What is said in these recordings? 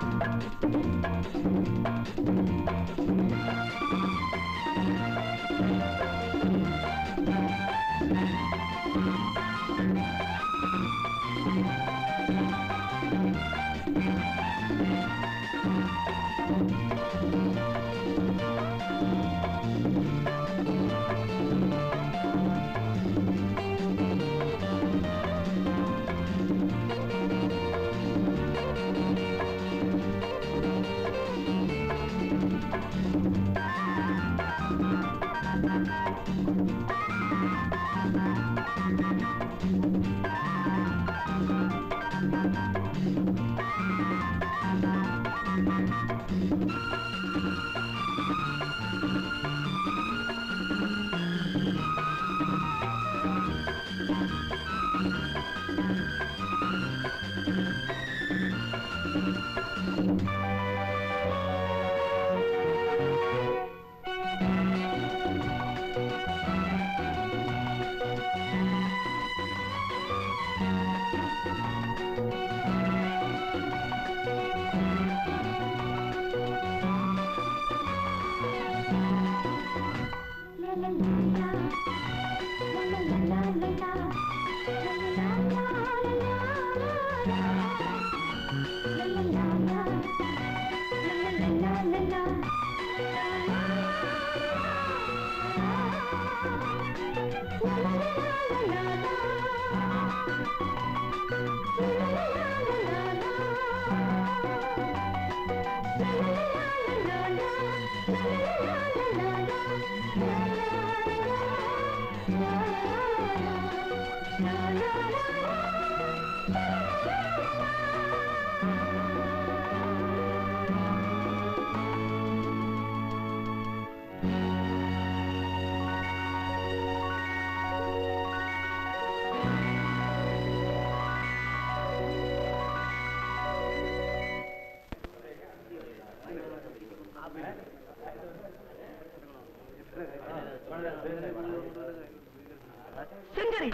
Century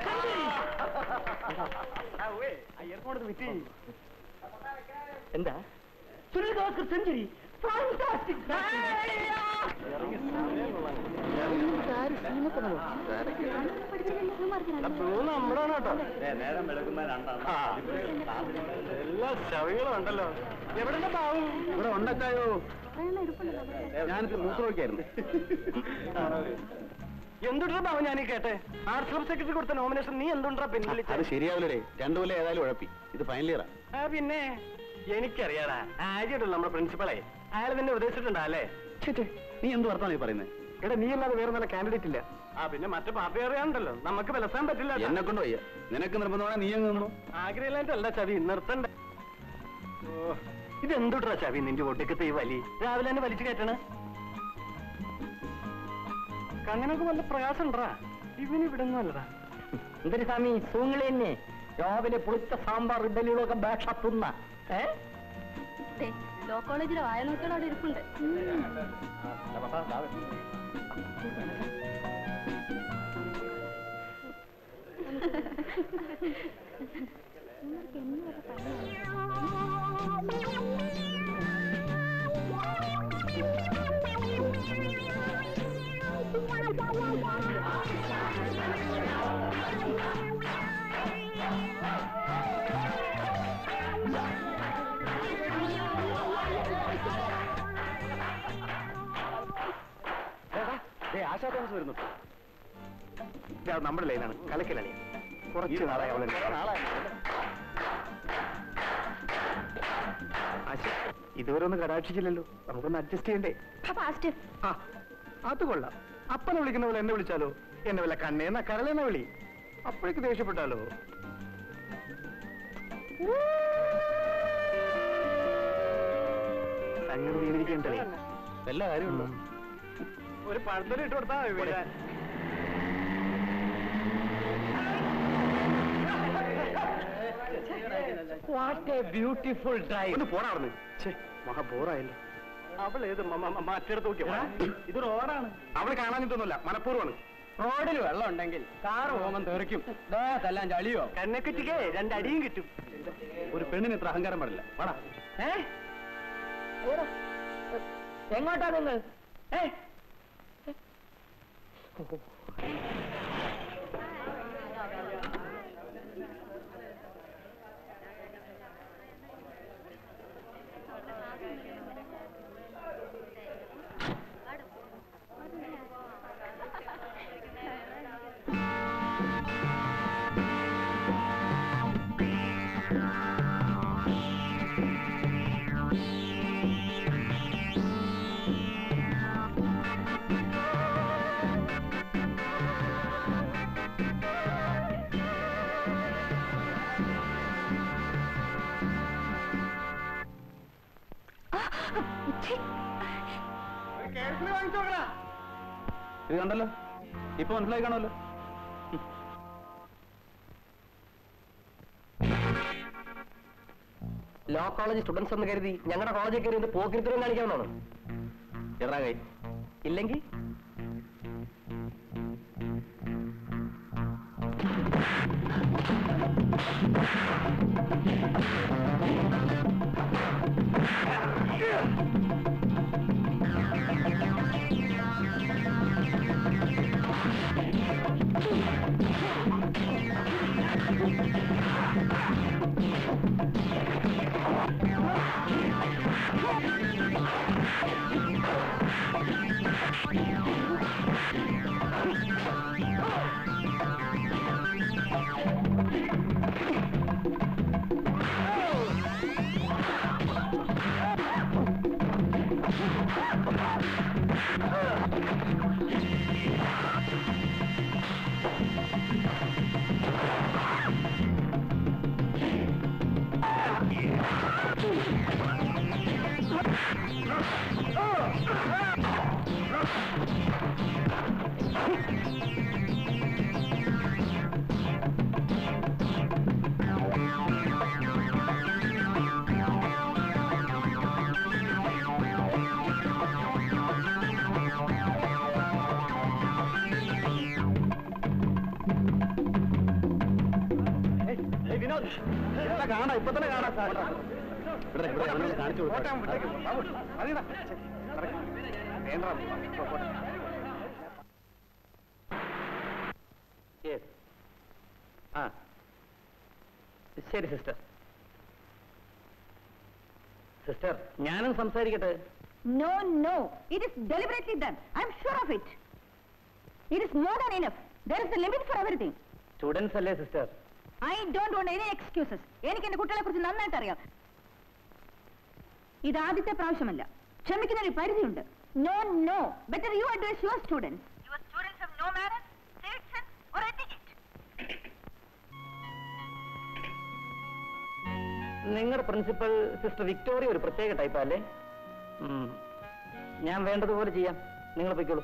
എന്താ Sunil Gavaskar century നമ്മളാണ് കേട്ടോ നേരം വെളുക്കുന്ന എല്ലാ ശവികളും ഉണ്ടല്ലോ എവിടെ പാവും ഇവിടെ ഉണ്ടച്ചായോ ഞാനിത് മൂത്ര നോക്കിയായിരുന്നു എന്തുണ്ടാ പാവം ഞാൻ കേട്ടെ ആർട്സ് ക്ലബ് സെക്രട്ടറി കൊടുത്ത നോമിനേഷൻ നീ എന്തുണ്ടാ അത് പിൻവലിച്ച ശരിയാവില്ലേ രണ്ടു കൊല്ലം ഏതായാലും ഉഴപ്പി ഇത് ഫൈനൽ ഇയറാ ആ പിന്നെ എനിക്കറിയാടാ ആദ്യമായിട്ടുള്ള നമ്മുടെ പ്രിൻസിപ്പളെ അയാൾ നിന്നെ ഉപദേശിച്ചിട്ടുണ്ടാ അല്ലേ നീ എന്ത് വർത്താനം ഈ പറയുന്നത് എടാ നീ അല്ലാതെ വേറെ നല്ല കാൻഡിഡേറ്റ് ഇല്ല ആ പിന്നെ മറ്റു പാർട്ടി അറിയാണ്ടല്ലോ നമുക്ക് വിലസാൻ പറ്റില്ല എന്നെ കൊണ്ട് വയ്യ നിനക്ക് നിർബന്ധമാണ് നീ അങ്ങ് നിന്നു ആഗ്രഹമില്ലായിട്ടല്ല ചവി നിർത്തണ്ട ഓ, ഇതെന്തുട്രാ ചവി നിന്റെ ഒടുക്കത്തെ ഈ വലി രാവിലെ തന്നെ വലിച്ചു കയറ്റണ കണ്ണിനൊക്കെ വല്ല പ്രയാസം ഉണ്ടാ ഇവന് ഇവിടെ നല്ലതാ എന്തൊരു സ്വാമി സൂങ്ങളി തന്നെ രാവിലെ പുളിച്ച സാമ്പാർ ഇഡലികളൊക്കെ ബാഷ തിന്ന ഏ ലോ കോളേജിലെ വായനോട്ടുകൾ അവിടെ ഇരിപ്പുണ്ട് ആശാ തോമസ് വരുന്നു ഇതാ നമ്മുടെ ലൈനാണ് കലക്കലണി കുറച്ച് നാളായി അവളെ ആശ ഇതുവരെ ഒന്ന് കടാക്ഷിച്ചില്ലല്ലോ നമുക്കൊന്ന് അഡ്ജസ്റ്റ് ചെയ്യണ്ടേ ഫാസ്റ്റ് ആ അത് കൊള്ളാം അപ്പനെ വിളിക്കുന്ന പോലെ എന്നെ വിളിച്ചാലോ എന്നെ വല്ല കണ്ണേന്ന കരളെന്ന വിളി അപ്പോഴേക്ക് ദേഷ്യപ്പെട്ടാലോ സംഗതി വീണിരിക്കണ്ടേ എല്ലാ കാര്യമുണ്ടോ ഒരു പഴത്തൊരു ഇട്ട് കൊടുത്താ വാട്ട് എ ബ്യൂട്ടിഫുൾ ഡ്രൈവ് ഒന്ന് പോടാ അവിടുന്ന് ഛേ മഹാ ബോറായല്ലോ അവൾ ഏത് മ- മ- മറ്റേടത്ത് നോക്കിയോ ഇത് റോഡാണ് അവള് കാണാഞ്ഞിട്ടൊന്നുമില്ല മനഃപൂർവ്വമാണ് റോഡിൽ വെള്ളം ഉണ്ടെങ്കിൽ കാറ് പോകുമ്പോൾ തെറിക്കും ദേഹത്തെല്ലാം ചളിയോ കണ്ണക്കെറ്റിക്കേ രണ്ടടിയും കിട്ടും ഒരു പെണ്ണിന് ഇത്ര അഹങ്കാരം പാടില്ല വാടാ ഏ എവിടെ? എങ്ങോട്ടാ നിങ്ങൾ ഏ ഇത് കണ്ടല്ലോ ഇപ്പൊ മനസ്സിലായി കാണുമല്ലോ ലോ കോളേജ് സ്റ്റുഡൻസ് എന്ന് കരുതി ഞങ്ങളുടെ കോളേജിൽ കയറി പോക്കിരിത്തരം കാണിക്കാവുന്നതാണ് എടാ കൈ ഇല്ലെങ്കിൽ കാണാം ഇപ്പൊ തന്നെ കാണാം ഇവിടെ ഇവിടെ അവനൊന്ന് കാണിച്ചു കൊടുക്കാം ആ ശരി സിസ്റ്റർ സിസ്റ്റർ ഞാനും സംസാരിക്കട്ടെ No, no. It is deliberately done. I'm sure of it. It is more than enough. There is a limit for everything. Students അല്ലേ sister I don't want any excuses. എനിക്ക് എന്റെ കുട്ടികളെ കുറിച്ച് നന്നായിട്ട് അറിയാം ഇത് ആദ്യത്തെ പ്രാവശ്യമല്ല ക്ഷമിക്കുന്നതിന് പരിധിയുണ്ട് no no better you address your students your students have no manner sense or etiquette നിങ്ങളുടെ പ്രിൻസിപ്പൽ സിസ്റ്റർ വിക്ടോറിയ ഒരു പ്രത്യേക ടൈപ്പാ അല്ലേ ഉം. ഞാൻ വേണ്ടതുപോലെ ചെയ്യാം നിങ്ങൾ പൊയ്ക്കോളൂ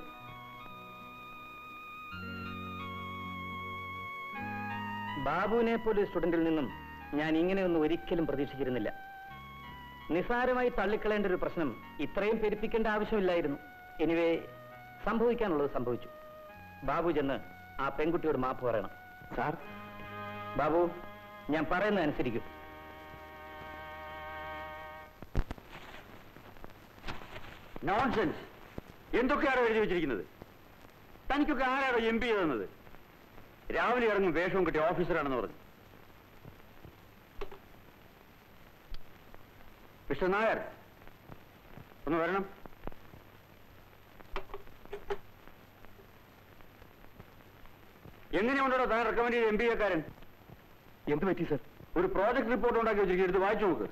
ബാബുവിനെ പോലെ ഒരു സ്റ്റുഡന്റിൽ നിന്നും ഞാൻ ഇങ്ങനെയൊന്നും ഒരിക്കലും പ്രതീക്ഷിച്ചിരുന്നില്ല നിസാരമായി തള്ളിക്കളയേണ്ട ഒരു പ്രശ്നം ഇത്രയും പെരുപ്പിക്കേണ്ട ആവശ്യമില്ലായിരുന്നു എനിവേ സംഭവിക്കാനുള്ളത് സംഭവിച്ചു ബാബു ചെന്ന് ആ പെൺകുട്ടിയോട് മാപ്പ് പറയണം സാർ ബാബു ഞാൻ പറയുന്നത് അനുസരിക്കും നോൺസെൻസ് എന്തൊക്കെയാണോ എഴുതി വെച്ചിരിക്കുന്നത് തനിക്കൊക്കെ ആരാണോ എം പി തന്നത് രാവിലെ ഇറങ്ങും വേഷവും കിട്ടിയ ഓഫീസറാണെന്ന് പറഞ്ഞു മിസ്റ്റർ നായർ ഒന്ന് വരണം എങ്ങനെയുണ്ടോ താൻ റെക്കമെൻഡ് ചെയ്ത എം പി എക്കാരൻ എന്ത് പറ്റി സർ ഒരു പ്രോജക്ട് റിപ്പോർട്ട് ഉണ്ടാക്കി വെച്ചിരിക്കും എടുത്ത് വായിച്ചു നോക്ക്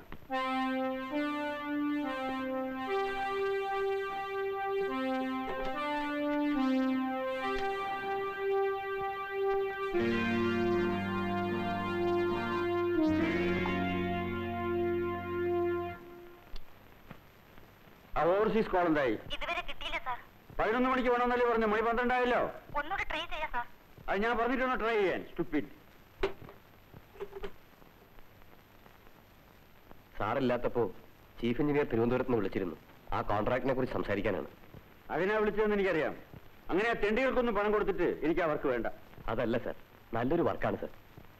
ആ ഓവർസീസ് കോൾ എന്തായി ഇതുവരെ കിട്ടിയില്ല സാർ പതിനൊന്ന് മണിക്ക് വേണമെന്നല്ലേ പറഞ്ഞു മണി പന്ത്രണ്ടായല്ലോ ഒന്നുകൂടെ ട്രൈ ചെയ്യാം സാർ അത് ഞാൻ പറഞ്ഞിട്ടുണ്ടോ ട്രൈ ചെയ്യാൻ സ്റ്റുപ്പിഡ് സാറില്ലാത്തപ്പോ ചീഫ് എഞ്ചിനീയർ തിരുവനന്തപുരത്ത് നിന്ന് വിളിച്ചിരുന്നു ആ കോൺട്രാക്ടിനെ കുറിച്ച് സംസാരിക്കാനാണ് അതിനാ വിളിച്ചതെന്ന് എനിക്കറിയാം അങ്ങനെ ആ തെണ്ടികൾക്കൊന്നും പണം കൊടുത്തിട്ട് എനിക്ക് ആ വർക്ക് വേണ്ട അതല്ല സർ നല്ലൊരു വർക്കാണ് സർ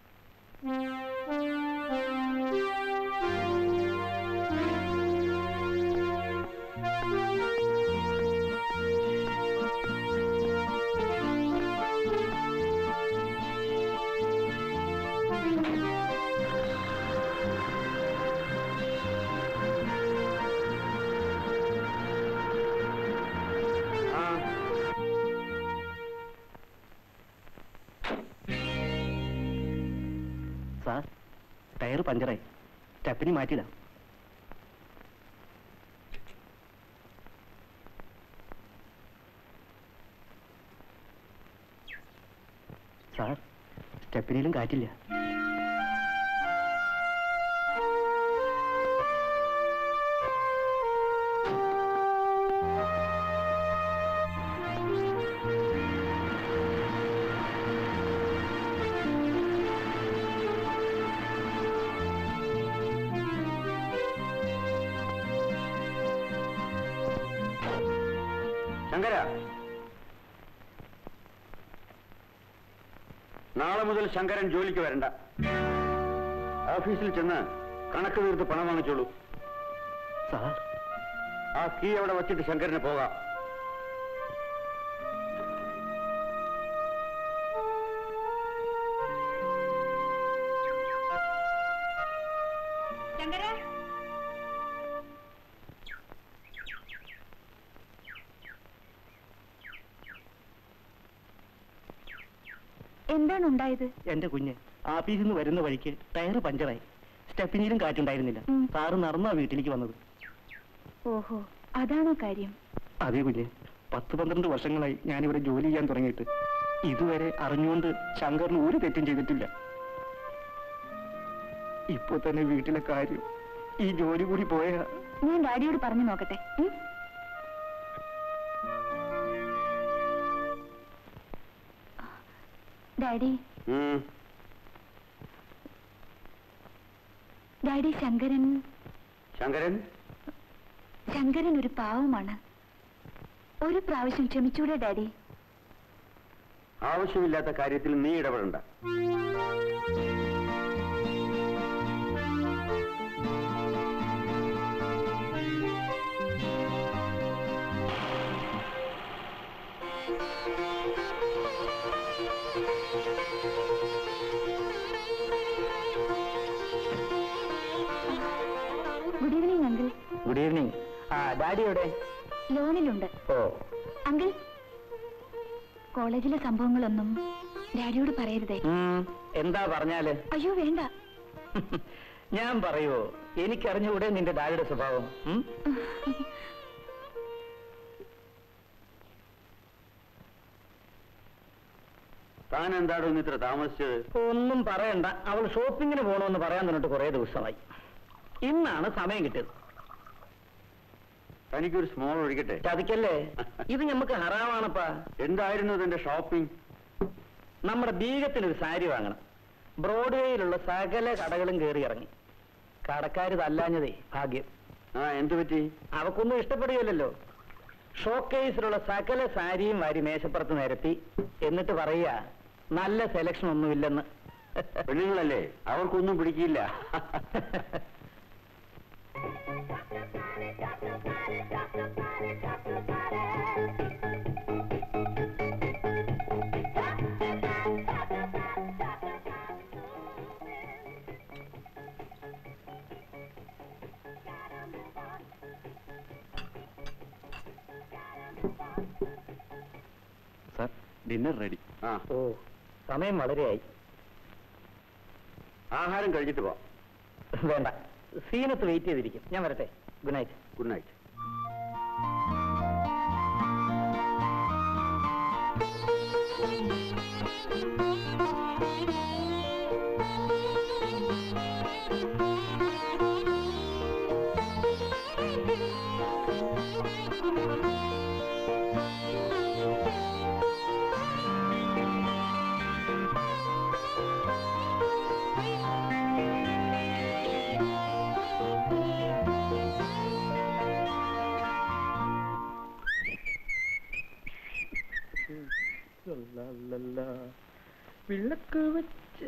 ആ സാർ ടയർ പഞ്ചറായി സ്റ്റെപ്പിനി മാറ്റിയിടാം സാർ സ്റ്റെപ്പിനിയിലും കാറ്റില്ല ശങ്കര നാളെ മുതൽ ശങ്കരൻ ജോലിക്ക് വരണ്ട ഓഫീസിൽ ചെന്ന് കണക്ക് തീർത്ത് പണം വാങ്ങിച്ചോളൂ സാർ ആ കീ അവിടെ വച്ചിട്ട് ശങ്കരന് പോകാം ശങ്കര എന്താണ് ഉണ്ടായത് എന്റെ കുഞ്ഞ് ആഫീസിൽ നിന്ന് വരുന്ന വഴിക്ക് ടയർ പഞ്ചറായി സ്റ്റെപ്പിനിയിലും കാറ്റുണ്ടായിരുന്നില്ല ഉം. സാറ് നടന്നാ വീട്ടിലേക്ക് വന്നത് ഓഹോ അതാണോ കാര്യം അതേ കുഞ്ഞ് പത്ത് പന്ത്രണ്ട് വർഷങ്ങളായി ഞാനിവിടെ ജോലി ചെയ്യാൻ തുടങ്ങിയിട്ട് ഇതുവരെ അറിഞ്ഞുകൊണ്ട് ശങ്കറിന് ഒരു തെറ്റും ചെയ്തിട്ടില്ല ഇപ്പൊ തന്നെ വീട്ടിലെ കാര്യം ഈ ജോലി കൂടി പോയാ ഞാൻ ഡാഡിയോട് പറഞ്ഞു നോക്കട്ടെ ഉം? ഡാഡി ഉം. ഡാഡി ശങ്കരൻ ശങ്കരൻ ശങ്കരൻ ഒരു പാവമാണ് ഒരു പ്രാവശ്യം ക്ഷമിച്ചൂടെ ഡാഡി ആവശ്യമില്ലാത്ത കാര്യത്തിൽ നീ ഇടപെടണ്ട good evening uncle good evening ആ ഡാഡി എവിടെ ലോണിലുണ്ട് ഓ അങ്കിൾ കോളേജിലെ സംഭവങ്ങളൊന്നും ഡാഡിയോട് പറയരുതേ ഉം, എന്താ പറഞ്ഞാല് അയ്യോ വേണ്ട ഞാൻ പറയുവോ എനിക്കറിഞ്ഞൂടെ നിന്റെ ഡാഡിയുടെ സ്വഭാവം ഉം? താൻ എന്താടോ ഇന്ന് ഇത്ര താമസിച്ചത് ഒന്നും പറയണ്ട അവൾ ഷോപ്പിങ്ങിന് പോകണമെന്ന് പറയാൻ തന്നിട്ട് കുറെ ദിവസമായി ഇന്നാണ് സമയം കിട്ടിയത് തനിക്കൊരു സ്മോൾ ഒഴിക്കട്ടെ ചതിക്കല്ലേ ഇത് നമുക്ക് ഹറാമാണപ്പാ എന്തായിരുന്നു അതിന്റെ ഷോപ്പിംഗ് നമ്മുടെ ബീഗത്തിനൊരു സാരി വാങ്ങണം ബ്രോഡ്വേയിലുള്ള സകല കടകളും കയറി ഇറങ്ങി കടക്കാര് തല്ലാഞ്ഞതേ ഭാഗ്യം ആ എന്തു പറ്റി അവക്കൊന്നും ഇഷ്ടപ്പെടുകയില്ലല്ലോ ഷോക്കേസിലുള്ള സകല സാരിയും വാരി മേശപ്പുറത്ത് നിരത്തി എന്നിട്ട് പറയുക നല്ല സെലക്ഷൻ ഒന്നുമില്ലെന്ന് പെണ്ണുങ്ങളല്ലേ അവർക്കൊന്നും പിടിക്കില്ല സാർ ഡിന്നർ റെഡി ആ ഓ സമയം വളരെയായി ആഹാരം കഴിച്ചിട്ട് പോ വേണ്ട സീനത്ത് വെയിറ്റ് ചെയ്തിരിക്കും ഞാൻ വരട്ടെ ഗുഡ് നൈറ്റ് ഗുഡ് നൈറ്റ് വിളക്ക് വെച്ച്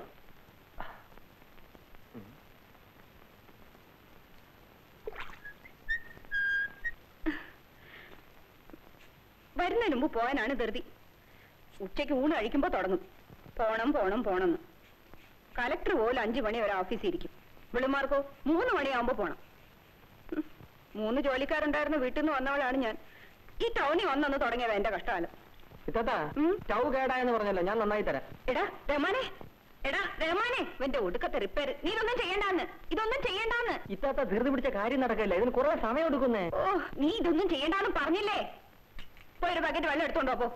വരുന്നതിന് മുമ്പ് പോകാനാണ് ധൃതി ഉച്ചയ്ക്ക് ഊണ് കഴിക്കുമ്പോ തുടങ്ങും പോണം പോണം പോണെന്ന് കലക്ടർ പോലും അഞ്ചു മണി വരെ ഓഫീസിൽ ഇരിക്കും വിളിമാർക്കോ മൂന്ന് മണിയാവുമ്പോ പോണം ഉം. മൂന്ന് ജോലിക്കാരുണ്ടായിരുന്ന വീട്ടിൽ നിന്ന് വന്നവളാണ് ഞാൻ ഈ ടൗണിൽ വന്നൊന്ന് തുടങ്ങിയത് എന്റെ കഷ്ടകാലം ഇത്താത്ത ഉം? സ്റ്റൗ കേടായെന്ന് പറഞ്ഞല്ലോ ഞാൻ നന്നായി തരാം എടാ രമാനെ എടാ രമാനെ ഇവന്റെ ഒടുക്കത്തെ റിപ്പയർ നീ ഇതൊന്നും ചെയ്യണ്ടാന്ന് ഇതൊന്നും ചെയ്യണ്ടാന്ന് ഇത്താത്ത ധൃതി പിടിച്ച കാര്യം നടക്കില്ല ഇതിന് കുറെ സമയം എടുക്കുന്നേ ഓ നീ ഇതൊന്നും ചെയ്യണ്ടാന്ന് പറഞ്ഞില്ലേ പോയൊരു പാക്കറ്റ് വെള്ളം എടുത്തോണ്ടോ പോ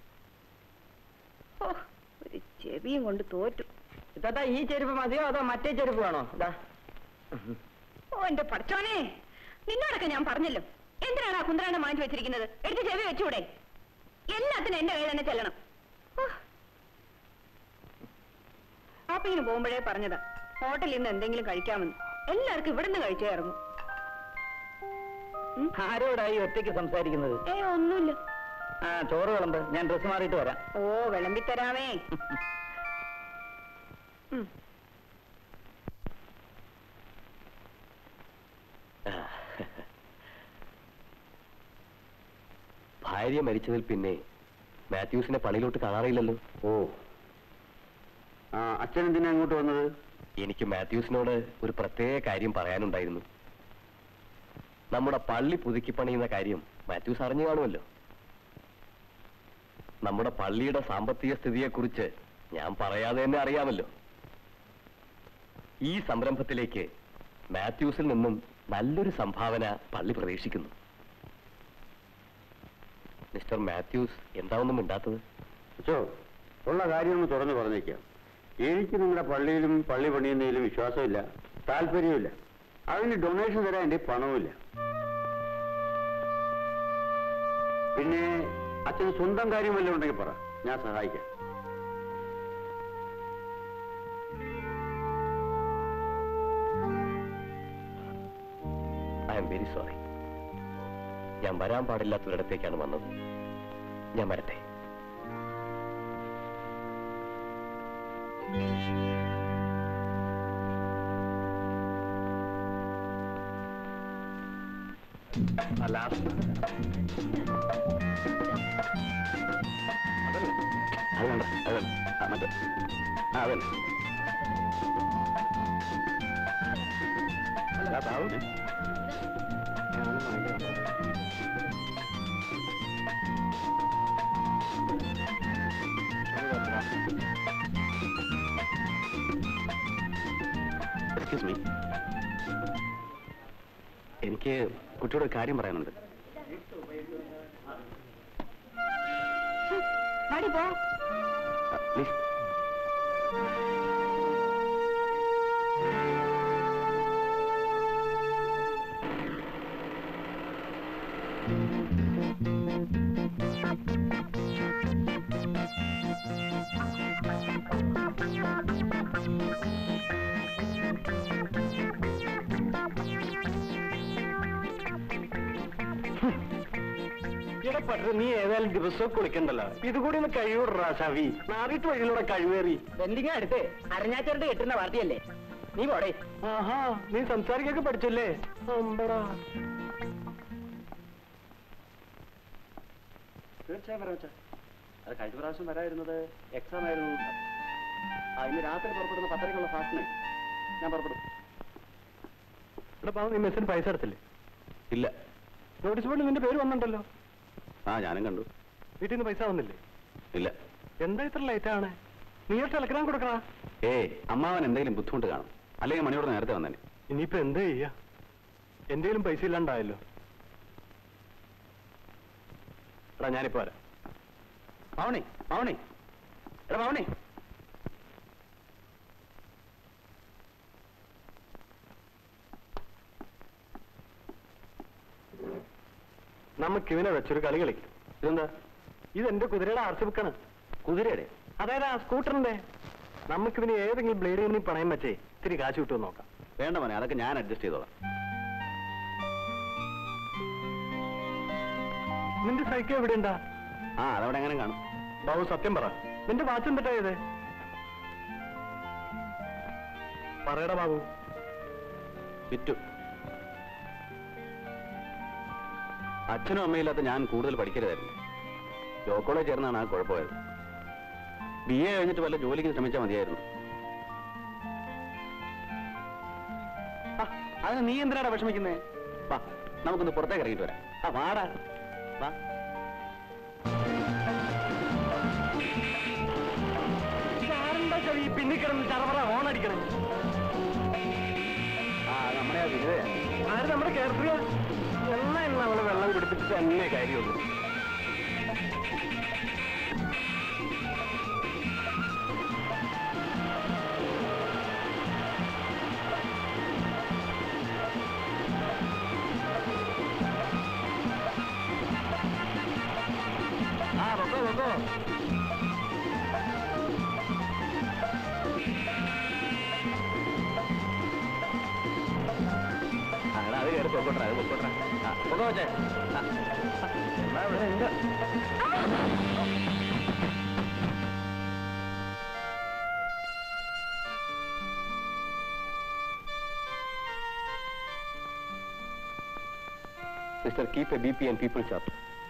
ഓ ഒരു ചെവിയും കൊണ്ട് തോറ്റു ഇത്താത്ത ഈ ചെരുപ്പ് മതിയോ അതോ മറ്റേ ചെരുപ്പ് വേണോ ഇതാ ഓ എന്റെ പഠിച്ചോനെ നിന്നോടൊക്കെ ഞാൻ പറഞ്ഞല്ലോ എന്തിനാണ് ആ കുന്തരാണ്ട് മാറ്റി വെച്ചിരിക്കുന്നത് എടുത്ത് ചെവി വെച്ചൂടെ എല്ലാത്തിനും എന്റെ കയ്യിൽ തന്നെ ചെല്ലണം ഓ. ഷോപ്പിങ്ങിന് പോകുമ്പോഴേ പറഞ്ഞതാ ഹോട്ടലിൽ നിന്ന് എന്തെങ്കിലും കഴിക്കാമെന്ന് എല്ലാവർക്കും ഇവിടുന്ന് കഴിച്ചേ ഇറങ്ങും ആരോടായി ഒറ്റയ്ക്ക് സംസാരിക്കുന്നത് ഏ ഒന്നുമില്ല ആ ചോറ് വിളമ്പ് ഞാൻ ഡ്രസ് മാറിയിട്ട് വരാം ഓ വിളമ്പിത്തരാമേ ഉം. ഭാര്യ മരിച്ചതിൽ പിന്നെ മാത്യൂസിനെ പണിയിലോട്ട് കാണാറില്ലല്ലോ ഓ ആ അച്ഛൻ എന്തിനാ അങ്ങോട്ട് വന്നത് എനിക്ക് മാത്യൂസിനോട് ഒരു പ്രത്യേക കാര്യം പറയാനുണ്ടായിരുന്നു നമ്മുടെ പള്ളി പുതുക്കി പണിയുന്ന കാര്യം മാത്യൂസ് അറിഞ്ഞു കാണുമല്ലോ നമ്മുടെ പള്ളിയുടെ സാമ്പത്തിക സ്ഥിതിയെക്കുറിച്ച് ഞാൻ പറയാതെ തന്നെ അറിയാമല്ലോ ഈ സംരംഭത്തിലേക്ക് മാത്യൂസിൽ നിന്നും നല്ലൊരു സംഭാവന പള്ളി പ്രതീക്ഷിക്കുന്നു മിസ്റ്റർ മാത്യൂസ് എന്താ ഒന്നും മിണ്ടാത്തത് അച്ഛോ ഉള്ള കാര്യം ഒന്ന് തുറന്നു പറഞ്ഞേക്കാം എനിക്ക് നിങ്ങളുടെ പള്ളിയിലും പള്ളി പണിയുന്നതിലും വിശ്വാസമില്ല താല്പര്യമില്ല അതിന് ഡൊണേഷൻ തരാൻ എൻ്റെ പണവുമില്ല പിന്നെ അച്ഛന് സ്വന്തം കാര്യം വല്ലതും ഉണ്ടെങ്കിൽ പറ ഞാൻ സഹായിക്കാം ഐ എം വെരി സോറി ഞാൻ വരാൻ പാടില്ലാത്തൊരിടത്തേക്കാണ് വന്നത് ഞാൻ വരട്ടെ അല്ല അതല്ല അത് വേണ്ട അത് വേണ്ട ആ, മറ്റേ ആ അതല്ല അല്ല ബാബു എക്സ്ക്യൂസ് മീ എനിക്ക് കുട്ടിയോട് ഒരു കാര്യം പറയാനുണ്ട് വാടി പോ പ്ലീസ് ഇടപെട്ട് നീ ഏതായാലും ദിവസവും കുളിക്കണ്ടല്ലോ ഇതുകൂടി ഒന്ന് കഴിയൂടാ ഷവി നാറിയിട്ട് വഴിയിലൂടെ കഴിവേറി ബെൻഡിങ് അടുത്ത് അരഞ്ഞാച്ചരുടെ കെട്ടുന്ന പാർട്ടിയല്ലേ നീ പോടേ ആഹാ നീ സംസാരിക്കൊക്കെ പഠിച്ചല്ലേ അമ്പടാ തീർച്ചയായും വരാം അച്ഛാ അത് കഴിഞ്ഞ പ്രാവശ്യം വരായിരുന്നത് എക്സാം ആയിരുന്നു ആ ഇന്ന് രാത്രി പുറപ്പെടുന്ന പത്തരക്കുള്ള ഫാസ്റ്റിന് ഞാൻ പുറപ്പെടും ഇവിടെ പാവം നീ മെസ്സിന് പൈസ എടുത്തില്ലേ ഇല്ല നോട്ടീസ് ബോർഡിൽ നിന്റെ പേര് വന്നിട്ടുണ്ടല്ലോ ആ ഞാനും കണ്ടു വീട്ടിൽ നിന്ന് പൈസ വന്നില്ലേ ഇല്ല എന്താ ഇത്ര ലേറ്റ് ആണ് നീ ഒരു ടെലഗ്രാം കൊടുക്കണ ഏ അമ്മാവൻ എന്തെങ്കിലും ബുദ്ധിമുട്ട് കാണും അല്ലെങ്കിൽ മണിയോട് നേരത്തെ വന്നേനെ ഇനിയിപ്പോ എന്താ ചെയ്യാ എന്റെയിലും പൈസ ഇല്ലാണ്ടായല്ലോ എടാ ഞാനിപ്പോ വരാം മാവണേ മാവണേ എടാ മാവണേ നമുക്ക് ഇവനെ വെച്ചൊരു കളി കളിക്കും ഇതെന്താ ഇതെന്റെ കുതിരയുടെ ആർ സി ബുക്കാണ് കുതിരയുടെ അതായത് ആ സ്കൂട്ടറിന്റെ നമുക്കിതിന് ഏതെങ്കിലും ബ്ലേഡ് കമ്പനി പണയം വെച്ചേ ഇത്തിരി കാശ് കിട്ടുമെന്ന് നോക്കാം വേണ്ട മോനെ അതൊക്കെ ഞാൻ അഡ്ജസ്റ്റ് ചെയ്തോളാം നിന്റെ സൈക്കിൾ എവിടെ ഉണ്ടാ ആ അതവിടെ എങ്ങനെ കാണും ബാബു സത്യം പറ നിന്റെ വാച്ച് എന്തിട്ടായത് പറയടാ ബാബു വിറ്റു അച്ഛനും അമ്മയില്ലാത്ത ഞാൻ കൂടുതൽ പഠിക്കരുതായിരുന്നു ലോ കോളേജ് ചേർന്നാണ് ആ കുഴപ്പമായത് ബി എ കഴിഞ്ഞിട്ട് വല്ല ജോലിക്ക് ശ്രമിച്ചാൽ മതിയായിരുന്നു ആ, അതിന് നീ എന്തിനാടാ വിഷമിക്കുന്നേ വാ നമുക്കൊന്ന് പുറത്തേക്ക് ഇറങ്ങിയിട്ട് വരാം ആ വാടാ വാ പിന്നി കിടന്ന് ചറവറ ഓണടിക്കണം ആ നമ്മുടെ ആ വിരുദയാ ആര് നമ്മുടെ കേരള എന്നാ നമ്മള് വെള്ളം കുടിപ്പിച്ചിട്ട് തന്നെ കാര്യമുള്ളൂ ആ പൊക്കോ പൊക്കോ അങ്ങനെ അത് കയറി പൊക്കോട്ടെ അത് പൊക്കോട്ടെ ആ പൊക്കോ വെച്ചേ ആ. എന്നാ ഇവിടെ ഉണ്ട് Sister, keep a BP and people sharp.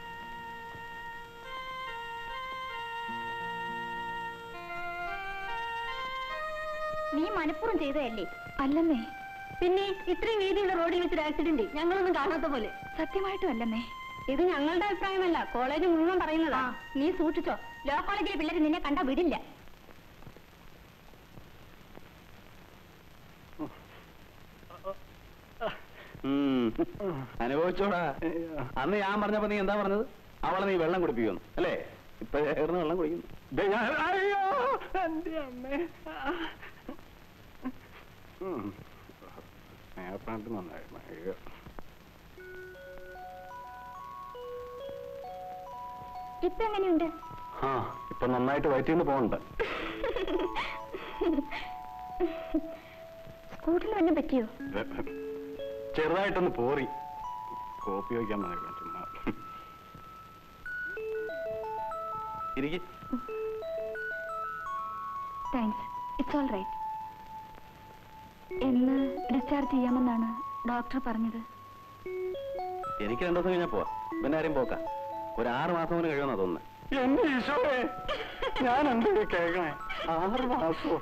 നീ മനഃപൂർവ്വം ചെയ്തതല്ലേ അല്ലെന്നേ പിന്നെ ഇത്രയും വീതിയുള്ള റോഡിൽ വെച്ചൊരു ആക്സിഡന്റ് ഞങ്ങളൊന്നും കാണാത്ത പോലെ സത്യമായിട്ടും അല്ലെന്നേ ഇത് ഞങ്ങളുടെ അഭിപ്രായമല്ല കോളേജ് മുഴുവൻ പറയുന്നതാ നീ സൂക്ഷിച്ചോ ലോ കോളേജിലെ പിള്ളേർ നിന്നെ കണ്ടാ വിടില്ല ഉം. അനുഭവിച്ചോടാ അന്ന് ഞാൻ പറഞ്ഞപ്പോ നീ എന്താ പറഞ്ഞത് അവളെ നീ വെള്ളം കുടിപ്പിക്കുന്നു അല്ലേ ഇപ്പൊ ചേർന്ന് വെള്ളം കുടിക്കുന്നു ദേ ഞാൻ- അയ്യോ എന്റെ അമ്മേ ഉം. നേരത്തെ നന്നായിരുന്നു അയ്യോ ഇപ്പൊ എങ്ങനെയുണ്ട് ആ ഇപ്പൊ നന്നായിട്ട് വയറ്റിന്ന് പോകണ്ട സ്കൂട്ടിൽ വല്ലതും പറ്റിയോ ചെറുതായിട്ടൊന്ന് പോറി കോപ്പി വയ്ക്കാൻ വന്നേക്കാം ചുമ്മാ ഇരിക്കി താങ്ക്സ് ഇറ്റ്സ് ഓൾ റൈറ്റ് എന്ന് ഡിസ്ചാർജ് ചെയ്യാമെന്നാണ് ഡോക്ടർ പറഞ്ഞത് എനിക്ക് രണ്ടു ദിവസം കഴിഞ്ഞാ പോവാ പിന്നെ ആരെയും പോക്കാം ഒരു ആറ് മാസം കൂടി കഴിയുമെന്നാ തോന്നുന്നത് എന്റെ ഈശോയെ ഞാൻ എന്താ കേൾക്കണേ ആറ് മാസോ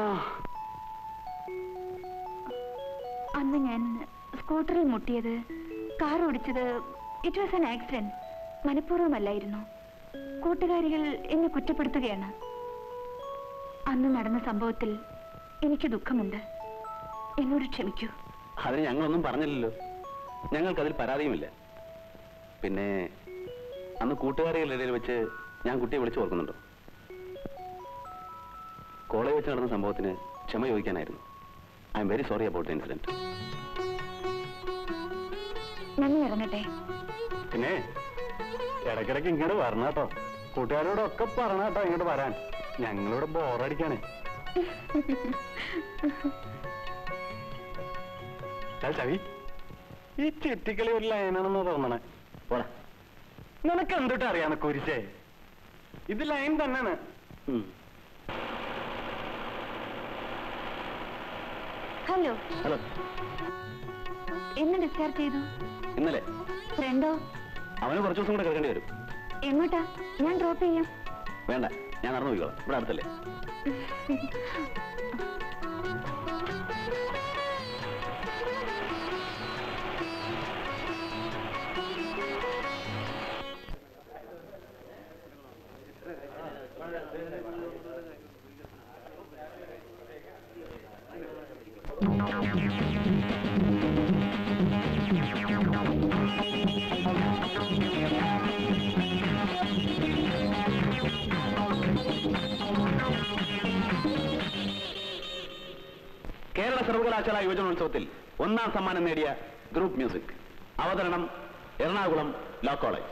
അന്ന് ഞാൻ സ്കൂട്ടറിൽ മുട്ടിയത് കാർ ഓടിച്ചത് ഇറ്റ് വാസ് ആൻ ആക്സിഡന്റ് മനഃപൂർവ്വമല്ലായിരുന്നു കൂട്ടുകാരികൾ എന്നെ കുറ്റപ്പെടുത്തുകയാണ് അന്ന് നടന്ന സംഭവത്തിൽ എനിക്ക് ദുഃഖമുണ്ട് എന്നോട് ക്ഷമിക്കൂ അതിന് ഞങ്ങളൊന്നും പറഞ്ഞില്ലല്ലോ ഞങ്ങൾക്കതിൽ പരാതിയുമില്ല പിന്നെ അന്ന് കൂട്ടുകാരികളുടെ ഇടയിൽ വെച്ച് ഞാൻ കുട്ടിയെ വിളിച്ചു ഓർക്കുന്നുണ്ടോ കോളേജ് വെച്ച് നടന്ന സംഭവത്തിന് ക്ഷമ ചോദിക്കാനായിരുന്നു I am very sorry about incident ഞാൻ ഇറങ്ങട്ടെ പിന്നെ ഇടയ്ക്കിടയ്ക്ക് ഇങ്ങോട്ട് വരണം കേട്ടോ കൂട്ടുകാരോടൊക്കെ പറഞ്ഞ കേട്ടോ ഇങ്ങോട്ട് വരാൻ ഞങ്ങളിവിടെ ബോറടിക്കാണേ ചാ, ചവി ഈ ചെറ്റിക്കളി ഒരു ലൈനാണെന്ന് തോന്നണേ പോടാ നിനക്ക് എന്തിട്ട് അറിയാന്ന് കുരിശേ ഇത് ലൈൻ തന്നെയാണ് ഉം. ഹലോ ഹലോ എന്ന് ഡിസ്ചാർജ് ചെയ്തു ഇന്നലെ ഫ്രണ്ടോ അവന് കുറച്ച് ദിവസം കൂടെ കിടക്കേണ്ടി വരും എങ്ങോട്ടാ ഞാൻ ഡ്രോപ്പ് ചെയ്യാം വേണ്ട ഞാൻ നടന്നു പോയിക്കോളാം ഇവിടെ അടുത്തല്ലേ കേരള സർവകലാശാല യുവജനോത്സവത്തിൽ ഒന്നാം സമ്മാനം നേടിയ ഗ്രൂപ്പ് മ്യൂസിക് അവതരണം എറണാകുളം ലോ കോളേജ്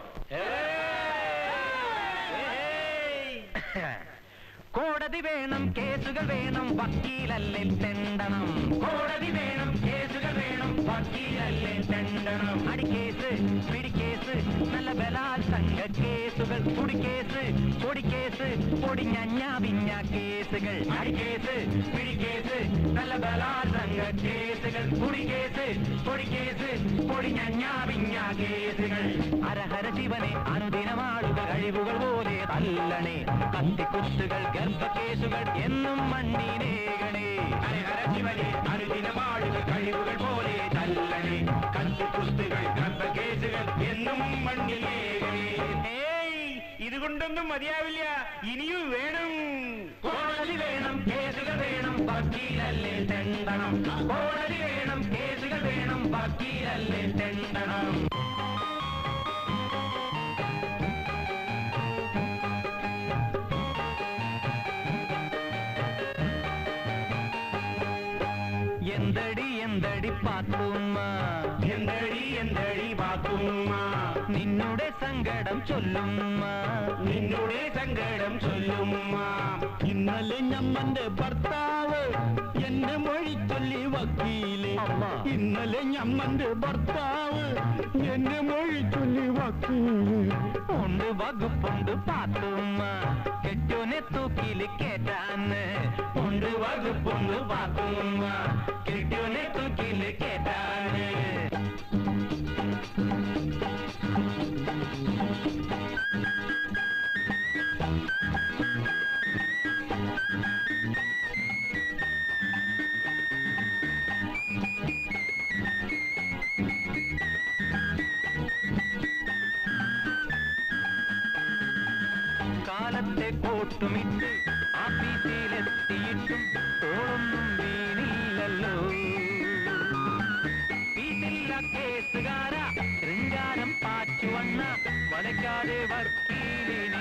കോടതി വേണം കേസുകൾ വേണം വക്കീലല്ലേ തെണ്ടണം കോടതി വേണം കേസുകൾ വേണം വക്കീലല്ലേ തെണ്ടണം അടിക്കേസ് പിടിക്കേസ് നല്ല ബലാത്സംഗ കേസുകൾ കുടിക്കേസ് പൊടിക്കേസ് പൊടിഞ്ഞഞ്ഞ പിഞ്ഞ കേസുകൾ അടിക്കേസ് പിടിക്കേസ് നല്ല ബലാത്സംഗ കേസുകൾ കുടിക്കേസ് പൊടിക്കേസ് പൊടിഞ്ഞഞ്ഞ പിഞ്ഞ കേസുകൾ ഹരഹര ശിവനെ അനുദിനമാളുകൾ കഴിവുകൾ പോലെ തല്ലണേ കത്തിക്കുത്തുകൾ ഗർഭക്കേസുകൾ എന്നും മണ്ണിനേകണേ ഹരഹര ശിവനെ അനുദിനമാളുകൾ കഴിവുകൾ പോലെ തല്ലണേ കത്തിക്കുത്തുകൾ ഗർഭക്കേസുകൾ എന്നും മണ്ണിനേകണേ ഏയ് ഇതുകൊണ്ടൊന്നും മതിയാവില്ല ഇനിയും വേണം കോടതി വേണം കേസുകൾ വേണം വക്കീലല്ലേ തെണ്ടണം കോടതി വേണം കേസുകൾ വേണം വക്കീലല്ലേ തെണ്ടണം എന്തടി എന്തടി പാത്തുമ്മ എന്തടി എന്തടി പാത്തുമ്മ നിന്നുടെ സങ്കടം ചൊല്ലുമ്മ നിന്നുടെ സങ്കടം ചൊല്ലുമ്മ ഇന്നലെ ഞമ്മന്റെ ഭർത്താവ് എന്നെ മൊഴി ചൊല്ലി വക്കീല് ഇന്നലെ ഞമ്മന്റെ ഭർത്താവ് എന്നെ മൊഴി ചൊല്ലി വക്കീല് ഉണ്ട് വകുപ്പുണ്ട് പാത്തുമ്മ കെട്ടോനെ തൂക്കില് കേട്ടാന്ന് ഉണ്ട് വകുപ്പുണ്ട് പാത്തുമ്മ കെട്ടോനെ തൂക്കില് കേട്ടാന്ന് കാലത്തെ കോട്ടുമിട്ട് ആഫീസിലെത്തിയിട്ടും തോളൊന്നും വീണില്ലല്ലോ വീട്ടില്ല കേസുകാര ശൃംഗാരം പാച്ചുവണ്ണ വലയ്ക്കാതെ വക്കീലിനെ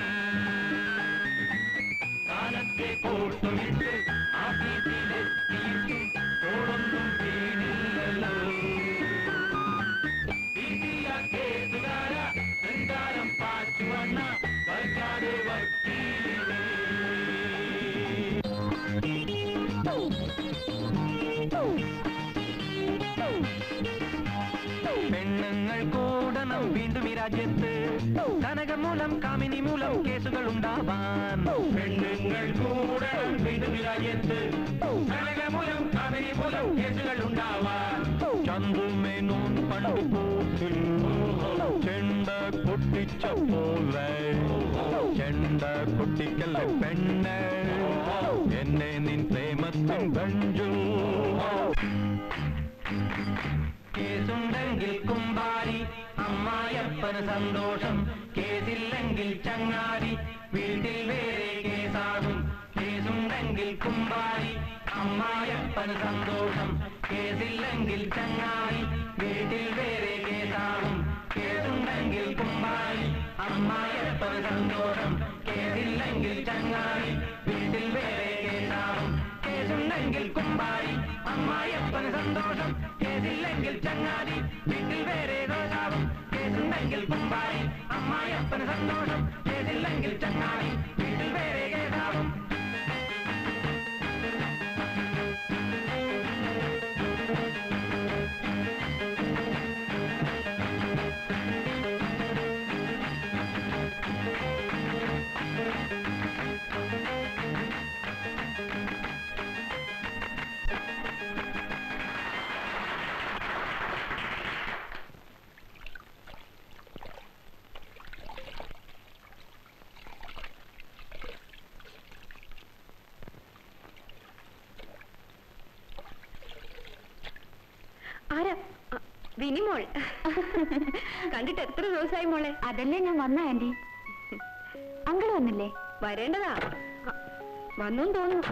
കാലത്തെ കോട്ടുമിട്ട് ആഫീസിലെത്തിയിട്ടും തോളൊന്നും വീണില്ലല്ലോ വീട്ടില്ല കേസുകാര ശൃംഗാരം പാച്ചുവണ്ണ വലയ്ക്കാതെ വക്കീലിനെ പെണ്ണുങ്ങൾ കൂടണം വീണ്ടും ഈ രാജ്യത്ത് കനകം മൂലം കാമിനി മൂലം കേസുകൾ ഉണ്ടാവാൻ പെണ്ണുങ്ങൾ കൂടണം വീണ്ടും ഈ രാജ്യത്ത് കനകം മൂലം കാമിനി മൂലം കേസുകൾ ഉണ്ടാവാൻ ചന്തുമേനോൻ പണ്ട് കൂട്ടിൽ ചെണ്ട പൊട്ടിച്ച പോലെ ചെണ്ട പൊട്ടിക്കല്ല പെണ്ണ് എന്നെ നിൻ പ്രേമത്തിൻ കഞ്ചു കേസുണ്ടെങ്കിൽ കുമ്പാരി അമ്മായപ്പന് സന്തോഷം കേസില്ലെങ്കിൽ ചങ്ങാതി വീട്ടിൽ വേറെ കേസാകും കേസുണ്ടെങ്കിൽ കുമ്പാരി അമ്മായപ്പന് സന്തോഷം കേസില്ലെങ്കിൽ ചങ്ങാതി വീട്ടിൽ വേറെ കേസാകും കേസുണ്ടെങ്കിൽ കുമ്പാരി അമ്മായപ്പന് സന്തോഷം കേസില്ലെങ്കിൽ ചങ്ങാതി വീട്ടിൽ വേറെ കേസാകും കേസുണ്ടെങ്കിൽ കുമ്പാരി അമ്മായപ്പന് സന്തോഷം കേസില്ലെങ്കിൽ ചങ്ങാതി വീട്ടിൽ വേറെ ദോഷാവും കേസുണ്ടെങ്കിൽ കുമ്പാരി അമ്മായപ്പന് സന്തോഷം കേസില്ലെങ്കിൽ ചങ്ങാതി വീട്ടിൽ വേറെ കേസാവും ആരാ അ, വിനിമോൾ കണ്ടിട്ട് എത്ര ദിവസമായി മോളെ അതല്ലേ ഞാൻ വന്ന ആന്റി അങ്കിൾ വന്നില്ലേ വരേണ്ടതാ അ, വന്നും തോന്നുന്നു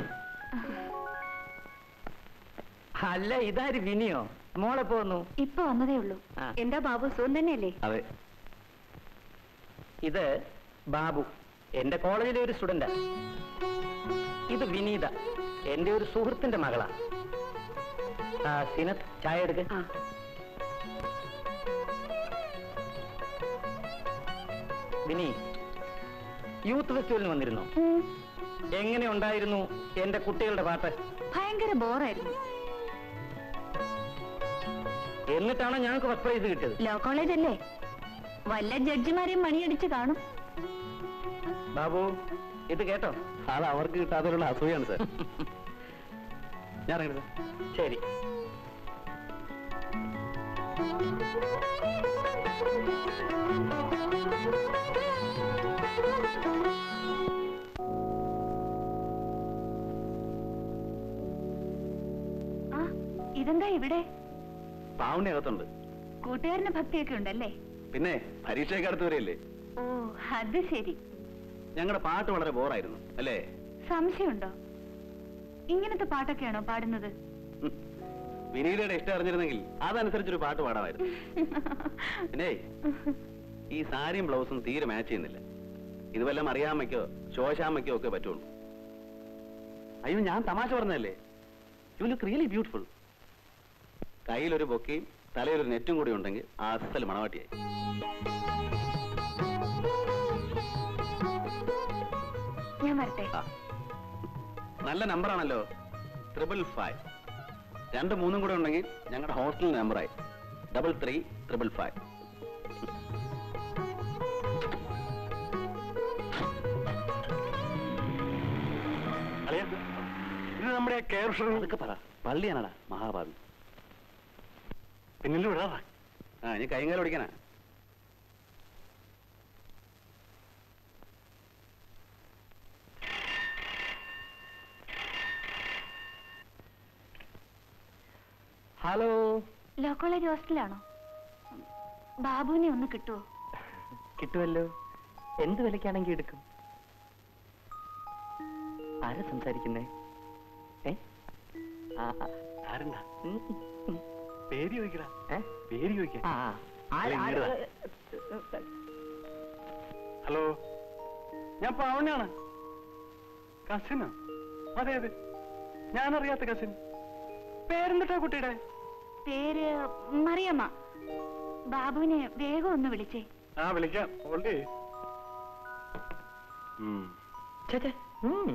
അല്ല ഇതാര് വിനിയോ മോളെ പോന്നു ഇപ്പൊ വന്നതേ ഉള്ളൂ എന്താ ബാബു സുഖം തന്നെയല്ലേ അതെ ഇത് ബാബു എന്റെ കോളേജിലെ ഒരു സ്റ്റുഡന്റാ ഇത് വിനീത എന്റെ ഒരു സുഹൃത്തിന്റെ മകളാ ആ സിനത്ത് ചായ എടുക്ക ആ വിനി യൂത്ത് ഫെസ്റ്റിവലിന് വന്നിരുന്നോ എങ്ങനെ ഉണ്ടായിരുന്നു എന്റെ കുട്ടികളുടെ പാട്ട് ഭയങ്കര ബോറായിരുന്നു എന്നിട്ടാണ് ഞങ്ങൾക്ക് ഫസ്റ്റ് പ്രൈസ് കിട്ടിയത് ലോ കോളേജ് അല്ലേ വല്ല ജഡ്ജിമാരെയും മണിയടിച്ച് കാണും ബാബു ഇത് കേട്ടോ അത് അവർക്ക് കിട്ടാത്തതിലുള്ള അസൂയാണ് സാർ ഞാൻ ഇറങ്ങട്ടെ സാർ ശരി ആ ഇതെന്താ ഇവിടെ പാവണ്ണി അകത്തുണ്ട് കൂട്ടുകാരന് ഭക്തിയൊക്കെ ഉണ്ടല്ലേ പിന്നെ പരീക്ഷയൊക്കെ അടുത്ത് വരെയല്ലേ ഓ അത് ശരി ഞങ്ങളുടെ പാട്ട് വളരെ ബോറായിരുന്നു അല്ലേ സംശയമുണ്ടോ ഇങ്ങനത്തെ പാട്ടൊക്കെയാണോ പാടുന്നത് ഉം. വിനീതയുടെ ഇഷ്ടം അറിഞ്ഞിരുന്നെങ്കിൽ അതനുസരിച്ചൊരു പാട്ട് പാടാമായിരുന്നു പിന്നെ ഈ സാരിയും ബ്ലൗസും തീരെ മാച്ച് ചെയ്യുന്നില്ല ഇത് വല്ലതും അറിയാമയ്ക്കോ ശോശാമയ്ക്കോ ഒക്കെ പറ്റുള്ളൂ അയ്യോ ഞാൻ തമാശ പറഞ്ഞതല്ലേ യു ലുക്ക് റിയലി ബ്യൂട്ടിഫുൾ കയ്യിലൊരു ബൊക്കയും തലയിലൊരു നെറ്റും കൂടി ഉണ്ടെങ്കിൽ ആ അസൽ മണവാട്ടിയായി ഞാൻ വരട്ടെ ആ. നല്ല നമ്പറാണല്ലോ ട്രിപ്പിൾ ഫൈവ് രണ്ട് മൂന്നും കൂടെ ഉണ്ടെങ്കിൽ ഞങ്ങളുടെ ഹോസ്റ്റൽ നമ്പറായി ഡബിൾ ത്രീ ട്രിപ്പിൾ ഫൈവ് ഇത് നമ്മുടെ കെയർ അതൊക്കെ പറ പള്ളിയാണടാ മഹാഭാവി പിന്നിൽ വിടാറാ ആ ഇനി കൈകാലം ഓടിക്കാനാ ഹലോ ലോ കോളേജ് ഹോസ്റ്റലാണോ ബാബുവിനെ ഒന്ന് കിട്ടുമോ കിട്ടുമല്ലോ എന്ത് വിലക്കാണെങ്കിൽ എടുക്കും ആരാ സംസാരിക്കുന്നേ ഏ ആ, ആ, ആരെന്താ ഉം, ഉം, പേര് ചോദിക്കടാ ഏ? പേര് ചോദിക്കാം ആ, ആ. ആരാ- അല്ല, ആരാ- ഇങ്ങോട്ട് ഹലോ ഞാൻ പാവണ്ണയാണ് കസിനോ അതെ അതെ ഞാനറിയാത്ത കസിൻ പേരെന്തിട്ടാ കുട്ടിയുടെ പേര് മറിയമ്മ ബാബുവിനെ വേഗം ഒന്ന് വിളിച്ചേ ആ വിളിക്കാം ഓൾഡേ ഛെ, ഛെ, ഉം.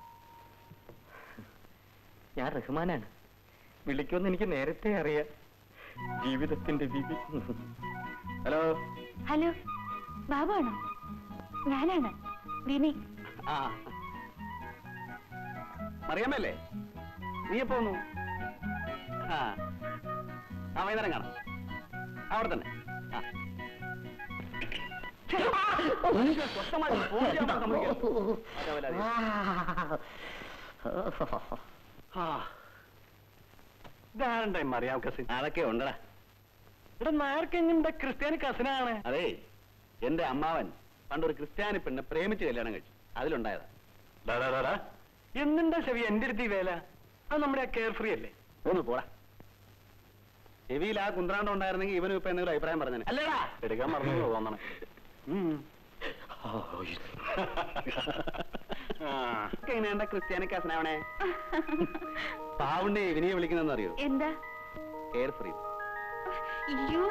ഞാൻ റഹ്മാനാണ് വിളിക്കുമെന്ന് എനിക്ക് നേരത്തെ അറിയാം ജീവിതത്തിന്റെ വിധി ഹലോ ഹലോ ബാബു ആണോ ഞാനാണ് വിനി ആ മറിയാമല്ലേ നീ എപ്പോ വന്നു ആ ആ വൈകുന്നേരം കാണാം അവിടെ തന്നെ ആ സ്വസ്ഥമായി ഫോൺ ചെയ്യാൻ പോലും സമ്മതിക്കില്ല. അതവലാതി. ആ, ഇതാരുണ്ടായി മറിയാം കസിൻ അതൊക്കെ ഉണ്ടടാ ഇവിടെ നായർക്കെങ്ങിന്റെ ക്രിസ്ത്യാനി കസിനാണ് അതേ എന്റെ അമ്മാവൻ പണ്ടൊരു ക്രിസ്ത്യാനി പെണ്ണ് പ്രേമിച്ച് കല്യാണം കഴിച്ചു അതിലുണ്ടായതാ ഡാ, ഡാ, ഡാ, ഡാ. എന്തിന്റെ ചെവി എന്റെ അടുത്ത് ഈ വേല അത് നമ്മുടെ ആ കെയർ ഫ്രീ അല്ലേ ഒന്ന് പോടാ ചെവിയിൽ ആ കുന്ത്രാണ്ടം ഉണ്ടായിരുന്നെങ്കിൽ ഇവനും ഇപ്പൊ എന്തെങ്കിലും അഭിപ്രായം പറഞ്ഞേ അല്ലേടാ എടുക്കാൻ മറന്നു തോന്നണം എങ്ങനെയാണ്ട ക്രിസ്ത്യാനി കസനാവണേ പാവുണ്ടേ ഇവനെയെ വിളിക്കുന്നതെന്ന് അറിയോ എന്താ കെയർ ഫ്രീ അയ്യോ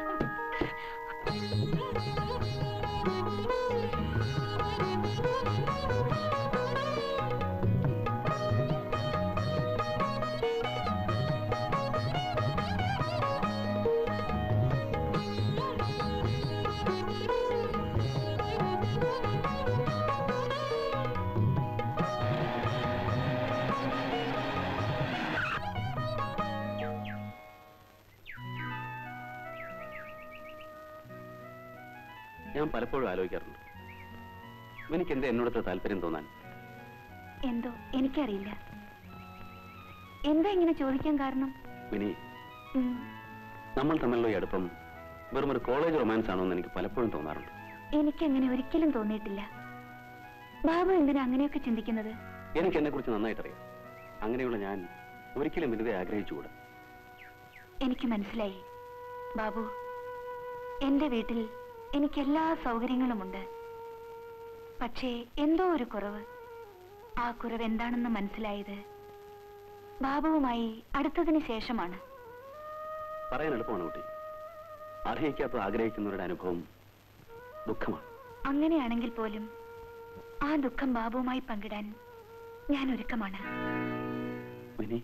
ഞാൻ പലപ്പോഴും ആലോചിക്കാറുണ്ട് എനിക്ക് എന്താ എന്നോടത്തെ താല്പര്യം തോന്നാൻ എന്തോ എനിക്കറിയില്ല എന്താ ഇങ്ങനെ ചോദിക്കാൻ കാരണം വിനി ഉം, നമ്മൾ തമ്മിലുള്ള ഈ അടുപ്പം വെറും ഒരു കോളേജ് റൊമാൻസ് ആണോ എന്ന് എനിക്ക് പലപ്പോഴും തോന്നാറുണ്ട് എനിക്കങ്ങനെ ഒരിക്കലും തോന്നിയിട്ടില്ല ബാബു എന്തിനാ അങ്ങനെയൊക്കെ ചിന്തിക്കുന്നത് എനിക്ക് എന്നെ കുറിച്ച് നന്നായിട്ടറിയാം അങ്ങനെയുള്ള ഞാൻ ഒരിക്കലും വിനിതയെ ആഗ്രഹിച്ചുകൂടാ എനിക്ക് മനസ്സിലായി ബാബു എന്റെ വീട്ടിൽ എനിക്ക് എല്ലാ സൗകര്യങ്ങളുമുണ്ട് പക്ഷേ എന്തോ ഒരു കുറവ് ആ കുറവ് എന്താണെന്ന് മനസ്സിലായത് ബാബുവുമായി അടുത്തതിന് ശേഷമാണ് പറയാൻ എളുപ്പമാണ് കുട്ടി അർഹിക്കാത്ത ആഗ്രഹിക്കുന്നവരുടെ അനുഭവം ദുഃഖമാണ് അങ്ങനെയാണെങ്കിൽ പോലും ആ ദുഃഖം ബാബുവുമായി പങ്കിടാൻ ഞാൻ ഒരുക്കമാണ് വിനി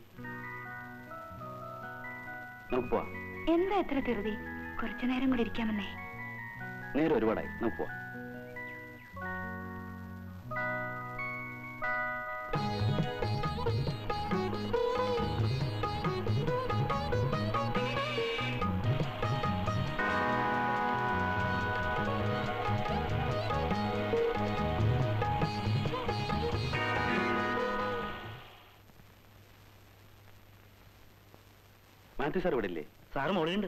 നമുക്ക് പോവാം എന്താ എത്ര ധൃതി കുറച്ചു നേരം കൂടി ഇരിക്കാമെന്നേ നേരെ ഒരുപാടായി നമുക്ക് പോവാം മാത്യു സാർ ഇവിടെ ഇല്ലേ സാറ് മോളിയുണ്ട്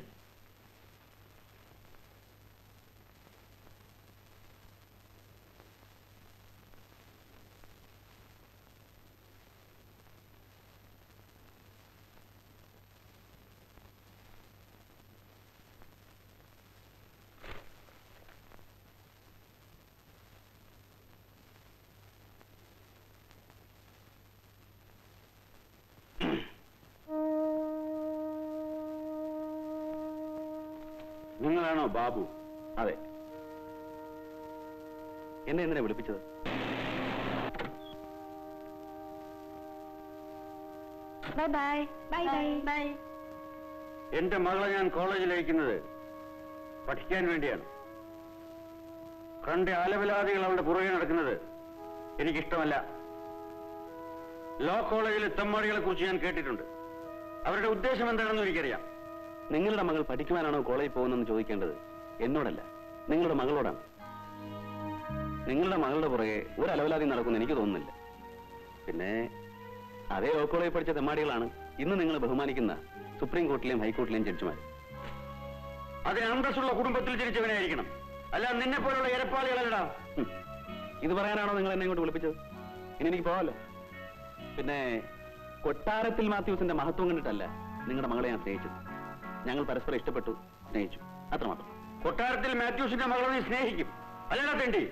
നിങ്ങളാണോ ബാബു അതെ എന്നെ എന്തിനാ വിളിപ്പിച്ചത് bye bye bye bye bye എന്റെ മകളെ ഞാൻ കോളേജിൽ അയക്കുന്നത് പഠിക്കാൻ വേണ്ടിയാണ് കണ്ട ആലവലാദികൾ അവളുടെ പുറകെ നടക്കുന്നത് എനിക്കിഷ്ടമല്ല ലോ കോളേജിലെ തെമ്മാടികളെ കുറിച്ച് ഞാൻ കേട്ടിട്ടുണ്ട് അവരുടെ ഉദ്ദേശം എന്താണെന്ന് എനിക്കറിയാം നിങ്ങളുടെ മകൾ പഠിക്കുവാനാണോ കോളേജിൽ പോകുന്നതെന്ന് ചോദിക്കേണ്ടത് എന്നോടല്ല നിങ്ങളുടെ മകളോടാണ് നിങ്ങളുടെ മകളുടെ പുറകെ ഒരു അലവലാതി നടക്കുമെന്ന് എനിക്ക് തോന്നുന്നില്ല പിന്നെ അതേ ലോ കോളേജിൽ പഠിച്ച തെമ്മാടികളാണ് ഇന്ന് നിങ്ങൾ ബഹുമാനിക്കുന്ന സുപ്രീം കോർട്ടിലെയും ഹൈക്കോർട്ടിലെയും ജഡ്ജിമാർ അതിന് അന്തസ്സുള്ള കുടുംബത്തിൽ ജനിച്ചവനായിരിക്കണം അല്ല നിന്നെ പോലുള്ള ഇരപ്പാളികളല്ലടാ ഹും. ഇത് പറയാനാണോ നിങ്ങൾ എന്നെ ഇങ്ങോട്ട് വിളിപ്പിച്ചത് ഇനി എനിക്ക് പോവാലോ പിന്നെ കൊട്ടാരത്തിൽ മാത്യൂസിന്റെ മഹത്വം കണ്ടിട്ടല്ല നിങ്ങളുടെ മകളെ ഞാൻ സ്നേഹിച്ചത് ഞങ്ങൾ പരസ്പരം ഇഷ്ടപ്പെട്ടു സ്നേഹിച്ചു അത്രമാത്രം കൊട്ടാരത്തിൽ മാത്യൂസിന്റെ മകളെ നീ സ്നേഹിക്കും അല്ലടാ തെണ്ടി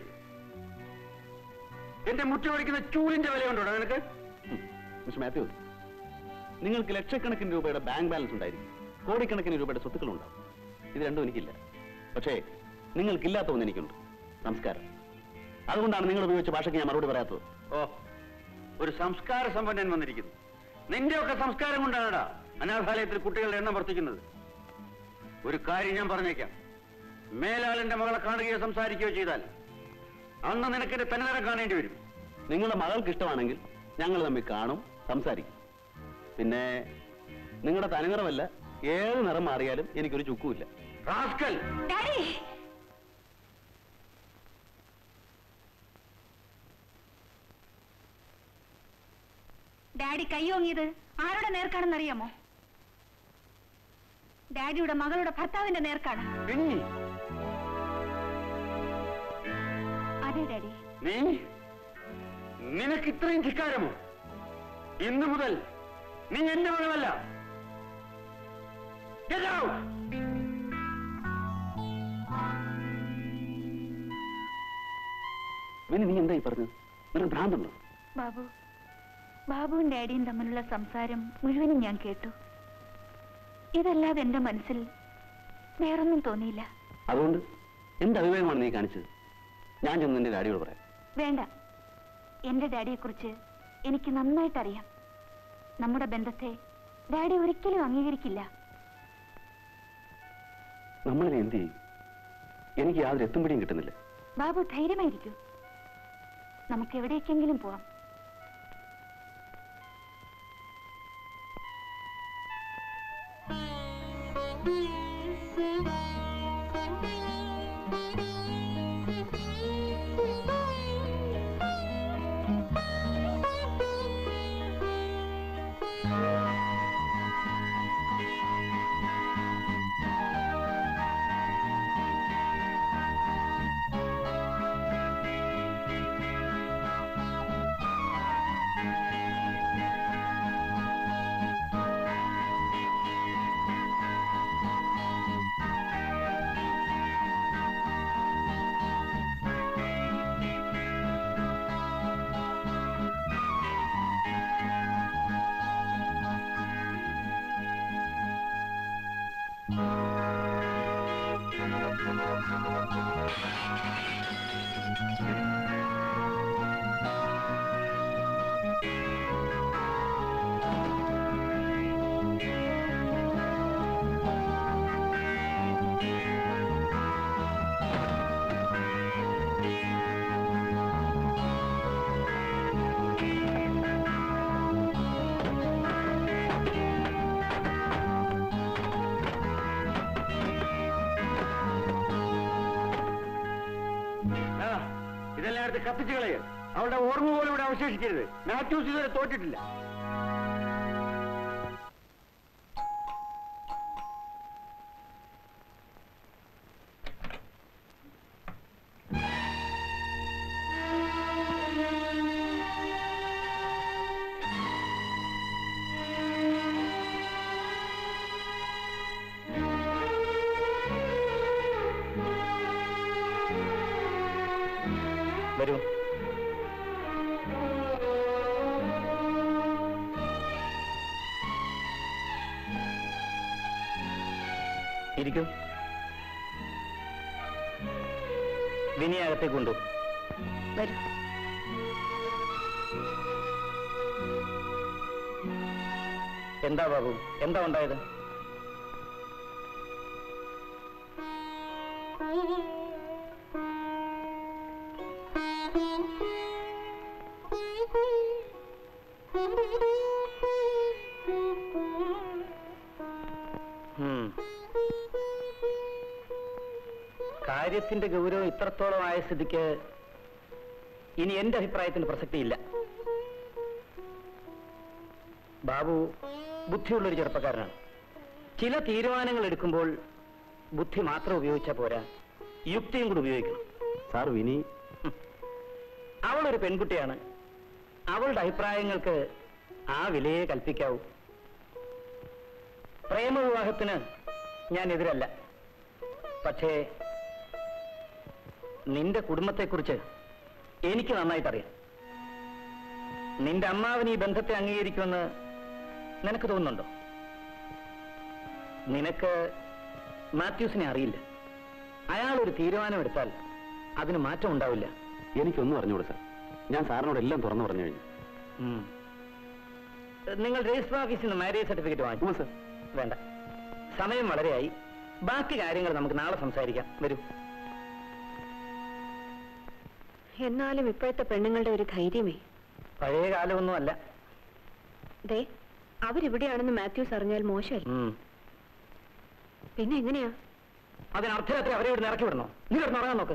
എന്റെ മുറ്റുപടിക്കുന്ന ചൂരിന്റെ വിലയുണ്ടോ നിനക്ക് ഉം. മിസ്റ്റർ മാത്യൂസ് നിങ്ങൾക്ക് ലക്ഷക്കണക്കിന് രൂപയുടെ ബാങ്ക് ബാലൻസ് ഉണ്ടായിരിക്കും കോടിക്കണക്കിന് രൂപയുടെ സ്വത്തുക്കളുണ്ടാവും ഇത് രണ്ടും എനിക്കില്ല പക്ഷേ നിങ്ങൾക്കില്ലാത്ത ഒന്ന് എനിക്കുണ്ട് സംസ്കാരം അതുകൊണ്ടാണ് നിങ്ങൾ ഉപയോഗിച്ച ഭാഷയ്ക്ക് ഞാൻ മറുപടി പറയാത്തത് ഓ ഒരു സംസ്കാര സമ്പന്നൻ വന്നിരിക്കുന്നു നിന്റെയൊക്കെ സംസ്കാരം കൊണ്ടാണടാ അനാഥാലയത്തിൽ കുട്ടികളുടെ എണ്ണം വർദ്ധിക്കുന്നത് ഒരു കാര്യം ഞാൻ പറഞ്ഞേക്കാം മേലാളിന്റെ മകളെ കാണുകയോ സംസാരിക്കുകയോ ചെയ്താൽ അന്ന് നിനക്ക് എന്റെ തനിനിറം കാണേണ്ടി വരും നിങ്ങളുടെ മകൾക്ക് ഇഷ്ടമാണെങ്കിൽ ഞങ്ങൾ തമ്മിൽ കാണും സംസാരിക്കും പിന്നെ നിങ്ങളുടെ തനിനിറമല്ല ഏത് നിറം മാറിയാലും എനിക്കൊരു ചുക്കുമില്ല റാസ്കൽ ഡാഡി ഡാഡി കൈ ഓങ്ങിയത് ആരുടെ നേർക്കാണെന്നറിയാമോ ഡാഡിയുടെ മകളുടെ ഭർത്താവിന്റെ നേർക്കാണ് പിന്നെ അതെ ഡാഡി നീ നിനക്ക് ഇത്രയും ധിക്കാരമോ ഇന്നു മുതൽ നീ എന്റെ മകളല്ല Get out! പിന്നെ നീ എന്തായി പറഞ്ഞത് നിനക്ക് ഭ്രാന്തുണ്ടോ ബാബു ബാബുവും ഡാഡിയും തമ്മിലുള്ള സംസാരം മുഴുവനും ഞാൻ കേട്ടു ഇതല്ലാതെ എന്റെ മനസ്സിൽ വേറൊന്നും തോന്നിയില്ല അതുകൊണ്ട് എന്ത് അഭിപ്രായമാണ് നീ കാണിച്ചത് ഞാൻ ചെന്ന് നിന്റെ ഡാഡിയോട് പറയാം വേണ്ട എന്റെ ഡാഡിയെക്കുറിച്ച് എനിക്ക് നന്നായിട്ടറിയാം നമ്മുടെ ബന്ധത്തെ ഡാഡി ഒരിക്കലും അംഗീകരിക്കില്ല നമ്മളിനെ എന്ത് ചെയ്യും എനിക്ക് യാതൊരു എത്തും പിടിയും കിട്ടുന്നില്ല ബാബു ധൈര്യമായിരിക്കൂ നമുക്ക് എവിടേക്കെങ്കിലും പോവാം എടുത്ത് കത്തിച്ചു കളയ അവളുടെ ഓർമ്മ പോലും ഇവിടെ അവശേഷിക്കരുത് മാത്യൂസ് ഇതുവരെ തോറ്റിട്ടില്ല വരൂ ഇരിക്കൂ വിനിയെ അകത്തേക്ക് കൊണ്ടു വരൂ എന്താ ബാബു എന്താ ഉണ്ടായത് ഉം. കാര്യത്തിന്റെ ഗൗരവം ഇത്രത്തോളം ആയ സ്ഥിതിക്ക് ഇനി എന്റെ അഭിപ്രായത്തിന് പ്രസക്തിയില്ല ബാബു ബുദ്ധിയുള്ളൊരു ചെറുപ്പക്കാരനാണ് ചില തീരുമാനങ്ങൾ എടുക്കുമ്പോൾ ബുദ്ധി മാത്രം ഉപയോഗിച്ചാൽ പോരാ യുക്തിയും കൂടി ഉപയോഗിക്കണം സാർ വിനി അവളൊരു പെൺകുട്ടിയാണ് അവളുടെ അഭിപ്രായങ്ങൾക്ക് ആ വിലയെ കൽപ്പിക്കാവൂ പ്രേമവിവാഹത്തിന് ഞാൻ എതിരല്ല പക്ഷേ നിന്റെ കുടുംബത്തെക്കുറിച്ച് എനിക്ക് നന്നായിട്ട് അറിയാം നിന്റെ അമ്മാവൻ ഈ ബന്ധത്തെ അംഗീകരിക്കുമെന്ന് നിനക്ക് തോന്നുന്നുണ്ടോ നിനക്ക് മാത്യൂസിനെ അറിയില്ല അയാൾ ഒരു തീരുമാനമെടുത്താൽ അതിന് മാറ്റം ഉണ്ടാവില്ല എനിക്കൊന്നും അറിഞ്ഞൂടെ സാർ ഞാൻ സാറിനോട് എല്ലാം തുറന്നു പറഞ്ഞു കഴിഞ്ഞു ഉം. നിങ്ങൾ രജിസ്റ്റർ ഓഫീസിൽ നിന്ന് മാരേജ് സർട്ടിഫിക്കറ്റ് വാങ്ങിച്ചു സർ വേണ്ട സമയം വളരെയായി ബാക്കി കാര്യങ്ങൾ നമുക്ക് നാളെ സംസാരിക്കാം വരൂ എന്നാലും ഇപ്പോഴത്തെ പെണ്ണുങ്ങളുടെ ഒരു ധൈര്യമേ പഴയ കാലമൊന്നും അല്ല ദേ അവരിവിടെയാണെന്ന് മാത്യൂസ് അറിഞ്ഞാൽ മോശമല്ല ഉം. പിന്നെ എങ്ങനെയാ അതിന് അർദ്ധരാത്രി അവരെ ഇവിടെ ഇറക്കി വിടണോ നീ ഇവിടെ ഉറങ്ങാൻ നോക്ക്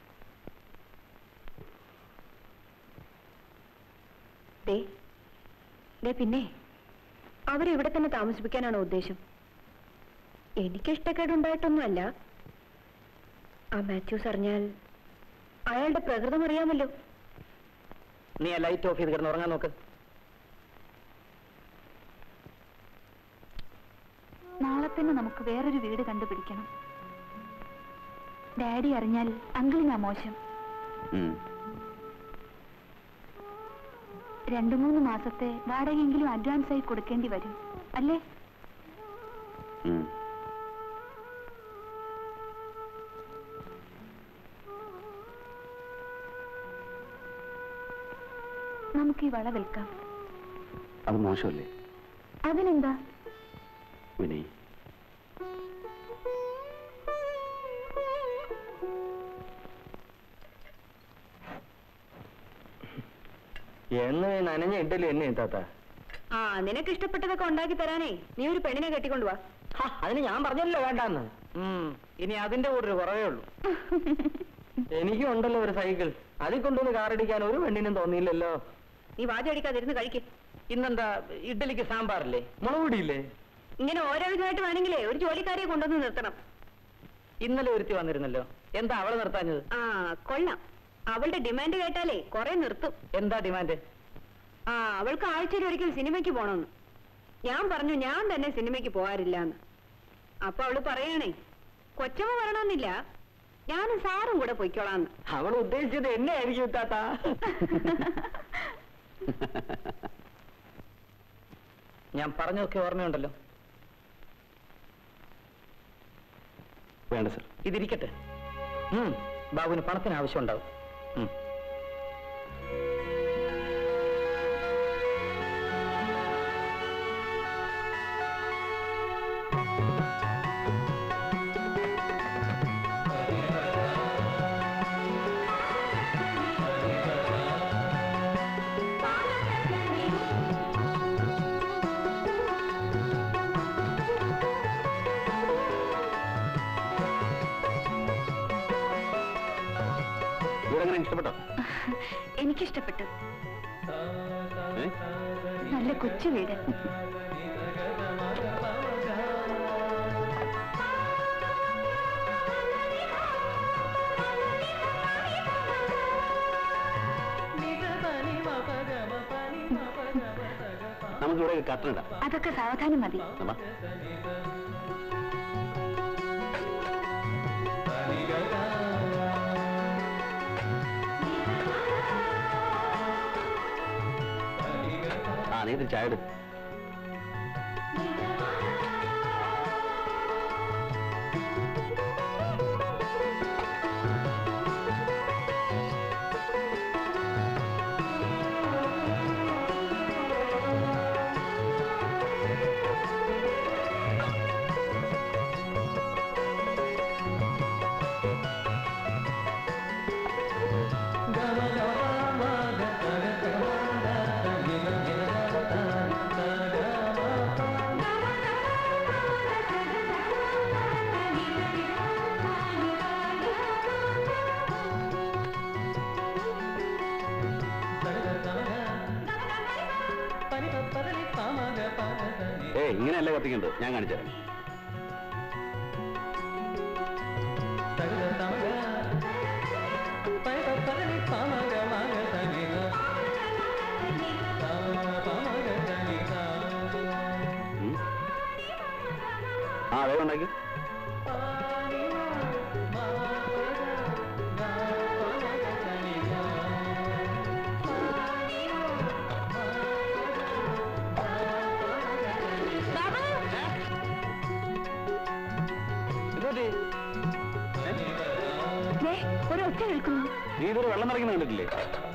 ദേ ദേ പിന്നെ അവരെ ഇവിടെ തന്നെ താമസിപ്പിക്കാനാണോ ഉദ്ദേശം എനിക്ക് ഇഷ്ടക്കേടുണ്ടായിട്ടൊന്നുമല്ല ആ മാത്യൂസ് അറിഞ്ഞാൽ അയാളുടെ പ്രകൃതം അറിയാമല്ലോ നീ ആ ലൈറ്റ് ഓഫ് ചെയ്ത് കിടന്ന് ഉറങ്ങാൻ നോക്ക് നാളെ തന്നെ നമുക്ക് വേറൊരു വീട് കണ്ടുപിടിക്കണം ഡാഡി അറിഞ്ഞാൽ അങ്കിളിനാ മോശം രണ്ടു മൂന്ന് മാസത്തെ വാടകയെങ്കിലും അഡ്വാൻസ് ആയി കൊടുക്കേണ്ടി വരും അല്ലേ നമുക്ക് ഈ വള വിൽക്കാം അത് മോശമല്ലേ അതിനെന്താ വിനയ് എന്ന് നനഞ്ഞ ഇഡലി എന്നെ താത്ത ആ നിനക്ക് ഇഷ്ടപ്പെട്ടതൊക്കെ ഉണ്ടാക്കി തരാനേ നീ ഒരു പെണ്ണിനെ കെട്ടിക്കൊണ്ടുവാ അതിന് ഞാൻ പറഞ്ഞല്ലോ വേണ്ടാന്ന് ഉം. ഇനി അതിന്റെ കൂടെ ഒരു കുറവേ ഉള്ളൂ എനിക്കും ഉണ്ടല്ലോ ഒരു സൈക്കിൾ അതിൽ കൊണ്ടുവന്ന് കാറടിക്കാൻ ഒരു പെണ്ണിനും തോന്നിയില്ലല്ലോ നീ വാചടിക്കാതിരുന്ന് കഴിക്ക് ഇന്നെന്താ ഇഡ്ഡലിക്ക് സാമ്പാറില്ലേ മുളക് പൊടിയില്ലേ ഇങ്ങനെ ഓരോ വിധമായിട്ട് വേണമെങ്കിലേ ഒരു ജോലിക്കാരിയെ കൊണ്ടുവന്ന് നിർത്തണം ഇന്നലെ ഒരുത്തി വന്നിരുന്നല്ലോ എന്താ അവളെ നിർത്താഞ്ഞത് ആ കൊള്ളാം അവളുടെ ഡിമാൻഡ് കേട്ടാലേ കുറെ നിർത്തും എന്താ ഡിമാൻഡ് ആ അവൾക്ക് ആഴ്ചയിൽ ഒരിക്കൽ സിനിമയ്ക്ക് പോണമെന്ന് ഞാൻ പറഞ്ഞു ഞാൻ തന്നെ സിനിമയ്ക്ക് പോകാറില്ല എന്ന് അപ്പൊ അവള് പറയണേ കൊച്ചമ്മ വരണമെന്നില്ല ഞാനും സാറും കൂടെ പൊയ്ക്കോളാന്ന് അവൾ ഉദ്ദേശിച്ചത് എന്നെ ആയിരിക്കും താത്ത ഞാൻ പറഞ്ഞതൊക്കെ ഓർമ്മയുണ്ടല്ലോ വേണ്ട സർ ഇതിരിക്കട്ടെ ഉം, ബാബുവിന് പണത്തിന് ആവശ്യമുണ്ടാവും ഉം. ഇവരെങ്ങനെ ഇഷ്ടപ്പെട്ടോ എനിക്കിഷ്ടപ്പെട്ടു ഏ? നല്ല കൊച്ചു വീട് നമുക്ക് ഇവിടെ കത്തിനിടാം അതൊക്കെ സാവധാനം മതി അമ്മ ആ നീ ഇത് ചായ എടു ഏ ഇങ്ങനെയല്ല കത്തിക്കേണ്ടത് ഞാൻ കാണിച്ചു തരാം ഉം. ആ വേഗം ഉണ്ടാക്കി ഇതോട്ടി ദേ, ഒരു ഒച്ച കേൾക്കുന്നു നീ ഇതൊരു വെള്ളം നിറയ്ക്കുന്ന കണ്ടിട്ടില്ലേ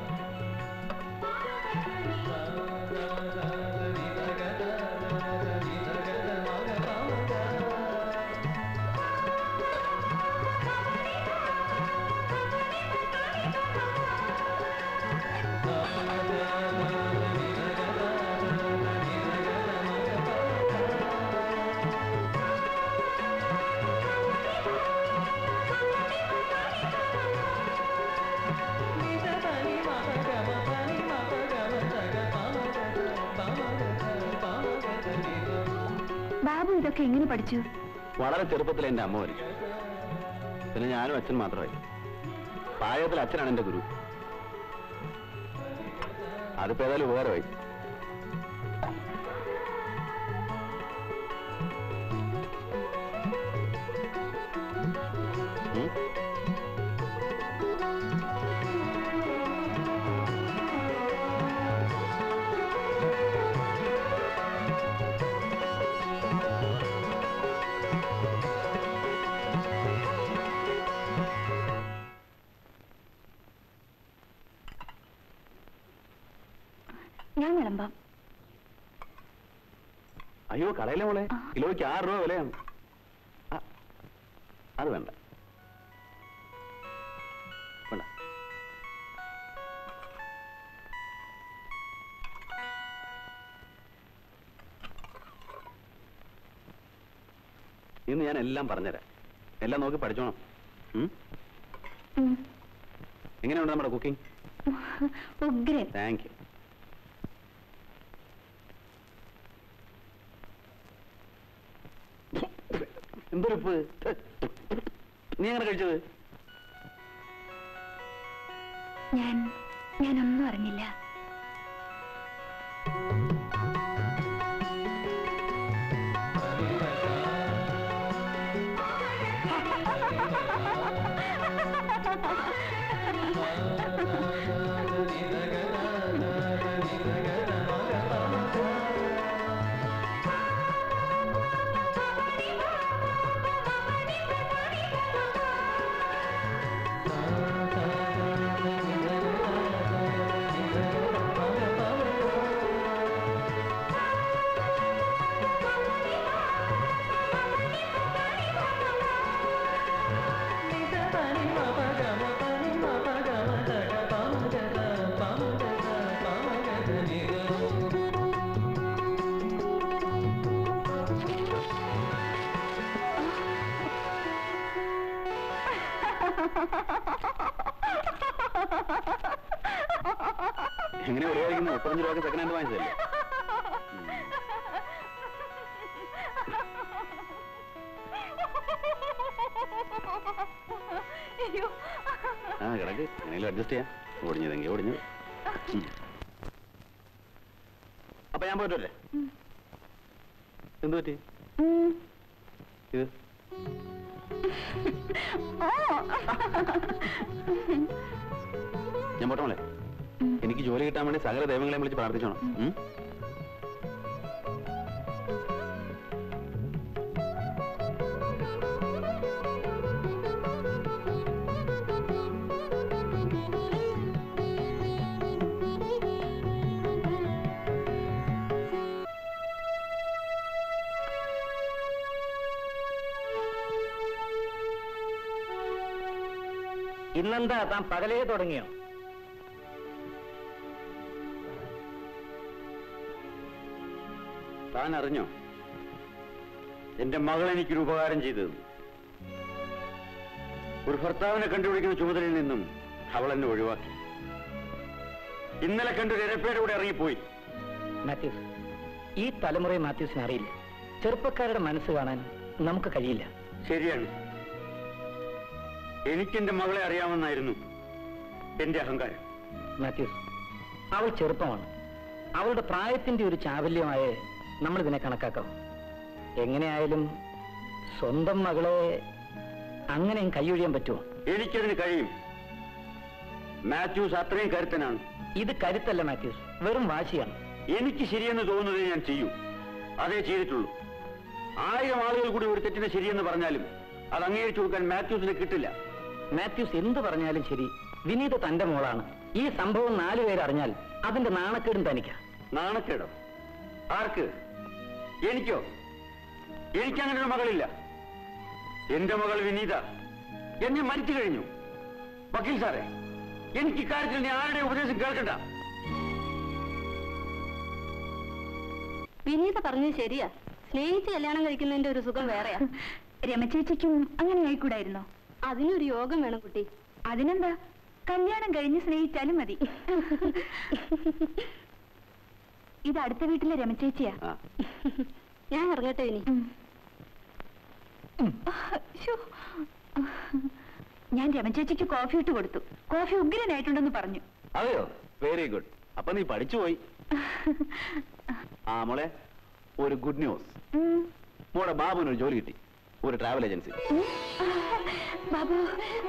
ബാബു ഇതൊക്കെ എങ്ങനെ പഠിച്ചു വളരെ ചെറുപ്പത്തിൽ എന്റെ അമ്മ മരിച്ചു പിന്നെ ഞാനും അച്ഛൻ മാത്രമായി പ്രായത്തിൽ അച്ഛനാണ് എന്റെ ഗുരു അതിപ്പോ ഏതായാലും ഉപകാരമായി ഉം? ഞാൻ വിളമ്പാം അയ്യോ കളയിലെ മോളെ കിലോയ്ക്ക് ആറ് രൂപ വിലയാണ് ആ, അത് വേണ്ട വേണ്ട ഇന്ന് ഞാൻ എല്ലാം പറഞ്ഞുതരാം എല്ലാം നോക്കി പഠിച്ചോണം ഉം? ഉം. എങ്ങനെയുണ്ട് നമ്മുടെ കുക്കിംഗ് ഉഗ്രൻ താങ്ക് യു എന്തൊരു ഉപ്പ് നീ എങ്ങനെ കഴിച്ചത് ഞാൻ ഞാനൊന്നും അറിഞ്ഞില്ല എങ്ങനെ ഒഴിവായിരിക്കുന്നത് മുപ്പത്തഞ്ച് രൂപ സെക്കൻഡ് ഹാൻഡ് വാങ്ങിച്ചതല്ലേ അയ്യോ ആ കിടക്ക് എങ്ങനെയും അഡ്ജസ്റ്റ് ചെയ്യാം ഒടിഞ്ഞതെങ്കിൽ ഒടിഞ്ഞത് ഉം. അപ്പൊ ഞാൻ പോയിട്ടല്ലേ എന്ത് പറ്റി ഇത് ഞാൻ പോട്ടെ മോളെ എനിക്ക് ജോലി കിട്ടാൻ വേണ്ടി സകല ദൈവങ്ങളെയും വിളിച്ച് പ്രാർത്ഥിച്ചോണം ഉം? ഇന്നെന്താ താൻ പകലേ തുടങ്ങിയോ താൻ അറിഞ്ഞോ എന്റെ മകൾ എനിക്കൊരു ഉപകാരം ചെയ്തത് ഒരു ഭർത്താവിനെ കണ്ടുപിടിക്കുന്ന ചുമതലയിൽ നിന്നും അവൾ എന്നെ ഒഴിവാക്കി ഇന്നലെ കണ്ടൊരു ഇരപ്പയുടെ കൂടെ ഇറങ്ങിപ്പോയി മാത്യൂസ് ഈ തലമുറയെ മാത്യൂസിന് അറിയില്ല ചെറുപ്പക്കാരുടെ മനസ്സ് കാണാൻ നമുക്ക് കഴിയില്ല ശരിയാണ് എനിക്കെന്റെ മകളെ അറിയാമെന്നായിരുന്നു എന്റെ അഹങ്കാരം മാത്യൂസ് അവൾ ചെറുപ്പമാണ് അവളുടെ പ്രായത്തിന്റെ ഒരു ചാവല്യമായ നമ്മൾ ഇതിനെ കണക്കാക്കാം എങ്ങനെയായാലും സ്വന്തം മകളെ അങ്ങനെയും കൈയൊഴിയാൻ പറ്റുമോ എനിക്കതിന് കഴിയും മാത്യൂസ് അത്രയും കരുത്തനാണ് ഇത് കരുത്തല്ല മാത്യൂസ് വെറും വാശിയാണ് എനിക്ക് ശരിയെന്ന് തോന്നുന്നതേ ഞാൻ ചെയ്യൂ അതേ ചെയ്തിട്ടുള്ളൂ ആയിരം ആളുകൾ കൂടി ഒരു തെറ്റിനെ ശരിയെന്ന് പറഞ്ഞാലും അത് അംഗീകരിച്ചു കൊടുക്കാൻ മാത്യൂസിന് കിട്ടില്ല മാത്യൂസ് എന്ത് പറഞ്ഞാലും ശരി വിനീത തന്റെ മോളാണ് ഈ സംഭവം നാലു പേരറിഞ്ഞാൽ അതിന്റെ നാണക്കേടും തനിക്കാ നാണക്കേടോ ആർക്ക് എനിക്കോ എനിക്കങ്ങനെ ഒരു മകളില്ല എന്റെ മകൾ വിനീത എന്നെ മരിച്ചു കഴിഞ്ഞു വക്കീൽ സാറേ എനിക്ക് ഇക്കാര്യത്തിൽ നീ ആരുടെ ഉപദേശം കേൾക്കണ്ട വിനീത പറഞ്ഞത് ശരിയാ സ്നേഹിച്ച് കല്യാണം കഴിക്കുന്നതിന്റെ ഒരു സുഖം വേറെയാ രമചേച്ചിക്കും അങ്ങനെ ആയിക്കൂടായിരുന്നോ അതിനൊരു യോഗം വേണം കുട്ടി അതിനെന്താ കല്യാണം കഴിഞ്ഞ് സ്നേഹിച്ചാലും മതി ഇത് അടുത്ത വീട്ടിലെ രമചേച്ചിയാ ആ ഞാൻ ഇറങ്ങട്ടെ ഇനി ശ്ശോ. ഞാൻ രമചേച്ചിക്ക് കോഫി ഇട്ട് കൊടുത്തു കോഫി ഉഗ്രനായിട്ടുണ്ടെന്ന് പറഞ്ഞു അതെയോ വെരി ഗുഡ് അപ്പൊ നീ പഠിച്ചു പോയി ആ മോളെ ഒരു ഗുഡ് ന്യൂസ് ഉം. മോളെ ബാബുവിന് ഒരു ജോലി കിട്ടി ഒരു ട്രാവൽ ഏജൻസി ബാബു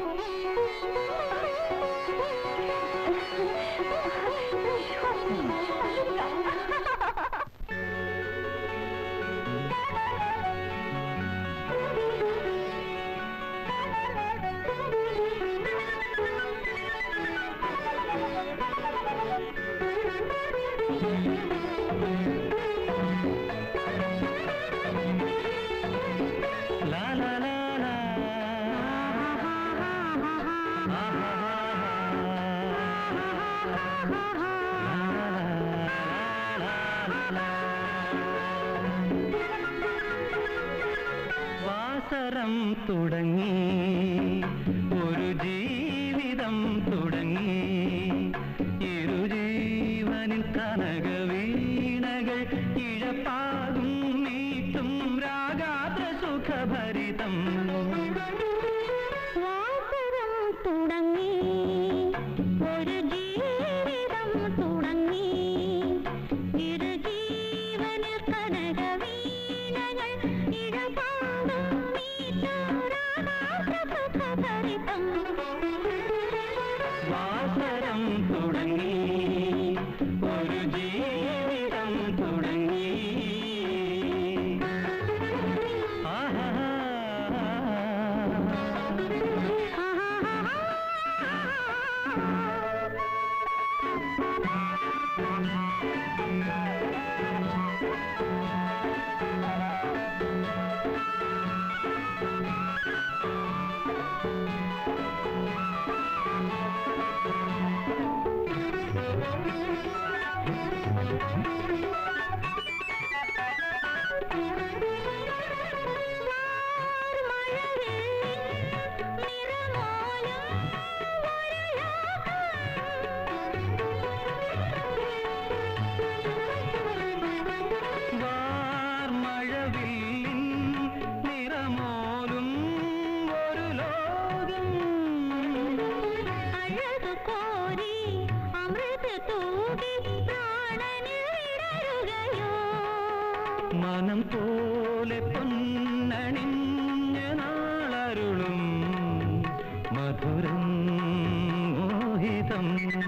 ലാ ലാ ലാ ലാ. വാസരം തുടങ്ങി ഒരു ജീവിതം തുടങ്ങി ഇരുജീവനിൽ കനകവീണകൾ ഇഴപ്പാകും നീട്ടും രാഗാത്ര സുഖഭരിതം വാസരം തുടങ്ങി ഒരു ജീവിതം തുടങ്ങി ഇരു ജീവനിൽ കനകവീണകൾ ഇഴപാടും സുഖഭരിതം വാസരം തുടങ്ങി ഒരു ജീവിതം തുടങ്ങി ആഹാ പോലെ പൊന്നണിഞ്ഞ നാളരുളും മധുരം മോഹിതം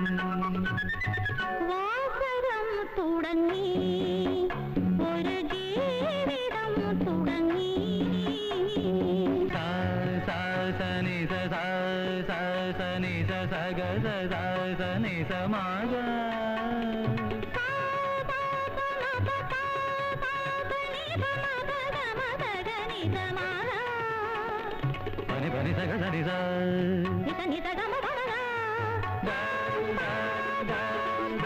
വാസരം തുടങ്ങി ഒരു ജീവിതം തുടങ്ങി സാ സാ സ നി സ സാ സാ സ നി സ സ ഗ സ സാ സ നി സ മാ ഗ പനി പനി സ ഗ സ നി സ ദ ദ ദ ദ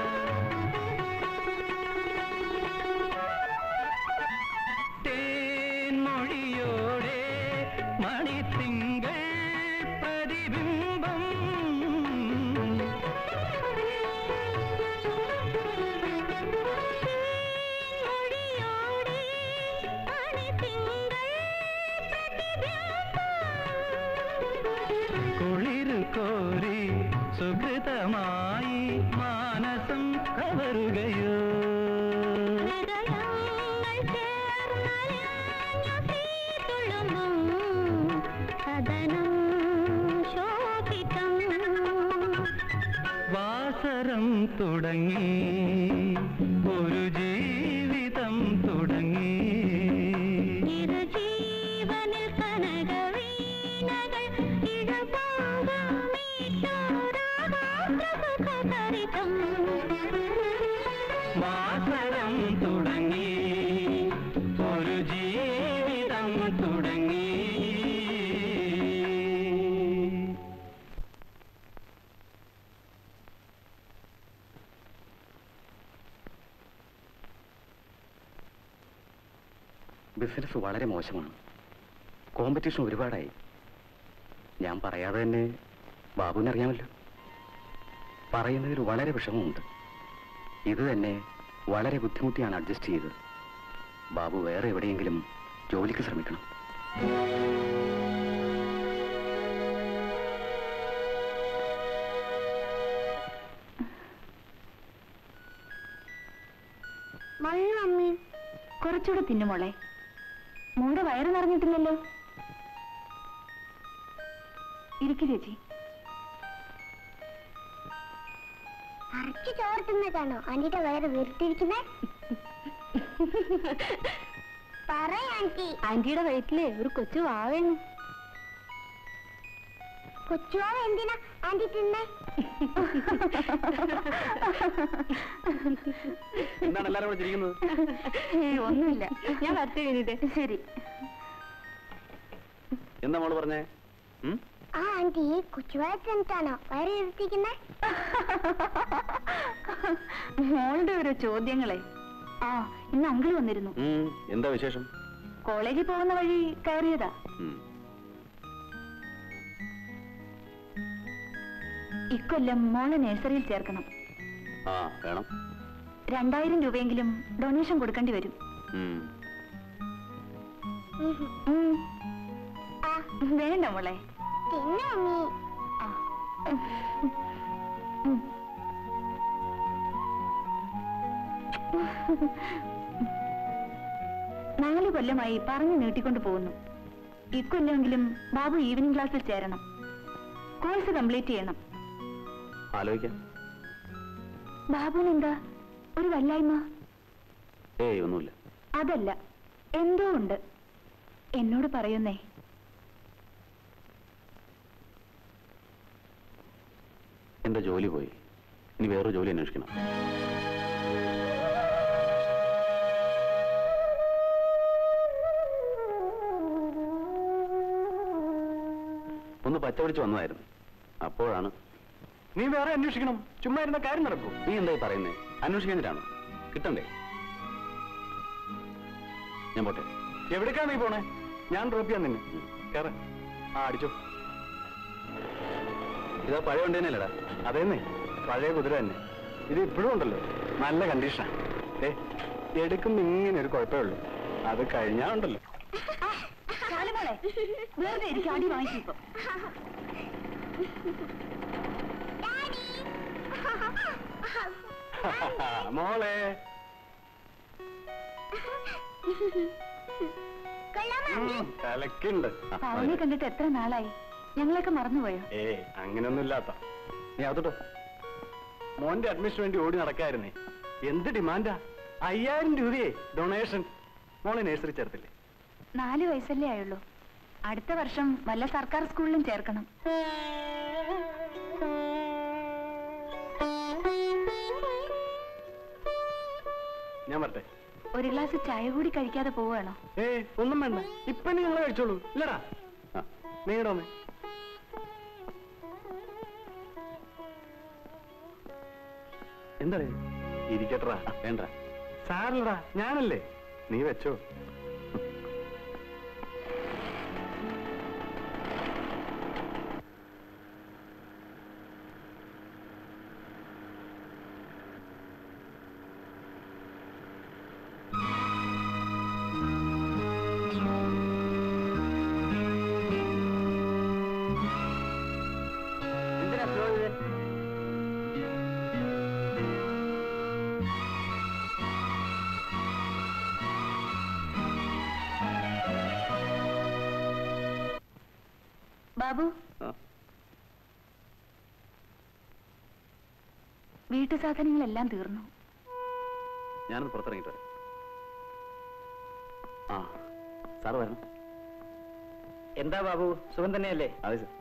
തേൻമൊഴിയോടെ മണിത്തിങ്കൾ പ്രതിബിംബം കുളിരു കോരി സുഹൃതമായി മാനസം കവറുകയോ വാസരം തുടങ്ങി ഒരു ജീവിതം തുടങ്ങി ജീവനിൽ കനകവീണകൾ ഇഴപാകമീറ്റോരാഗാത്രസുഖഭരിതം. വാസരം തുടങ്ങി ഒരു ജീവിതം തുടങ്ങി ബിസിനസ് വളരെ മോശമാണ് കോമ്പറ്റീഷൻ ഒരുപാടായി ഞാൻ പറയാതെ തന്നെ ബാബുവിനറിയാമല്ലോ പറയുന്നതിൽ വളരെ വിഷമമുണ്ട് ഇത് തന്നെ വളരെ ബുദ്ധിമുട്ടിയാണ് അഡ്ജസ്റ്റ് ചെയ്തത് ബാബു വേറെ എവിടെയെങ്കിലും ജോലിക്ക് ശ്രമിക്കണം മഴ അമ്മേ കുറച്ചുകൂടെ തിന്നുമോളെ മോടെ വയറ് നിറഞ്ഞിട്ടില്ലല്ലോ ഇരിക്കു ചേച്ചി അരച്ചു ചോർത്തുന്നതാണോ ആന്റിയുടെ വയറ് വീർത്തിരിക്കുന്നേ പറയാ ആന്റി ആന്റിയുടെ വയറ്റില് ഒരു കൊച്ചു വാവേണ് കൊച്ചുവാവ് എന്തിനാ ആന്റി തിന്നേ എന്താണ് എല്ലാരും കൂടെ ചിരിക്കുന്നത് ഏയ്, ഒന്നുമില്ല ഞാൻ വരട്ടെ കഴിഞ്ഞിട്ട് ശരി എന്താ മോള് പറഞ്ഞേ ഉം? ആ ആന്റി കൊച്ചുവാവ് തിന്നിട്ടാണോ വയറ് വീർത്തിരിക്കുന്നേ മോളുടെ ഓരോ ചോദ്യങ്ങളെ ആ ഇന്ന് അങ്കിൾ വന്നിരുന്നു ഉം, എന്താ വിശേഷം കോളേജിൽ പോകുന്ന വഴി കയറിയതാ ഉം. ഇക്കൊല്ലം മോളെ നഴ്സറിയിൽ ചേർക്കണം ആ വേണം രണ്ടായിരം രൂപയെങ്കിലും ഡൊണേഷൻ കൊടുക്കേണ്ടി വരും ഉം. ഉം. ആ വേണ്ട മോളെ തിന്നു അമ്മി ആ. ഉം. നാല് കൊല്ലമായി പറഞ്ഞു നീട്ടിക്കൊണ്ട് പോകുന്നു ഇക്കൊല്ലെങ്കിലും ബാബു ഈവനിങ് ക്ലാസ്സിൽ ചേരണം കോഴ്സ് കംപ്ലീറ്റ് ചെയ്യണം ആലോചിക്കാം ബാബുവിന് എന്താ ഒരു വല്ലായ്മ ഏയ് ഒന്നുമില്ല അതല്ല എന്തോ ഉണ്ട് എന്നോട് പറയുന്നേ എന്റെ ജോലി പോയി ഇനി വേറൊരു ജോലി അന്വേഷിക്കണം ഒന്ന് പച്ച പിടിച്ച് വന്നതായിരുന്നു അപ്പോഴാണ് നീ വേറെ അന്വേഷിക്കണം ചുമ്മാ ഇരുന്ന കാര്യം നടക്കൂ നീ എന്തായി പറയുന്നേ അന്വേഷിക്കാഞ്ഞിട്ടാണോ കിട്ടണ്ടേ ഞാൻ പോട്ടെ എവിടേക്കാ നീ പോണേ ഞാൻ ഡ്രോപ്പ് ചെയ്യാൻ നിന്നെ കേറ ആ അടിച്ചോ ഇതാ പഴയ വണ്ടി തന്നെയല്ലടാ അതേന്നേ പഴയ കുതിര തന്നെ ഇത് ഇപ്പോഴും ഉണ്ടല്ലോ നല്ല കണ്ടീഷനാ ഏ എടുക്കുമ്പോ ഇങ്ങനെ ഒരു കുഴപ്പമേ ഉള്ളൂ അത് കഴിഞ്ഞാ ഉണ്ടല്ലോ മോളെ വെറുതെ എനിക്ക് അടി വാങ്ങിക്കോ മോളെ കൊള്ളാമോ കലക്കുണ്ട് പാവനെ കണ്ടിട്ട് എത്ര നാളായി ഞങ്ങളൊക്കെ മറന്നുപോയോ ഏ അങ്ങനെയൊന്നും ഇല്ലാത്ത നീ അതോട്ടോ മോന്റെ അഡ്മിഷന് വേണ്ടി ഓടി നടക്കായിരുന്നേ എന്ത് ഡിമാൻഡാ അയ്യായിരം രൂപയെ ഡൊണേഷൻ മോളെ നഴ്സറി ചേർത്തില്ലേ നാല് വയസ്സല്ലേ ആയുള്ളൂ അടുത്ത വർഷം വല്ല സർക്കാർ സ്കൂളിലും ചേർക്കണം ഞാൻ വരട്ടെ ഒരു ഗ്ലാസ് ചായ കൂടി കഴിക്കാതെ പോവുകയാണോ ഏ ഒന്നും വേണ്ട ഇപ്പൊ നീ ഞങ്ങളെ കഴിച്ചോളൂ ഇല്ലടാ ആ, നീങ്ങടെ വന്നേ എന്താ ഇരിക്കട്ടറാ വേണ്ട സാറില്ലടാ ഞാനല്ലേ നീ വെച്ചോ എന്തിനാ സ്ലോ ഇത് ബാബു ആ. വീട്ടു സാധനങ്ങളെല്ലാം തീർന്നു ഞാനൊന്ന് പുറത്തിറങ്ങിയിട്ട് വരാം ആ സാറ് വരണം എന്താ ബാബു സുഖം തന്നെയല്ലേ അതെ സാർ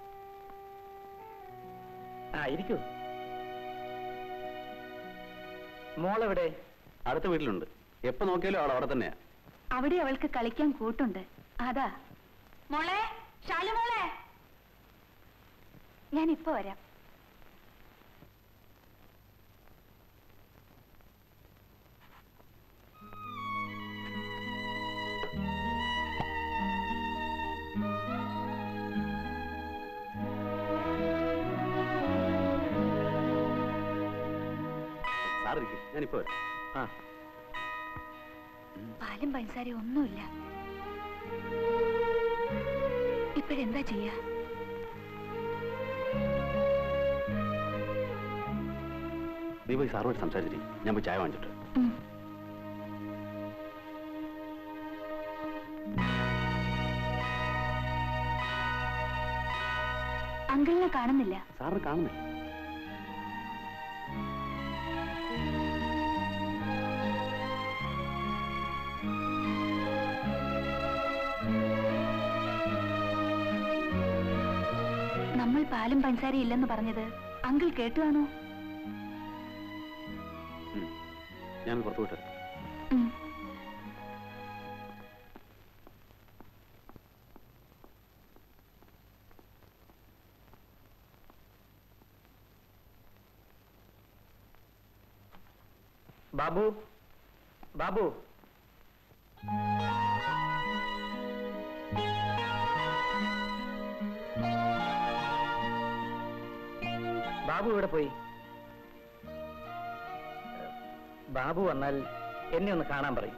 ആ ഇരിക്കൂ മോളെവിടെ അടുത്ത വീട്ടിലുണ്ട് എപ്പോ നോക്കിയാലും അവൾ അവിടെ തന്നെയാ അവിടെ അവൾക്ക് കളിക്കാൻ കൂട്ടുണ്ട് അതാ മോളെ ഷാലു മോളെ ഞാൻ ഇപ്പൊ വരാം സാർ ഇരിക്കും ഞാനിപ്പോ വരാം ആ പാലും പഞ്ചസാരയും ഒന്നുമില്ല ഇപ്പോഴെന്താ ചെയ്യാ നീ പോയി സാറുമായിട്ട് സംസാരിച്ചിട്ട് ഞാൻ പോയി ചായ വാങ്ങിച്ചിട്ട് ഉം. അങ്കിളിനെ കാണുന്നില്ല സാറിന് കാണുന്നില്ല നമ്മൾ പാലും പഞ്ചസാരയും ഇല്ലെന്ന് പറഞ്ഞത് അങ്കിൾ കേട്ടുവാണോ ഉം. ഞാൻ പുറത്തു വിട്ടു ഉം. ബാബു ബാബു ബാബു ഇവിടെ പോയി ബാബു വന്നാൽ എന്നെ ഒന്ന് കാണാൻ പറയും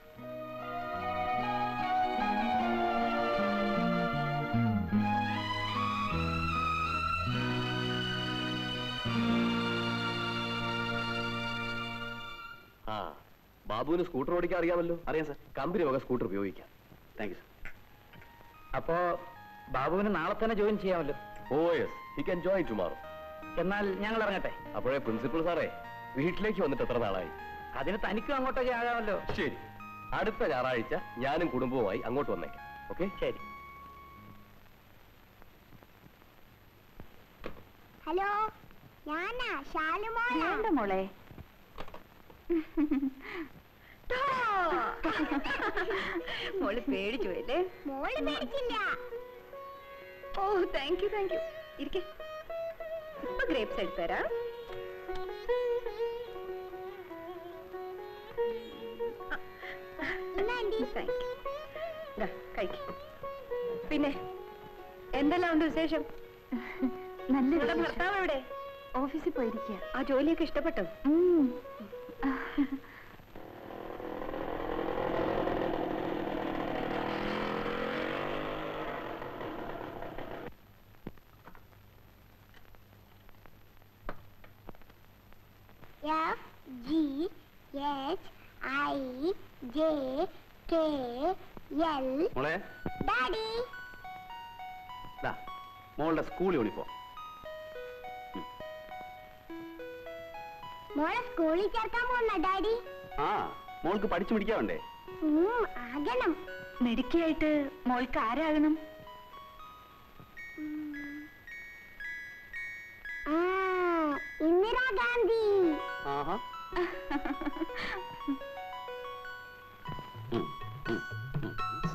ആ ബാബുവിന് സ്കൂട്ടർ ഓടിക്കാൻ അറിയാമല്ലോ അറിയാം സാർ കമ്പനി വക സ്കൂട്ടർ ഉപയോഗിക്കാം താങ്ക് യു സാർ അപ്പോ ബാബുവിന് നാളെ തന്നെ ജോയിൻ ചെയ്യാമല്ലോ oh yes he can join tomorrow എന്നാൽ ഞങ്ങൾ ഇറങ്ങട്ടെ അപ്പോഴേ പ്രിൻസിപ്പൽ സാറേ വീട്ടിലേക്ക് വന്നിട്ട് എത്ര നാളായി അതിന് തനിക്കും അങ്ങോട്ടേക്ക് ആകാമല്ലോ ശരി അടുത്ത ഞായറാഴ്ച ഞാനും കുടുംബവുമായി അങ്ങോട്ട് വന്നേക്കാം ഓക്കെ ശരി ഹലോ ഞാനാ ഷാലുമോളാ വേണ്ട മോളെ മോള് പേടിച്ചു അല്ലേ മോള് പേടിച്ചില്ല oh thank you thank you ഇരിക്കെ ഇപ്പൊ ഗ്രേപ്സ് എടുത്തരാം താങ്ക് യു കഴിക്കും പിന്നെ എന്തെല്ലാം ഉണ്ട് വിശേഷം നല്ല നിങ്ങളുടെ വിശേഷം. ഭർത്താവ് എവിടെ ഓഫീസിൽ പോയിരിക്കുക ആ ജോലിയൊക്കെ ഇഷ്ടപ്പെട്ടോ ഉം. F G H I J K L മോളെ ഡാഡി ദാ മോളുടെ സ്കൂൾ യൂണിഫോം മോളെ സ്കൂളിൽ ചേർക്കാൻ പോകുന്ന ഡാഡി ആ മോൾക്ക് പഠിച്ചു പിടിക്കാവണ്ടേ ഉം, ആകണം മിടുക്കിയായിട്ട് മോൾക്ക് ആരാകണം ആ ഇന്ദിരാഗാന്ധി ആഹാ ഉം, ഉം, ഉം.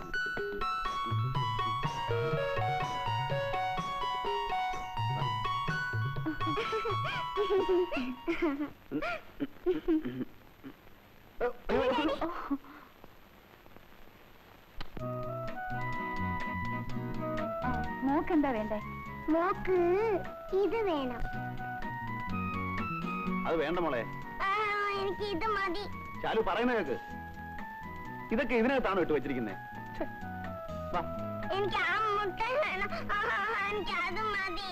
മോക്ക് എന്താ വേണ്ടേ മോക്ക് ഇത് വേണം അത് വേണ്ട മോളെ ആ, എനിക്ക് ഇത് മതി ചാലു പറയുന്ന കേക്ക് ഇതൊക്കെ ഇതിനകത്താണ് ഇട്ട് വെച്ചിരിക്കുന്നത് വാ എനിക്ക് ആ മുട്ട വേണം ആ, എനിക്ക് അത് മതി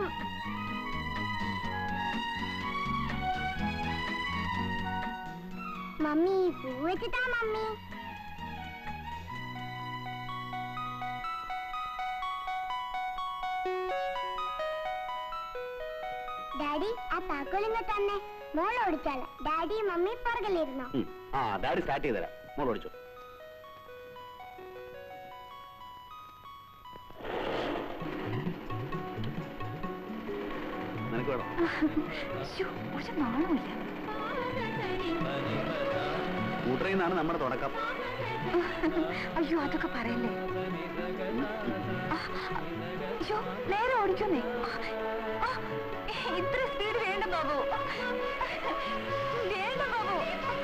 മമ്മി പൂ വെച്ചിട്ടാ മമ്മി ഡാഡി ആ താക്കോലിങ്ങ തന്നെ മോൾ ഓടിച്ചാല ഡാഡി മമ്മി പുറകിലിരുന്നോ ഉം. ആ ഡാഡി സ്റ്റാർട്ട് ചെയ്ത് തരാം മോൾ ഓടിച്ചു നിനക്ക് വേണം ശ്ശോ, ഒരു നാണമില്ല കൂട്ടറിൽ നിന്നാണ് നമ്മുടെ തുടക്കം അയ്യോ അതൊക്കെ പറയല്ലേ ആ, അയ്യോ നേരെ ഓടിക്കുന്നേ ആ, ഇത്ര സ്പീഡ് വേണ്ട ബാബു വേണ്ട ബാബു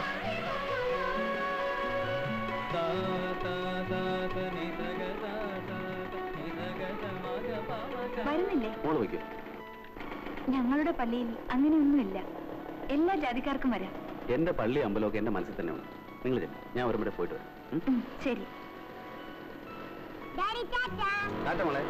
വരുന്നില്ലേ മോള് വയ്ക്കും ഞങ്ങളുടെ പള്ളിയിൽ അങ്ങനെയൊന്നുമില്ല എല്ലാ ജാതിക്കാർക്കും വരാം എന്റെ പള്ളി അമ്പലമൊക്കെ എന്റെ മനസ്സിൽ തന്നെ ഉണ്ട് നിങ്ങൾ ചെല്ലും ഞാൻ വരുമ്പോഴേ പോയിട്ട് വരാം ഉം? ഉം, ശരി ഡാഡി ടാറ്റാ ടാറ്റ മോളെ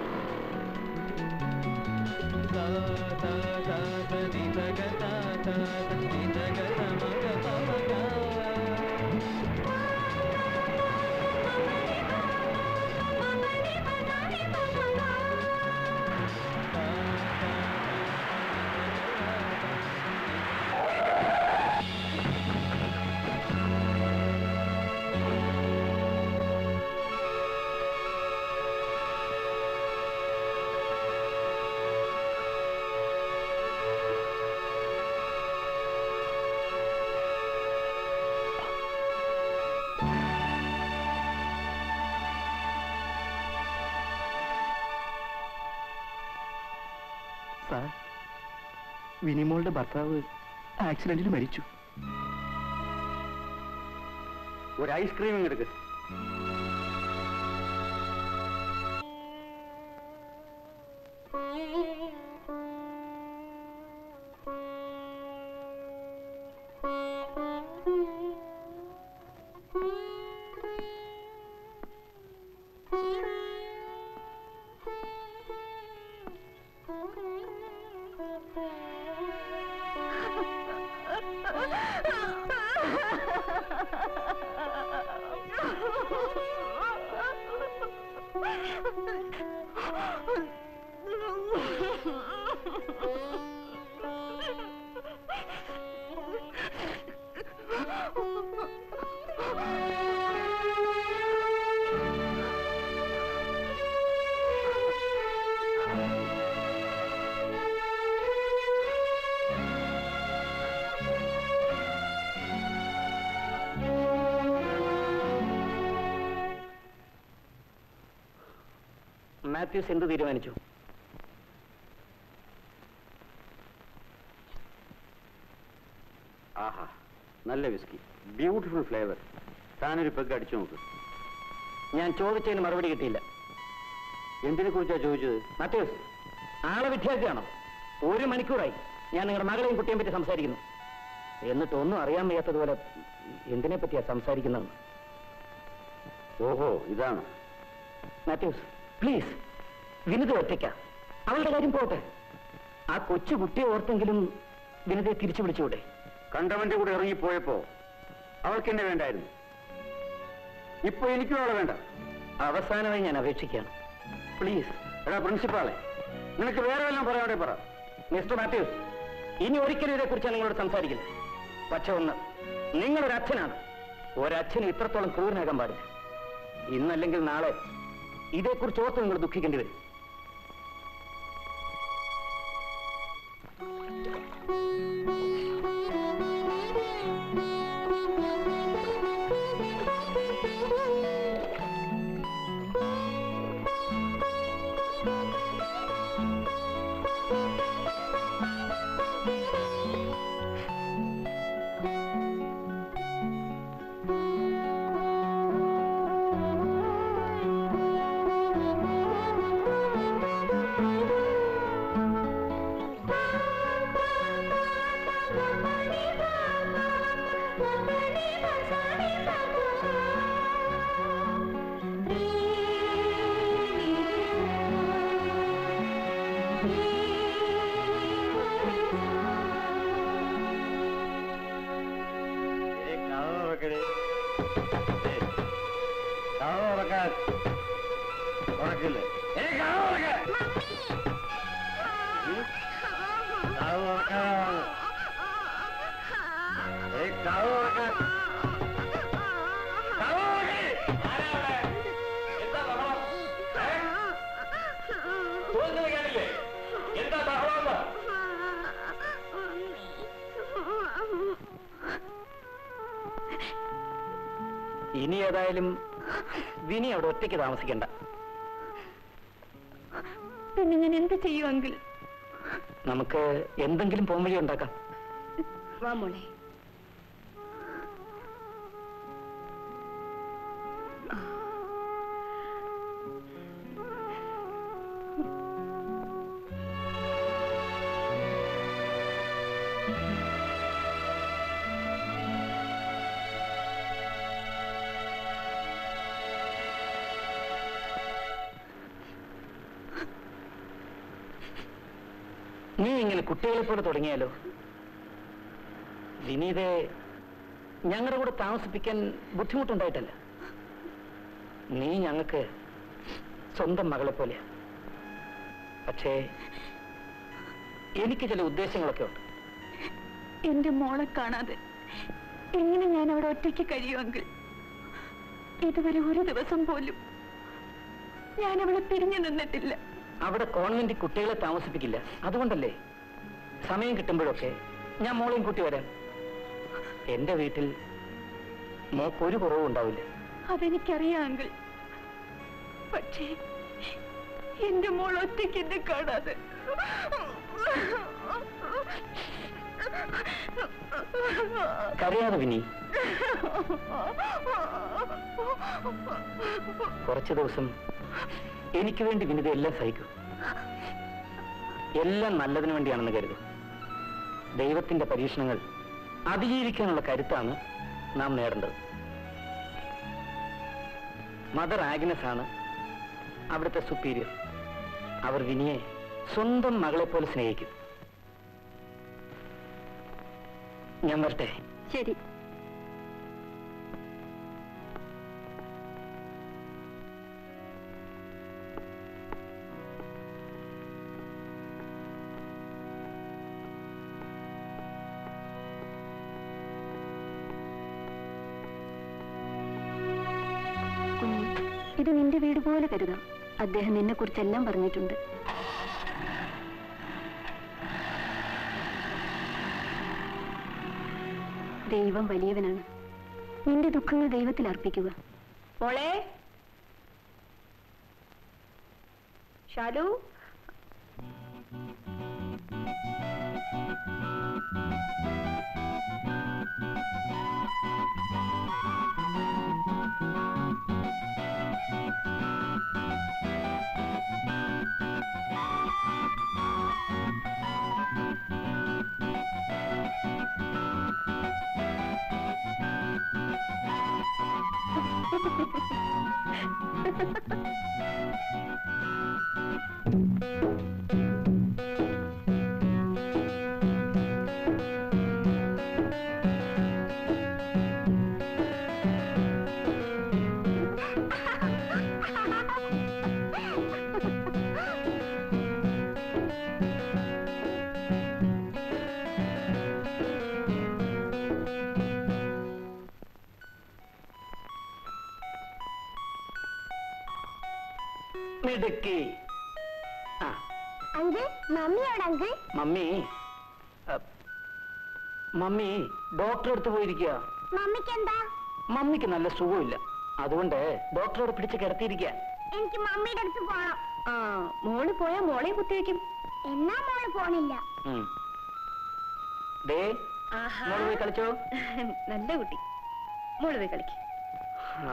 സാർ വിനിമോളുടെ ഭർത്താവ് ആക്സിഡന്റിൽ മരിച്ചു ഒരു ഐസ്ക്രീം എടുക്ക് മാത്യൂസ് എന്ത് തീരുമാനിച്ചു ആഹാ നല്ല വിസ്കി ബ്യൂട്ടിഫുൾ ഫ്ലേവർ താനൊരു പെഗ് അടിച്ചു നോക്ക് ഞാൻ ചോദിച്ചതിന് മറുപടി കിട്ടിയില്ല എന്തിനെ കുറിച്ചാ ചോദിച്ചത് മാത്യൂസ് ആളെ വിദ്യാർത്ഥിയാണോ ഒരു മണിക്കൂറായി ഞാൻ നിങ്ങളുടെ മകളെയും കുട്ടിയെയും പറ്റി സംസാരിക്കുന്നു എന്നിട്ട് ഒന്നും അറിയാൻ വയ്യാത്തതുപോലെ എന്തിനെ പറ്റിയാ സംസാരിക്കുന്നതെന്ന് ഓഹോ ഇതാണ് മാത്യൂസ് പ്ലീസ് വിനിത ഒറ്റയ്ക്ക അവളുടെ കാര്യം പോട്ടെ ആ കൊച്ചു കുട്ടിയെ ഓർത്തെങ്കിലും വിനിതയെ തിരിച്ചു വിളിച്ചുകൂടെ കണ്ടവന്റെ കൂടെ ഇറങ്ങിപ്പോയപ്പോ അവൾക്ക് എന്നെ വേണ്ടായിരുന്നു ഇപ്പൊ എനിക്കും അവളെ വേണ്ട അവസാനമായി ഞാൻ അപേക്ഷിക്കുകയാണ് പ്ലീസ് എടാ പ്രിൻസിപ്പാളെ നിനക്ക് വേറെ വല്ലതും പറയാതെ പറ മിസ്റ്റർ മാത്യൂസ് ഇനി ഒരിക്കലും ഇതേക്കുറിച്ച് നിങ്ങളോട് സംസാരിക്കില്ല പക്ഷെ ഒന്ന് നിങ്ങളൊരു അച്ഛനാണ് ഒരച്ഛന് ഇത്രത്തോളം ക്രൂരനാകാൻ പാടില്ല ഇന്നല്ലെങ്കിൽ നാളെ ഇതേക്കുറിച്ച് ഓർത്ത് നിങ്ങൾ ദുഃഖിക്കേണ്ടി വരും ഉറക്കില്ലേ ഇനി ഏതായാലും വിനി അവിടെ ഒറ്റയ്ക്ക് താമസിക്കണ്ട പിന്നെ ഞാൻ എന്ത് ചെയ്യും അങ്കിൾ നമുക്ക് എന്തെങ്കിലും പോംവഴി ഉണ്ടാക്കാം വാ മോളെ നീ ഇങ്ങനെ കുട്ടികളെ പോലെ തുടങ്ങിയാലോ വിനീതെ ഞങ്ങളുടെ കൂടെ താമസിപ്പിക്കാൻ ബുദ്ധിമുട്ടുണ്ടായിട്ടല്ല നീ ഞങ്ങൾക്ക് സ്വന്തം മകളെ പോലെയാ പക്ഷേ എനിക്ക് ചില ഉദ്ദേശങ്ങളൊക്കെ ഉണ്ട് എന്റെ മോളെ കാണാതെ എങ്ങനെ ഞാൻ അവിടെ ഒറ്റയ്ക്ക് കഴിയുമെങ്കിൽ ഇതുവരെ ഒരു ദിവസം പോലും ഞാൻ അവളെ പിരിഞ്ഞു നിന്നിട്ടില്ല അവിടെ കോൺവെന്റ് കുട്ടികളെ താമസിപ്പിക്കില്ല അതുകൊണ്ടല്ലേ സമയം കിട്ടുമ്പോഴൊക്കെ ഞാൻ മോളെയും കൂട്ടി വരാം എന്റെ വീട്ടിൽ മോക്കൊരു കുറവും ഉണ്ടാവില്ല അതെനിക്കറിയാം അങ്കിൾ പക്ഷേ എന്റെ മോൾ ഒറ്റയ്ക്ക് എന്നെ കാണാതെ കരയാതെ വിനി കുറച്ചു ദിവസം എനിക്ക് വേണ്ടി വിനിത എല്ലാം സഹിക്കൂ എല്ലാം നല്ലതിനു വേണ്ടിയാണെന്ന് കരുതും ദൈവത്തിന്റെ പരീക്ഷണങ്ങൾ അതിജീവിക്കാനുള്ള കരുത്താണ് നാം നേടേണ്ടത് മദർ ആഗ്നസ് ആണ് അവിടുത്തെ സുപ്പീരിയർ അവർ വിനിയെ സ്വന്തം മകളെ പോലെ സ്നേഹിക്കും ഞാൻ വരട്ടെ ശരി കുഞ്ഞ്, ഇത് നിന്റെ വീട് പോലെ കരുതാം അദ്ദേഹം നിന്നെ കുറിച്ചെല്ലാം പറഞ്ഞിട്ടുണ്ട് ദൈവം വലിയവനാണ് നിന്റെ ദുഃഖങ്ങൾ ദൈവത്തിൽ അർപ്പിക്കുക മോളെ ഷാലു വിക്കി ആ അങ്കിൾ മമ്മിയോട് അങ്കിൾ മമ്മി അ, മമ്മി ഡോക്ടറെ അടുത്ത് പോയിരിക്കുക മമ്മിക്ക് എന്താ മമ്മിക്ക് നല്ല സുഖമില്ല അതുകൊണ്ട് ഡോക്ടറോട് പിടിച്ച് കിടത്തിയിരിക്കുക എനിക്ക് മമ്മിയുടെ അടുത്ത് പോണം ആ മോള് പോയാ മോളെ കുത്തിവെക്കും എന്നാ മോള് പോണില്ല ഉം. ദേ മോള് പോയി കളിച്ചോ നല്ല കുട്ടി മോള് പോയി കളിക്ക് ആ.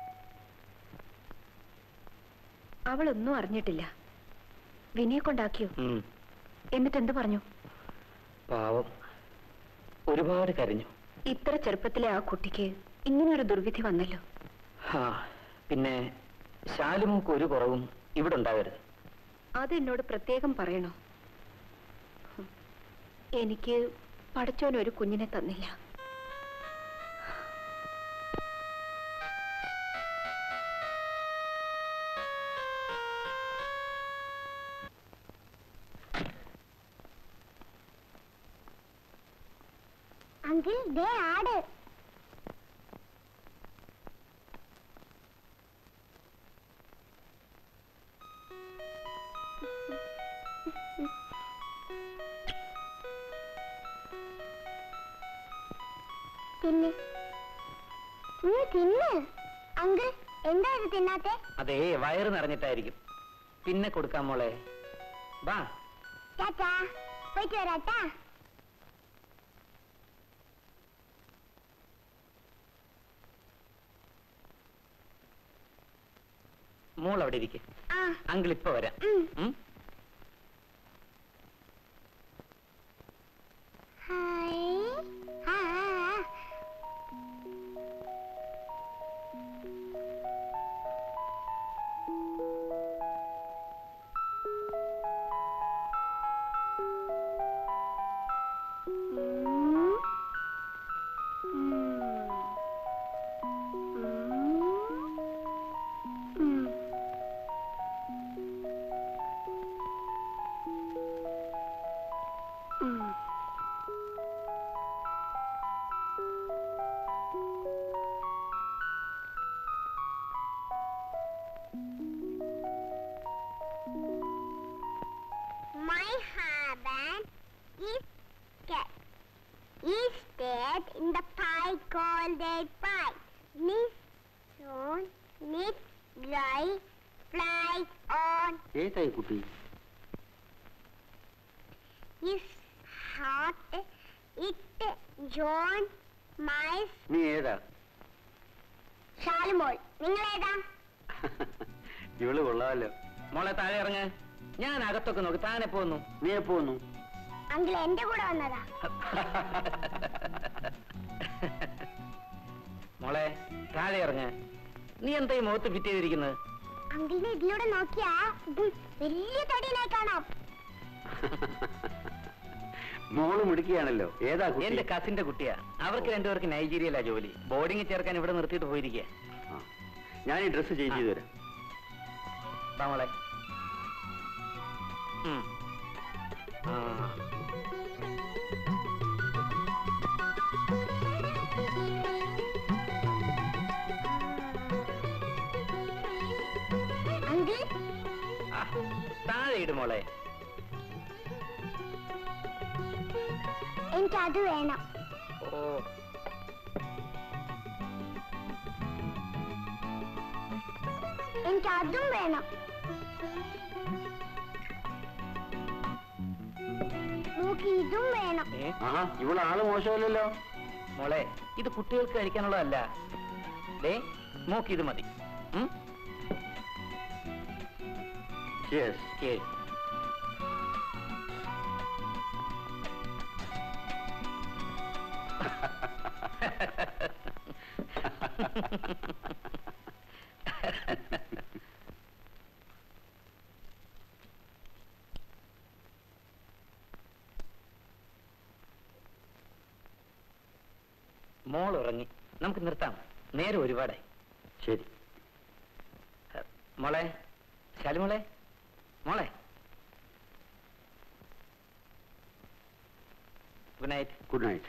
അവളൊന്നും അറിഞ്ഞിട്ടില്ല വിനയെ കൊണ്ടാക്കിയോ ഉം. എന്നിട്ട് എന്ത് പറഞ്ഞു പാവം ഒരുപാട് കരഞ്ഞു ഇത്ര ചെറുപ്പത്തിലെ ആ കുട്ടിക്ക് ഇങ്ങനൊരു ദുർവിധി വന്നല്ലോ ആ പിന്നെ ശാലുമൂക്ക് ഒരു കുറവും ഇവിടെ ഉണ്ടാകരുത് അത് എന്നോട് പ്രത്യേകം പറയണോ ഹും. എനിക്ക് പഠിച്ചോൻ ഒരു കുഞ്ഞിനെ തന്നില്ല അങ്കിൾ ദേ ആട് തിന്ന് നീ തിന്ന് അങ്കിൾ എന്താ ഇത് തിന്നാത്തെ അതേ വയറ് നിറഞ്ഞിട്ടായിരിക്കും പിന്നെ കൊടുക്കാം മോളെ വാ ടാറ്റാ പോയിട്ട് വരാട്ടാ മോൾ അവിടെ ഇരിക്കെ ആ അങ്കിൾ ഇപ്പൊ വരാം ഉം. ഉം? ഹായ് ആ My husband is cat. He stayed in the pie called a pie. Miss soon, knit, dry, flies on ഏതായി കുട്ടി his heart. It John, mice, നീ ഏതാ ഷാലുമോൾ നിങ്ങളേതാ ഇവള് കൊള്ളാമല്ലോ മോളെ താഴെ ഇറങ്ങ് ഞാൻ അകത്തൊക്കെ നോക്കി താനെ പോന്നു നീ എപ്പോ വന്നു അങ്കിൾ എന്റെ കൂടെ വന്നതാ മോളെ താഴെ ഇറങ്ങ് നീ എന്താ ഈ മുഖത്ത് ഫിറ്റ് ചെയ്തിരിക്കുന്നത് അങ്കിളിനെ ഇതിലൂടെ നോക്കിയാ ഇത് വലിയ തടിയിലായി കാണാം മോള് മിടുക്കിയാണല്ലോ ഏതാ കുട്ടി എന്റെ കസിന്റെ കുട്ടിയാ അവർക്ക് രണ്ടുപേർക്ക് നൈജീരിയയിലാ ജോലി ബോർഡിംഗ് ചേർക്കാൻ ഇവിടെ നിർത്തിയിട്ട് പോയിരിക്കുക ആ. ഞാൻ ഈ ഡ്രസ്സ് ചേഞ്ച് ചെയ്ത് തരാം മോളെ ഉം. ആ. അങ്കിൾ ആ, താഴെ ഇട് മോളെ എനിക്ക് അത് വേണം ഓ എനിക്ക് അതും വേണം നോക്കി ഇതും വേണം ഏ ആഹാ ഇവള് ആള് മോശമല്ലല്ലോ മോളെ ഇത് കുട്ടികൾക്ക് കഴിക്കാനുള്ളതല്ല ദേ മോക്ക് ഇത് മതി ഉം? Cheers. ശരി. മോൾ ഉറങ്ങി നമുക്ക് നിർത്താം നേരെ ഒരുപാടായി ശരി മോളെ ശാലുമോളെ മോളെ ഗുഡ് നൈറ്റ് ഗുഡ് നൈറ്റ്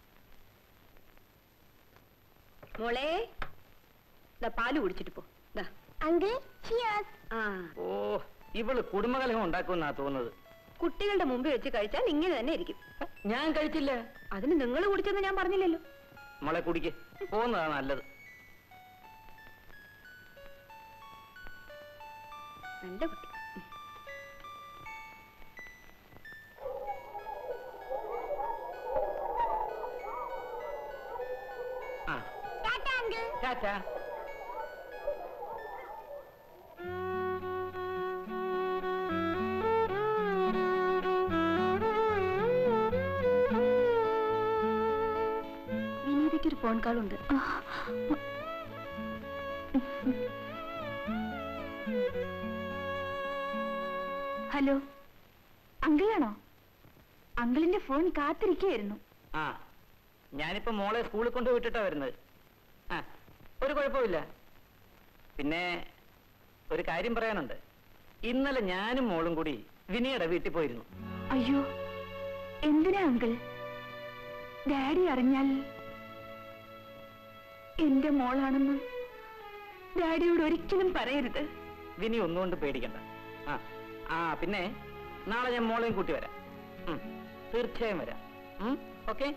മോളെ ദാ പാല് കുടിച്ചിട്ട് പോ ദാ അങ്കിൾ ചിയേഴ്സ് ആ ഓ ഇവള് കുടുംബകലഹം ഉണ്ടാക്കുമെന്നാ തോന്നുന്നത് കുട്ടികളുടെ മുമ്പിൽ വെച്ച് കഴിച്ചാൽ ഇങ്ങനെ തന്നെ ഇരിക്കും ഞാൻ കഴിച്ചില്ല അതിന് നിങ്ങൾ കുടിച്ചെന്ന് ഞാൻ പറഞ്ഞില്ലല്ലോ മോളെ കുടിക്ക് പോകുന്നതാ നല്ലത് നല്ല കുട്ടി ആ ടാറ്റ അങ്കിൾ ചാച്ചാ വിനീതയ്ക്കൊരു ഫോൺ കോൾ ഉണ്ട് ഹലോ അങ്കിളാണോ അങ്കിളിന്റെ ഫോൺ കാത്തിരിക്കുകയായിരുന്നു ആ ഞാനിപ്പോ മോളെ സ്കൂളിൽ കൊണ്ട് വിട്ടിട്ടാ വരുന്നത് ആ ഒരു കുഴപ്പമില്ല പിന്നെ ഒരു കാര്യം പറയാനുണ്ട് ഇന്നലെ ഞാനും മോളും കൂടി വിനിയുടെ വീട്ടിൽ പോയിരുന്നു അയ്യോ എന്തിനാ അങ്കിൾ ഡാഡി അറിഞ്ഞാൽ എന്റെ മോളാണെന്ന് ഡാഡിയോട് ഒരിക്കലും പറയരുത് വിനി ഒന്നുകൊണ്ട് പേടിക്കണ്ട ആ ആ പിന്നെ നാളെ ഞാൻ മോളെയും കൂട്ടി വരാം ഉം, തീർച്ചയായും വരാം ഓക്കെ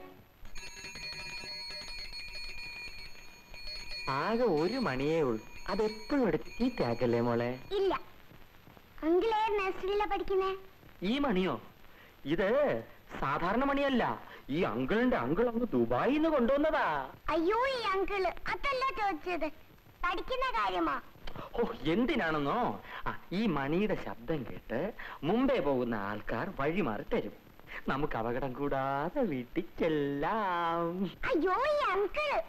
ആകെ ഒരു മണിയേ ഉള്ളൂ അതെപ്പോഴും എടുത്ത് ചീത്തയാക്കല്ലേ മോളെ ഇല്ല അങ്കിൾ ഏത് നഴ്സറിയിലാ പഠിക്കുന്നേ ഈ മണിയോ ഇത് സാധാരണ മണിയല്ല ഈ അങ്കിളിന്റെ അങ്കിൾ അങ്ങ് ദുബായിൽ നിന്ന് കൊണ്ടുവന്നതാ അയ്യോ ഈ അങ്കിള് അതല്ല ചോദിച്ചത് പഠിക്കുന്ന കാര്യമാ ഓ എന്തിനാണെന്നോ ആ, ഈ മണിയുടെ ശബ്ദം കേട്ട് മുമ്പേ പോകുന്ന ആൾക്കാർ വഴിമാറി തരും നമുക്ക് അപകടം കൂടാതെ വീട്ടിൽ ചെല്ലാം അയ്യോ ഈ അങ്കിള്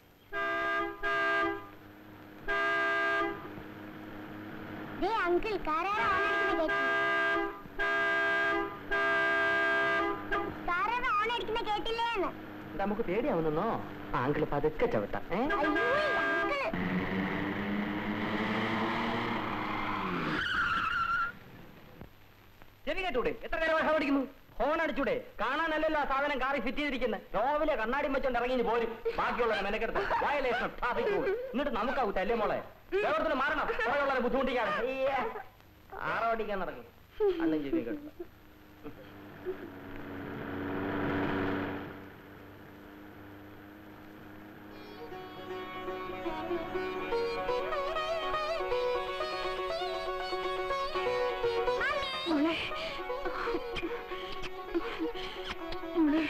ദേ അങ്കിൾ കാറാറ ഓണടിക്കുന്ന കേട്ടില്ലേ കാറാറ ഓണടിക്കുന്ന കേട്ടില്ലേന്ന് നമുക്ക് പേടിയാവുന്നോ ആങ്കിൾ പതുക്കെ ചവിട്ടാം ഏ അയ്യോ ഈ അങ്കിള് ചെവി കേട്ടൂടെ എത്ര നേരം ഹോൺ അടിക്കുന്നു ഹോൺ അടിച്ചൂടെ കാണാനല്ലല്ലോ ആ സാധനം കാറി ഫിറ്റ് ചെയ്തിരിക്കുന്നത് രാവിലെ കണ്ണാടി വെച്ചോണ്ട് ഇറങ്ങി ഇനി പോരും ബാക്കിയുള്ളവരെ മെനക്കെടുത്ത് വയലേഷൻ ട്രാഫിക് റൂൾ എന്നിട്ട് നമുക്കാവൂ തല്ലേ മോളെ വേറൊരുത്തിന് മാറണം പുറകുള്ളവരെ ബുദ്ധിമുട്ടിക്കാതെ അയ്യേ. ആറോടിക്കാൻ നടക്കും അന്നും ചെവി കേട്ടു മോളെ മോളെ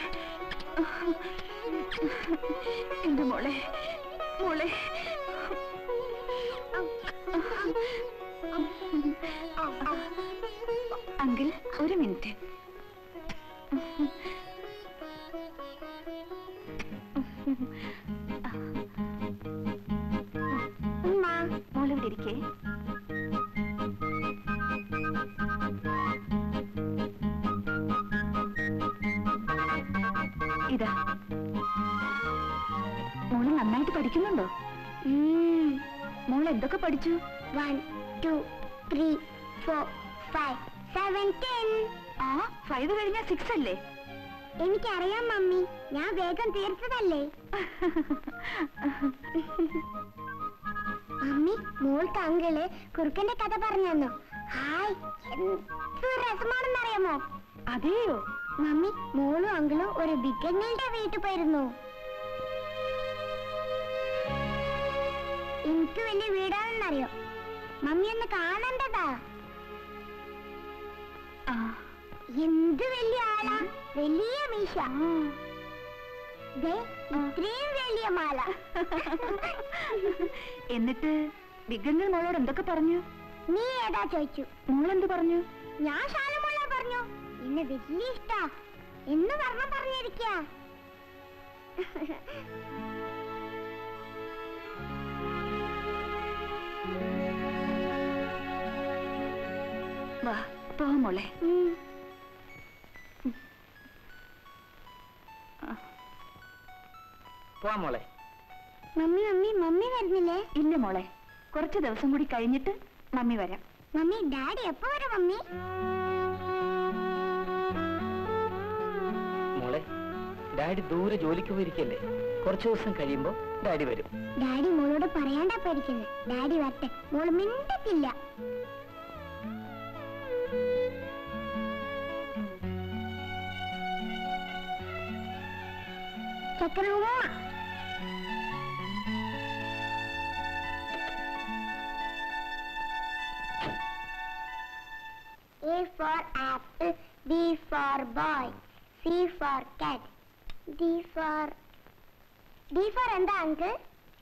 എന്റെ മോളെ മോളെ അങ്കിൾ ഒരു മിനിറ്റ് ഉമ്മ മോളിവിടെ ഇരിക്കേ ഇതാ മോള് നന്നായിട്ട് പഠിക്കുന്നുണ്ടോ ഉം. മോൾ എന്തൊക്കെ പഠിച്ചു one two three four five seven ten ആ ഫൈവ് കഴിഞ്ഞാൽ സിക്സ് അല്ലേ എനിക്കറിയാം മമ്മി ഞാൻ വേഗം തീർത്തതല്ലേ മമ്മി മോൾക്ക് അങ്കിള് കുറുക്കന്റെ കഥ പറഞ്ഞു തന്നു ഹായ് എന്ത് രസമാണെന്നറിയാമോ അതെയോ മമ്മി മോളും അങ്കിളും ഒരു ബിഗങ്ങളുടെ വീട്ടിൽ പോയിരുന്നു എനിക്ക് വലിയ വീടാണെന്നറിയോ മമ്മി ഒന്ന് കാണണ്ടതാ ആ എന്ത് വലിയ ആളാ വലിയ മീശ ദേ, ഇത്രയും വലിയ മാല എന്നിട്ട് ബിഗങ്ങൾ മോളോട് എന്തൊക്കെ പറഞ്ഞു നീ ഏതാ ചോദിച്ചു മോളെന്ത് പറഞ്ഞു ഞാൻ ശാലമുള്ള പറഞ്ഞു എന്നെ വലിയ ഇഷ്ടാ എന്ന് പറഞ്ഞ പറഞ്ഞിരിക്ക വാ പോ മോളെ പോവാം മോളെ മമ്മി മമ്മി മമ്മി വരുന്നില്ലേ ഇല്ല മോളെ കുറച്ച് ദിവസം കൂടി കഴിഞ്ഞിട്ട് മമ്മി വരാം മമ്മി ഡാഡി എപ്പോ വരും മമ്മി മോളെ ഡാഡി ദൂരെ ജോലിക്ക് പോയിരിക്കല്ലേ കുറച്ചു ദിവസം കഴിയുമ്പോ ഡാഡി വരും ഡാഡി മോളോട് പറയാണ്ടാ പേടിക്കുന്നത് ഡാഡി വരട്ടെ മോള് മിണ്ടത്തില്ല ചക്രവുമ്മ A for apple, B for boy, C for cat, D for D for എന്താ അങ്കിൾ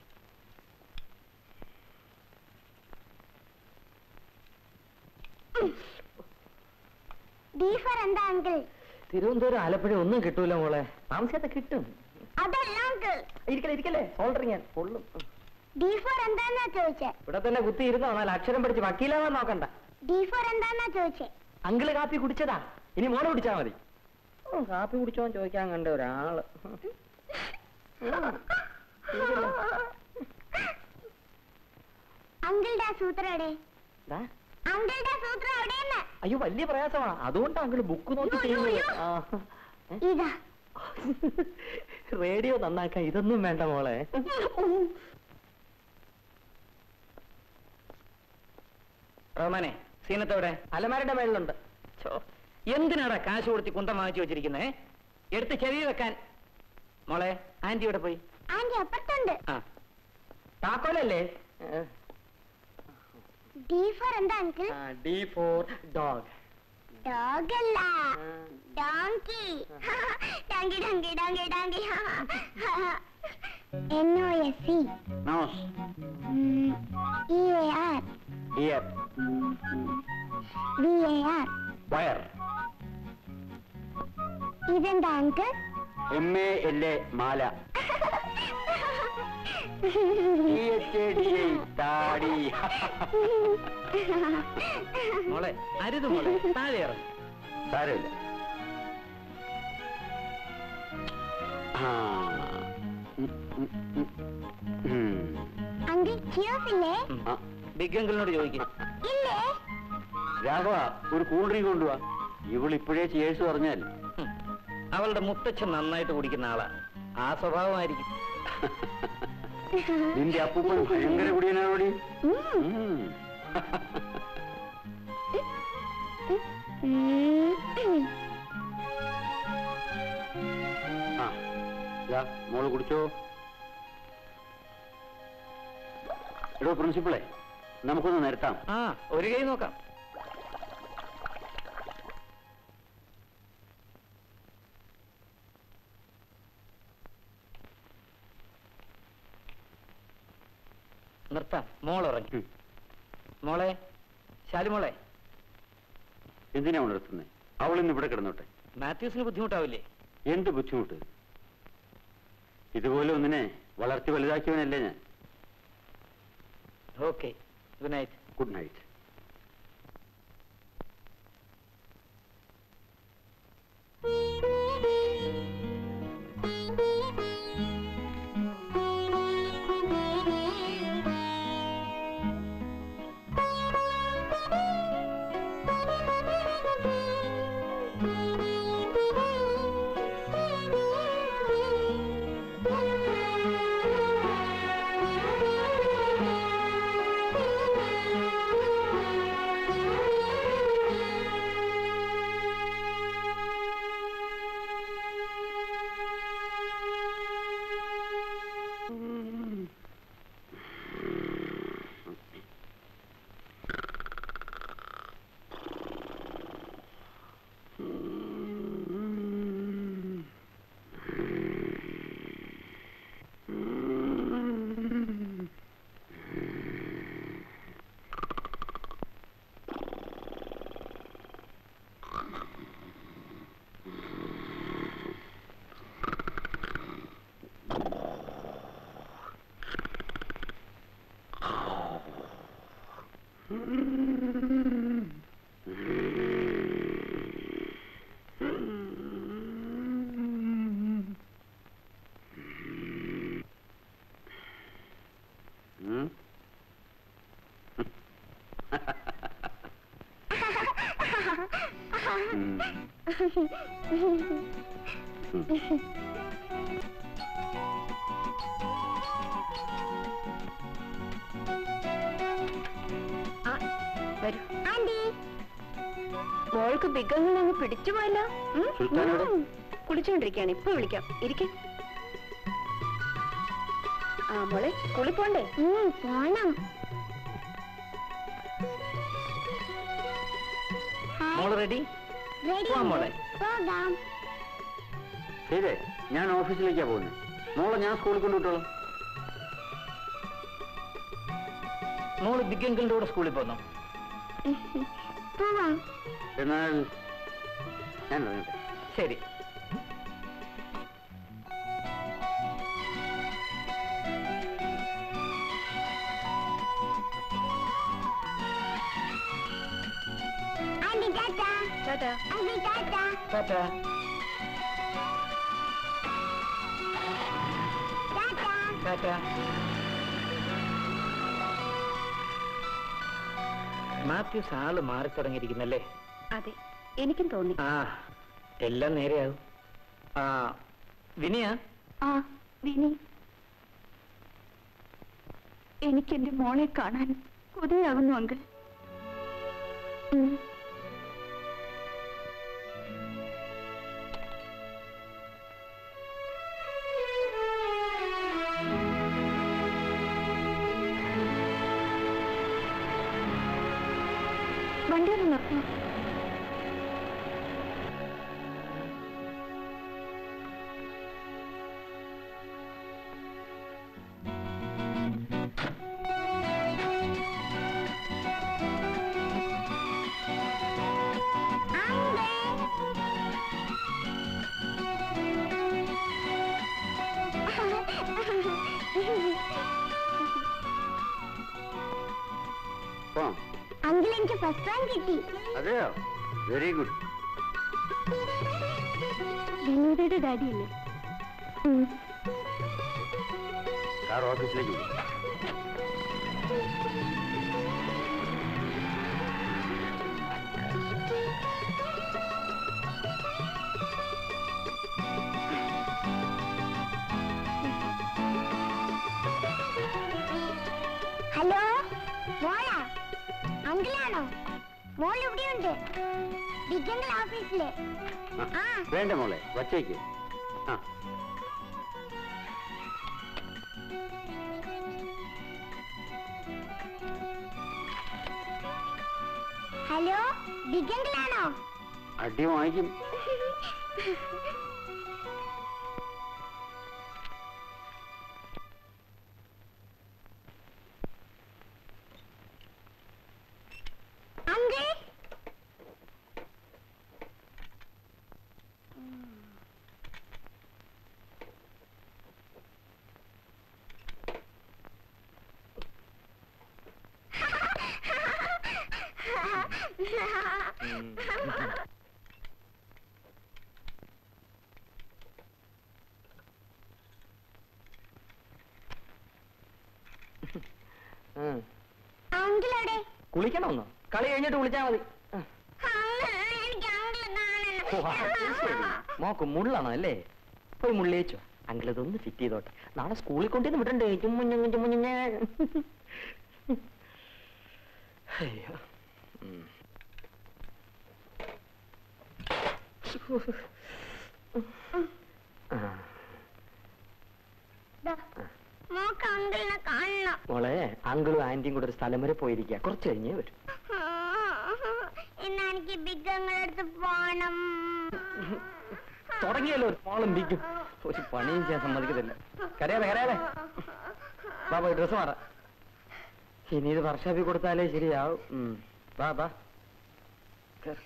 ഡി ഫോർ എന്താ അങ്കിൾ തിരുവനന്തപുരം ആലപ്പുഴ ഒന്നും കിട്ടൂല മോളെ താമസിയാത്ത കിട്ടും അതല്ല അങ്കിൾ ഇരിക്കലേ ഇരിക്കലേ സോൾഡർ ഞാൻ കൊള്ളും ഡി ഫോർ എന്താന്നാ ചോദിച്ചേ ഇവിടെ തന്നെ കുത്തി ഇരുന്നോ എന്നാൽ അക്ഷരം പഠിച്ച് വക്കീലാവാൻ നോക്കണ്ട ഡി ഫോർ എന്താന്നാ ചോദിച്ചേ അങ്കിള് കാപ്പി കുടിച്ചതാ ഇനി മോളെ കുടിച്ചാ മതി ഓ, കാപ്പി കുടിച്ചോന്ന് ചോദിക്കാൻ കണ്ട ഒരാള് അങ്കിളുടെ ആ സൂത്രം എവിടെ ദാ, അങ്കിളുടെ ആ സൂത്രം എവിടെയെന്ന് അയ്യോ വലിയ പ്രയാസമാണ് അതുകൊണ്ടാ അങ്കിള് ബുക്ക് നോക്കി യ്യോ, ചെയ്യുന്നത് യ്യോ. ആ. ഇതാ റേഡിയോ നന്നാക്കാൻ ഇതൊന്നും വേണ്ട മോളെ റഹ്മാനെ സീനത്തോടെ അലമാരുടെ മേളിലുണ്ട് ഛോ, എന്തിനാടാ കാശ് കൊടുത്തി കുന്തം വാങ്ങിച്ചു വെച്ചിരിക്കുന്നേ എടുത്ത് ചെവി വെക്കാൻ മോളെ ആന്റി ഇവിടെ പോയി ആന്റി അപ്പുറത്തുണ്ട് ആ താക്കോലല്ലേ ഡി ഫോർ എന്താ അങ്കിൾ ഡി ഫോർ ഡോഗ് ഡോഗ് അല്ല donkey donkey donkey donkey donkey N O S C nose E A R ear V A R വയർ ഇതെന്താ അങ്കിൾ എം എ എൽ എ മാല T H A D I താടി മോളെ അരുത് മോളെ താഴെ ഇറങ്ങും സാരമില്ല ആ. ഉം, ഉം, ഉം, ഉം. അങ്കിൾ ചിയേഴ്സ് ഇല്ലേ ആ, ബിഗ് അങ്കിളിനോട് ചോദിക്കും ഇല്ലേ രാഘവ ഒരു കൂൾ ഡ്രിങ്ക് കൊണ്ടുവാ ഇവളിപ്പോഴേ ചേഴ്സ് പറഞ്ഞാൽ ഉം. അവളുടെ മുത്തച്ഛൻ നന്നായിട്ട് കുടിക്കുന്ന ആളാ ആ സ്വഭാവമായിരിക്കും നിന്റെ അപ്പൂപ്പൻ ഭയങ്കര കുടിയനാണോടി ഉം. ഉം. ഉം. ആ ദാ, മോള് കുടിച്ചോ എടോ പ്രിൻസിപ്പളെ നമുക്കൊന്ന് നിരത്താം ആ ഒരു കൈ നോക്കാം നിർത്താം മോൾ ഉറങ്ങി ഉം. മോളെ ശാലിമോളെ എന്തിനാ ഉണർത്തുന്നത് അവൾ ഇന്ന് ഇവിടെ കിടന്നോട്ടെ മാത്യൂസിന് ബുദ്ധിമുട്ടാവില്ലേ എന്ത് ബുദ്ധിമുട്ട് ഇതുപോലെ ഒന്നിനെ വളർത്തി വലുതാക്കിയവനല്ലേ ഞാൻ okay good night good night ഉം? ഉം. ഉം. വരൂ ആന്റി മോൾക്ക് ബിഗങ്ങൾ അങ്ങ് പിടിച്ചു പോയല്ലോ ഉം? സുൽത്താൻ എവിടെ? ഉം. കുളിച്ചോണ്ടിരിക്കുകയാണ് ഇപ്പൊ വിളിക്കാം ഇരിക്കെ ആ മോളെ കുളിപ്പോണ്ടേ ഉം, പോണം മോള് റെഡി റെഡി പോവാം മോളെ. പോകാം ശരി ഞാൻ ഓഫീസിലേക്കാ പോകുന്നത് മോളെ ഞാൻ സ്കൂളിൽ കൊണ്ടുവിട്ടോളാം മോള് ബിഗ് അങ്കിളിന്റെ കൂടെ സ്കൂളിൽ പോന്നോ പോവാം എന്നാൽ ഞാൻ ഇറങ്ങട്ടെ ശരി aunty tata tata aunty tata tata tata tata Mathews ആള് മാറി തുടങ്ങിയിരിക്കുന്നല്ലേ അതെ എനിക്കും തോന്നി ആ എല്ലാം നേരെയാകും ആ വിനിയ ആ വിനി എനിക്ക് എന്റെ മോളെ കാണാൻ കൊതിയാകുന്നു അങ്കിൾ ഉം. വണ്ടി ഒന്ന് നിർത്തണം പോവാം അങ്കിൾ എനിക്ക് ഫസ്റ്റ് റാങ്ക് കിട്ടി അതെയോ വെരി ഗുഡ് വിനീതയുടെ ഡാഡി അല്ലേ ഉം. കാർ ഓഫീസിലേക്ക് വിടും ഹലോ മോളാ അങ്കിളാണോ മോൾ ഇവിടെയുണ്ട് ബിഗങ്കിൾ ഓഫീസില് ആ വേണ്ട മോളെ വച്ചേക്ക് ആ ഹലോ ബിഗങ്കിളാണോ അടി വാങ്ങിക്കും അങ്കിൾ ഉം. അങ്കിൾ എവിടെ കുളിക്കണമെന്നോ കളി കഴിഞ്ഞിട്ട് വിളിച്ചാ മതി ആ. എനിക്ക് അങ്കിൾ ഓ, അത് ശരി. മോക്ക് മുള്ളാണോ അല്ലേ പോയി മുള്ളിയേച്ചോ അങ്കിൾ ഇതൊന്ന് ഫിറ്റ് ചെയ്തോട്ടെ നാളെ സ്കൂളിൽ കൊണ്ടുവന്ന് വിടണ്ടേ ചുമ്മുഞ്ഞു ചുമ്മുഞ്ഞ അയ്യോ ഉം. ആ, മോക്ക് അങ്കിളിനെ കാണണം മോളെ അങ്കിളും ആന്റിയും കൂടെ ഒരു സ്ഥലം വരെ പോയിരിക്കുക കുറച്ച് കഴിഞ്ഞേ വരും ഇന്ന് എനിക്ക് ബിഗങ്ങളടുത്ത് പോണം തുടങ്ങിയല്ലോ ഒരു മോളും ബിക്കും ഒരു പണിയും ചെയ്യാൻ സമ്മതിക്കത്തില്ല കരയാതെ കരയാതെ ബാബാ ഡ്രസ് മാറ ഇനി ഇത് വർഷാപ്പി കൊടുത്താലേ ശരിയാവും ഉം. വാ ബാ കേറ്.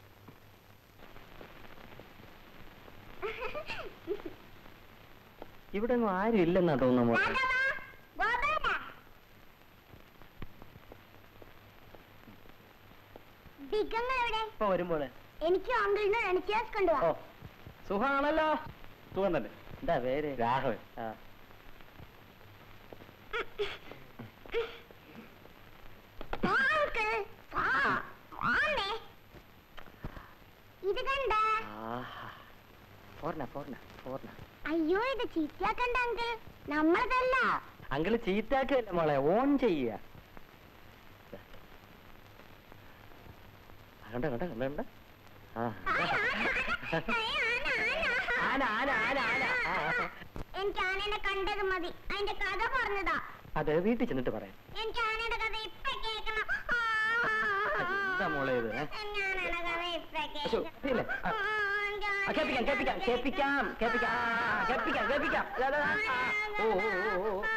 ഇവിടെ ഒന്നും ആരും ഇല്ലെന്നാ തോന്നുന്നു മോളെ ബിഗങ്ങൾ എവിടെ ഇപ്പൊ വരുമ്പോളെ എനിക്ക് അങ്കിളിനെ എനിക്കേസ് ഓ കൊണ്ടുപോവാ സുഖാണല്ലോ സുഖം തന്നെ എന്താ പേര് രാഘവൻ ആ അങ്കിൾ വാന്നേ ഇത് കണ്ട ആഹാ. പോർണ പോർണ പോർണ അയ്യോ ഇത് ചീത്തയാക്കണ്ട അങ്കിൾ നമ്മളതല്ല അങ്കിള് ചീത്താക്കല്ല മോളെ ഓൺ ചെയ്യ കണ്ട കണ്ട കണ്ട കണ്ട ആ ആന, ആന, ആന ആന ആന ആ, ആ. എനിക്ക് ആനേനെ കണ്ടത് മതി അതിന്റെ കഥ പറഞ്ഞതാ അത് വീട്ടിൽ ചെന്നിട്ട് പറയാം എനിക്ക് ആനയുടെ കഥ ഇപ്പൊ കേൾക്കണം എന്താ മോളെ ഇത് ഏ? എനിക്ക് ആനയുടെ കഥ ഇപ്പൊ അശോ, ഇല്ലേ? ആ. ആ, കേൾപ്പിക്കാം കേൾപ്പിക്കാം കേൾപ്പിക്കാം കേൾപ്പിക്കാം ആ, കേൾപ്പിക്കാം കേൾപ്പിക്കാം അതാ, അതാ, ആ. ഓ ഓ ഓ ഓ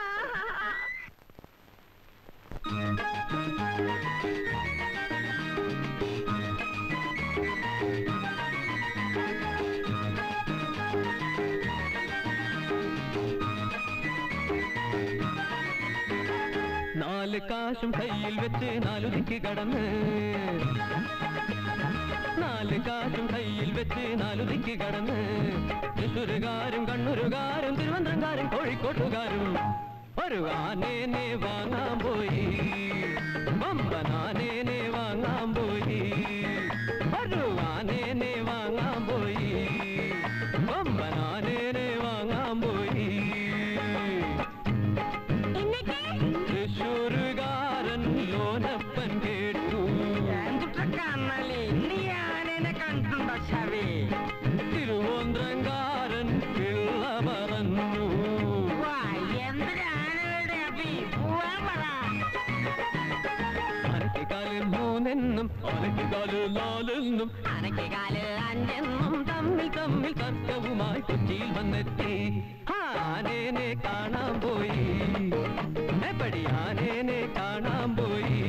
നാല് കാശും കയ്യിൽ വെച്ച് നാലു ദിക്ക് കടന്ന് നാല് കാശും കയ്യിൽ വെച്ച് നാലു ദിക്ക് കടന്ന് തൃശ്ശൂരുകാരും കണ്ണൂരുകാരും തിരുവനന്തപുരംകാരും കോഴിക്കോട്ടുകാരും ഒരു ആനേനെ വാങ്ങാൻ പോയി ബമ്പനാനേനെ വാങ്ങാൻ പോയി ഒരു ആനേനെ വാങ്ങാൻ പോയി ബമ്പനാനേനെ വാങ്ങാൻ പോയി തൃശ്ശൂരുകാരൻ ലോനപ്പൻ കേട്ടു തിരുവോന്ത്രങ്കാരൻ പിള്ള പറഞ്ഞു അനക്കിക്കാലിൽ മൂന്നെന്നും അനക്കിക്കാല് നാലെന്നും അനക്കിക്കാല് അഞ്ചെന്നും തമ്മിൽ തമ്മിൽ തർക്കവുമായി കൊച്ചിയിൽ വന്നെത്തി ആനേനെ കാണാൻ പോയി എപ്പടി ആനേനെ കാണാൻ പോയി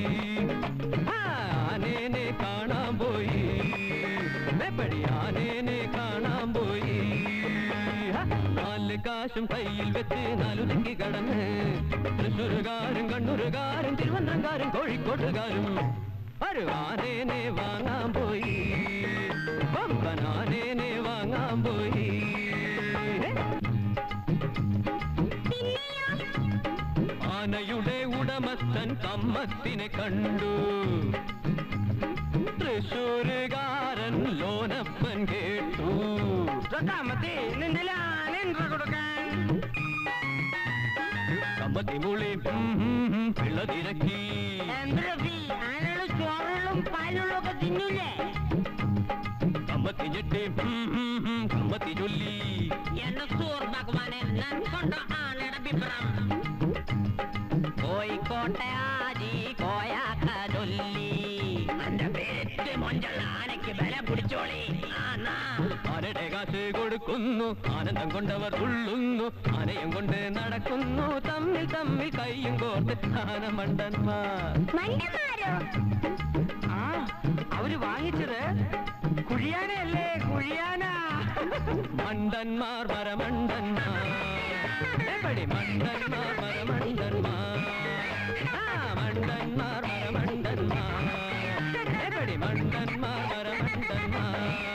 ആനേനെ കാണാൻ പോയി എപ്പടി ആനേനെ കാണാൻ പോയി നാല് കാശും കയ്യിൽ വെച്ച് നാലു ദിക്കി കടന്ന് തൃശ്ശൂരുകാരും കണ്ണൂരുകാരും തിരുവനന്തപുരംകാരും കോഴിക്കോട്ടുകാരും ഒരു ആനേനെ വാങ്ങാൻ പോയി പമ്പനാനേനെ വാങ്ങാൻ പോയി ആനയുടെ ഉടമസ്ഥൻ കമ്മത്തിനെ കണ്ടു തൃശ്ശൂരുകാരൻ ലോനപ്പൻ കേട്ടു കമ്മത്തി മുളി പിള്ള തിരക്കി കമ്മത്തി ഞെട്ടി കമ്മത്തി ചൊല്ലി കോഴിക്കോട്ടെ ആജി കോയാക്ക ചൊല്ലി ആനയ്ക്ക് ബല പിടിച്ചോളി ആനയുടെ കാശ് കൊടുക്കുന്നു ആനന്ദം കൊണ്ടവർ തുള്ളുന്നു ആനയും കൊണ്ട് നടക്കുന്നു തമ്മിൽ തമ്മിൽ കയ്യും കോർത്ത് ആന മണ്ടന്മാർ മണ്ടന്മാരോ അവര് വാങ്ങിച്ചത് കുഴിയാനയല്ലേ കുഴിയാന മണ്ടന്മാർ മരമണ്ടന്മാർ എപ്പടി മണ്ടന്മാർ മരമണ്ടന്മാർ ആ മണ്ടന്മാർ മരമണ്ടന്മാർ എപ്പടി മണ്ടന്മാർ മരമണ്ടന്മാർ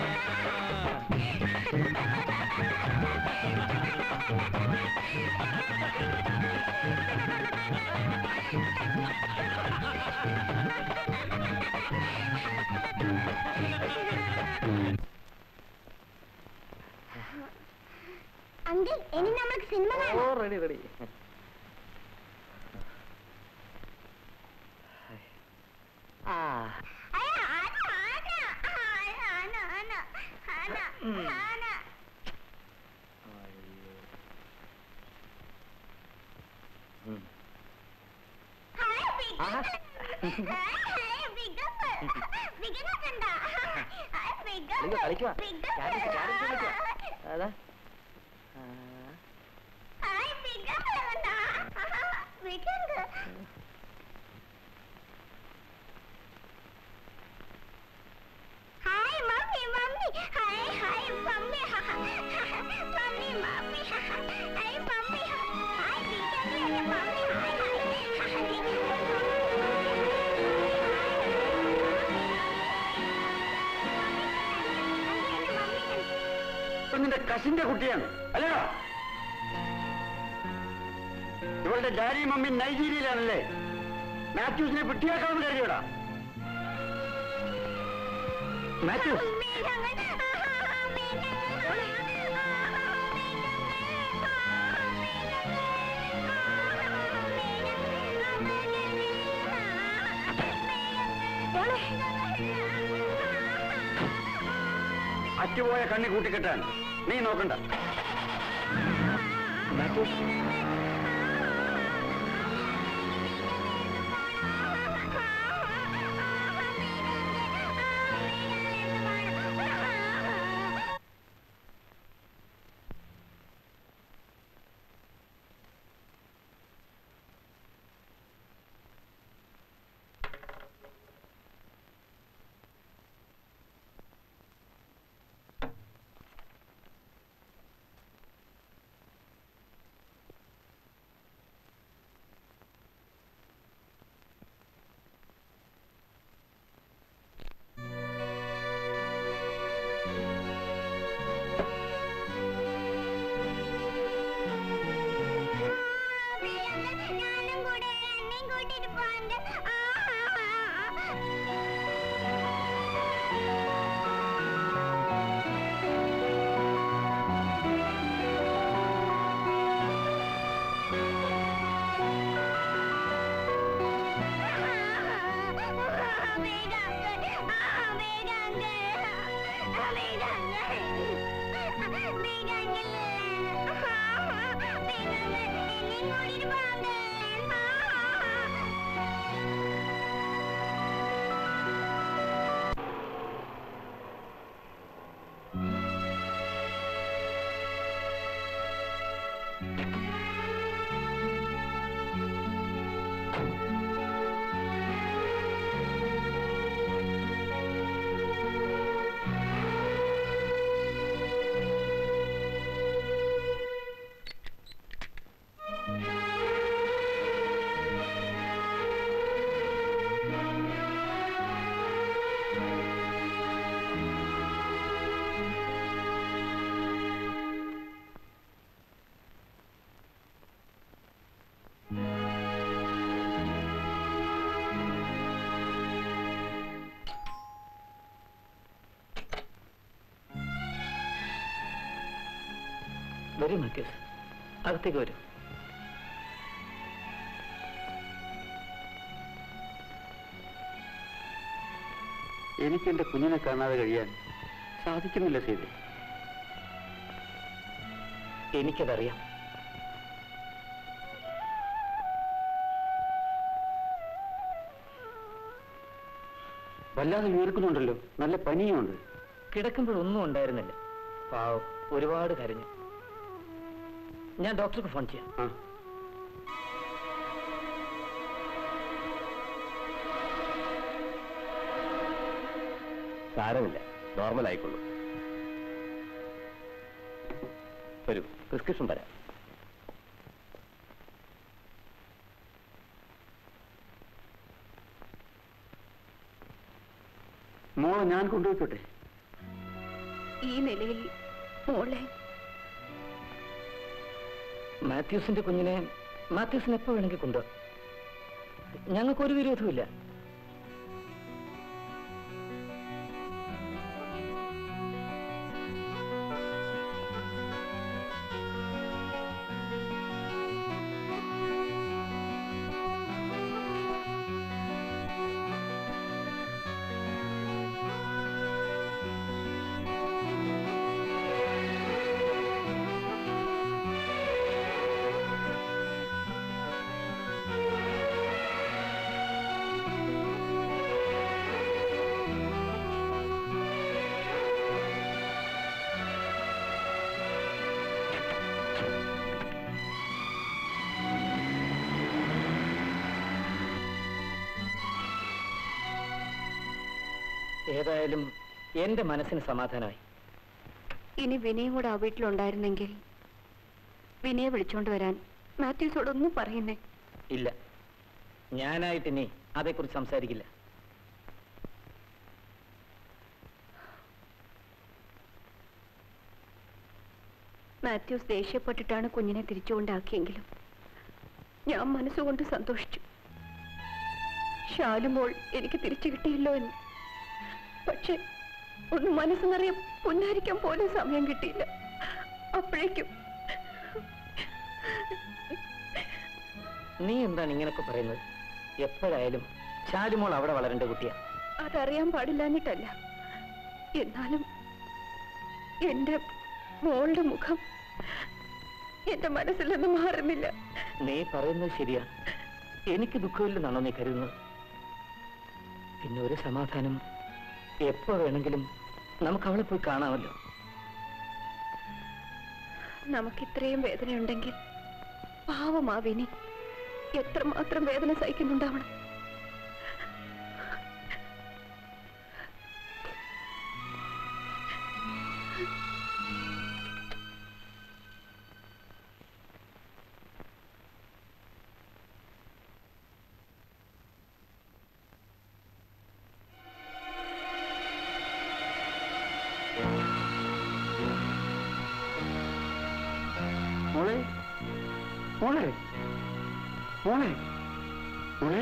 അങ്കിൾ ഇനി നമുക്ക് സിനിമ ഓ കാണാം റെഡി റെഡി ആ അയ്യ, ആന, ആന, ആന, ആന, ആന, ആന, ആന. ഉം. ഹായ്, ബിഗ് ആഹാ. അപ്പ. ഹായ്, ബിഗ് അപ്പ. ബിഗ് അപ്പ കണ്ടാ? ഹായ്, ബിഗ് അപ്പ. കളിക്കുവാ, കളിക്കുവാ. ബിഗ് അപ്പ. ചാടി, ചാടി കളിക്കുവാ. അതാ ആ. ഹായ്, ബിഗ് അപ്പ കണ്ടാ? ബിഗ് അപ്പ. Hi mummy mummy hi hi mummy mummy mummy hi mummy hi ബിഗല്ലേ മമ്മി ഹായ് ഇപ്പൊ നിന്റെ കസിന്റെ കുട്ടിയാണ് അല്ലയോ ഇവളുടെ ഡാഡി മമ്മി നൈജീരിയയിലാണല്ലേ മാത്യൂസിനെ പിട്ടിയാക്കാമെന്ന് കരുതിയോടാ മാത്യൂസ് മോളെ അറ്റുപോയ കണ്ണി കൂട്ടിക്കെട്ടാൻ നീ നോക്കണ്ട ഞാനും കൂടെ എന്നെയും കൂട്ടിട്ട് പോണ്ട് വരൂ മാത്യൂസ് അകത്തേക്ക് വരൂ എനിക്ക് എന്റെ കുഞ്ഞിനെ കാണാതെ കഴിയാൻ സാധിക്കുന്നില്ല സീതെ എനിക്കതറിയാം വല്ലാതെ വീർക്കുന്നുണ്ടല്ലോ നല്ല പനിയുമുണ്ട് കിടക്കുമ്പോഴൊന്നും ഉണ്ടായിരുന്നില്ല പാവം ഒരുപാട് കരഞ്ഞു ഞാൻ ഡോക്ടർക്ക് ഫോൺ ചെയ്യാം ആ സാരമില്ല നോർമൽ ആയിക്കൊള്ളൂ വരൂ പ്രിസ്ക്രിപ്ഷൻ തരാം മോളെ ഞാൻ കൊണ്ടുപോയിക്കോട്ടെ ഈ നിലയിൽ മോളെ മാത്യൂസിന്റെ കുഞ്ഞിനെ മാത്യൂസിന് എപ്പോ വേണമെങ്കിൽ കൊണ്ടുപോകാം ഞങ്ങൾക്കൊരു വിരോധമില്ല ഏതായാലും എന്റെ മനസ്സിന് സമാധാനമായി ഇനി വിനയും കൂടെ ആ വീട്ടിലുണ്ടായിരുന്നെങ്കിൽ വിനയെ വിളിച്ചോണ്ട് വരാൻ മാത്യൂസോടൊന്നും പറയുന്നേ ഇല്ല ഞാനായിട്ട് ഇനി അതേക്കുറിച്ച് സംസാരിക്കില്ല മാത്യൂസ് ദേഷ്യപ്പെട്ടിട്ടാണ് കുഞ്ഞിനെ തിരിച്ചുകൊണ്ടാക്കിയെങ്കിലും ഞാൻ മനസ്സുകൊണ്ട് സന്തോഷിച്ചു ഷാലുമോൾ എനിക്ക് തിരിച്ചു കിട്ടിയല്ലോ എന്ന് പക്ഷെ ഒന്ന് മനസ്സ് നിറയെ പുന്നാരിക്കാൻ പോലും സമയം കിട്ടിയില്ല അപ്പോഴേക്കും നീ എന്താണ് ഇങ്ങനൊക്കെ പറയുന്നത് എപ്പോഴായാലും ശാലുമോൾ അവിടെ വളരേണ്ട കുട്ടിയാ അതറിയാൻ പാടില്ലാഞ്ഞിട്ടല്ല എന്നാലും എന്റെ മോളുടെ മുഖം എന്റെ മനസ്സിൽ നിന്ന് മാറുന്നില്ല നീ പറയുന്നത് ശരിയാ എനിക്ക് ദുഃഖമില്ലെന്നാണോ നീ കരുതുന്നത് പിന്നെ ഒരു സമാധാനം എപ്പോ വേണമെങ്കിലും നമുക്ക് അവളെ പോയി കാണാമല്ലോ നമുക്ക് ഇത്രയും വേദനയുണ്ടെങ്കിൽ പാവമാ വിനി എത്രമാത്രം വേദന സഹിക്കുന്നുണ്ടാവണം മോളെ മോളെ മോളെ മോളെ